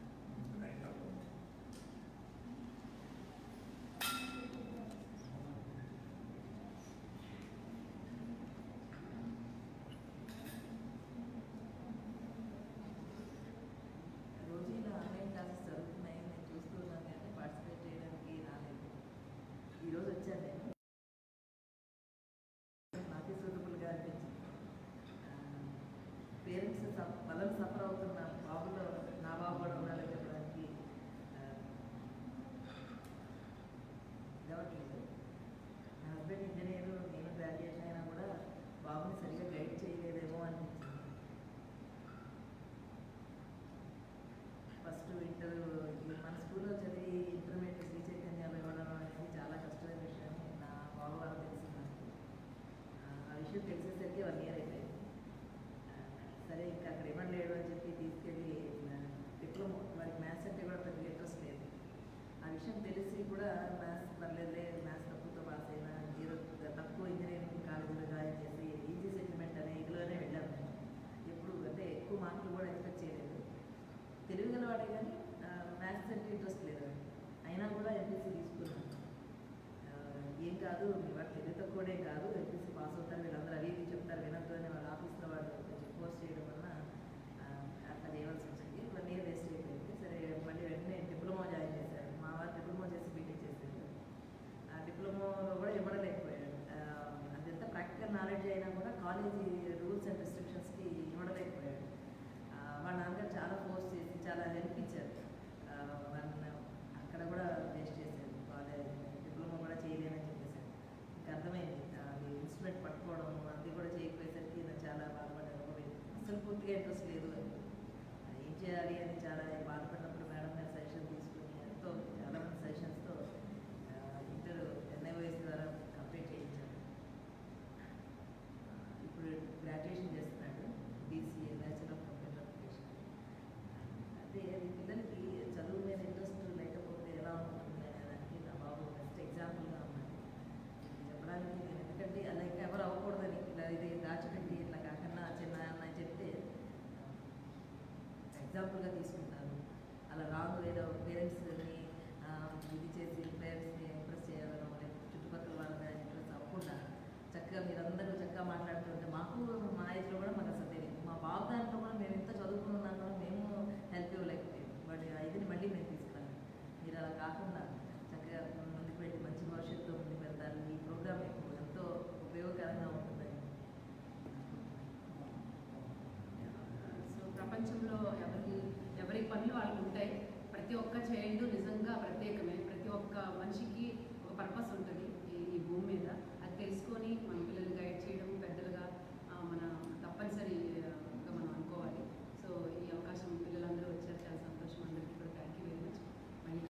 [SPEAKER 11] రోజు ఇలా ఆన్లైన్ క్లాసెస్ జరుగుతున్నాయి నేను చూస్తూ ఉన్నాను కానీ పార్టిసిపేట్ చేయడానికి రాలేదు ఈరోజు వచ్చాను నేను నాకే సూటబుల్గా అనిపించింది పేరెంట్స్ బలం సఫర్ అవుతున్న బాబులో నా బాబు కూడా ఉండాలని చెప్పడానికి ఇదవట్లేదు నా హస్బెండ్ ఇంజనీర్ నేను గ్రాడ్యుయేషన్ అయినా కూడా బాబుని సరిగ్గా గైడ్ చేయలేదేమో అనిపించింది ఫస్ట్ ఇంటర్ మన స్కూల్లో చదివి ఇంటర్మీడియట్ శ్రీ చైతన్యాలు ఇవ్వడం అనేది చాలా కష్టమైన విషయం నా బాబు వాళ్ళు తెలిసింది నాకు ఆ, ఆ విషయం తెలిసేసరికి వన్ ఇయర్ అయిపోయింది ఆ, సరే ఇంకా అక్కడ ఇవ్వలేడు అని చెప్పి తీసుకెళ్ళి డిప్లొమా వాడికి మ్యాథ్స్ అంటే కూడా పెద్దగా ఇంట్రెస్ట్ లేదు ఆ విషయం తెలిసి కూడా మ్యాథ్స్ పర్లేదులే మ్యాథ్స్ తక్కువతో పాస్ అయినా జీరో తక్కువ ఇంజనీరింగ్ కాలేజీలో జాయిన్ చేసి ఈజీ సెటిల్మెంట్ అనే ఇదిలోనే వెళ్ళాను నేను ఎప్పుడు అంటే ఎక్కువ మార్కులు కూడా ఎక్స్పెక్ట్ చేయలేదు తెలివి గలవాడే కానీ మ్యాథ్స్ అంటే ఇంట్రెస్ట్ లేదు అయినా కూడా ఎంపీసీ తీసుకున్నాను ఆ, ఏం కాదు మీ వాడు తెలివి తక్కువడే కాదు ఎంపీసీ పాస్ అవుతారు వీళ్ళందరూ అవి ఇవి చెప్తారు వినొద్దు అని వాళ్ళ ఆఫీస్లో వాళ్ళు కొంచెం ఫోర్స్ చేయడం వల్ల ఆ, అట్లా చేయవలసి వచ్చింది వన్ ఇయర్ వేస్ట్ అయిపోయింది సరే మళ్ళీ వెంటనే డిప్లొమా జాయిన్ చేశారు మా వారు డిప్లొమా చేసి బీటెక్ చేశారు ఆ డిప్లొమాలో కూడా ఇవ్వడలేకపోయాడు ఆ, అదంతా ప్రాక్టికల్ నాలెడ్జ్ అయినా కూడా కాలేజీ రూల్స్ అండ్ రెస్ట్రిక్షన్స్కి ఇవ్వడలేకపోయాడు ఆ, వాళ్ళ నాన్నగారు చాలా ఫోర్స్ చేసి చాలా హెల్ప్ ఇచ్చారు ఆ, వాళ్ళని అక్కడ కూడా వేస్ట్ చేశారు కాలేజ్ డిప్లొమా కూడా చేయలేనని చెప్పేసారు ఇంకా అర్థమైంది అది ఇన్స్ట్రుమెంట్ పట్టుకోవడం అది కూడా చేయకపోయేసరికి నేను చాలా బాధపడ్డాను అసలు పూర్తిగా ఇంట్రెస్ట్ లేదు అని ఏం చేయాలి అని చాలా బాధపడినప్పుడు మేడం గారు సజెషన్ తీసుకుని ఎంతో చాలా మంది సజెషన్స్తో ఇంటర్ ఎన్ఐఓఎస్ ద్వారా కంప్లీట్ చేయించాను ఇప్పుడు గ్రాడ్యుయేషన్ చేస్తున్నాడు BCA bachelor of computer application అదే అది పిల్లలకి చదువు మీద ఇంట్రెస్ట్ లేకపోతే ఎలా ఉంటుంది అనే దానికి నా బాబు బెస్ట్ ఎగ్జాంపుల్గా ఉన్నాడు ఇది చెప్పడానికి నేను ఎందుకంటే అలా ఇంకా ఎవరు అవ్వకూడదని ఇలా ఇది దాచిపెట్టి ఇట్లా కాకుండా చిన్న అని చెప్తే ఎగ్జాంపుల్గా తీసుకుంటాను అలా రాంగ్ వేలో పేరెంట్స్ని ఇది చేసి పేరెంట్స్ని ఇంప్రెస్ చేయాలనో లేకపోతే చుట్టుపక్కల వాళ్ళని ఇంప్రెస్ అవ్వకుండా చక్కగా మీరందరూ చక్కగా మాట్లాడుతుంటే మాకు మా ఏజ్లో కూడా మాకు అసలు తెలియదు మా బాబు దాంట్లో కూడా మేము ఎంత చదువుకున్నాం కూడా మేము హెల్ప్ ఇవ్వలేకపోయాం బట్ ఇదిని మళ్ళీ మేము తీసుకురాము మీరు అలా కాకుండా చక్కగా ముందుకు వెళ్ళి మంచి భవిష్యత్తు ముందుకు వెళ్తారు ఈ ప్రోగ్రామ్ మీకు ఎంతో ఉపయోగకరంగా ఉంటుందని
[SPEAKER 1] సో ప్రపంచంలో ఎవరి ఎవరి పనులు వాళ్ళకు ఉంటాయి ప్రతి ఒక్క చైల్డ్ నిజంగా ప్రత్యేకమే ప్రతి ఒక్క మనిషికి ఒక పర్పస్ ఉంటుంది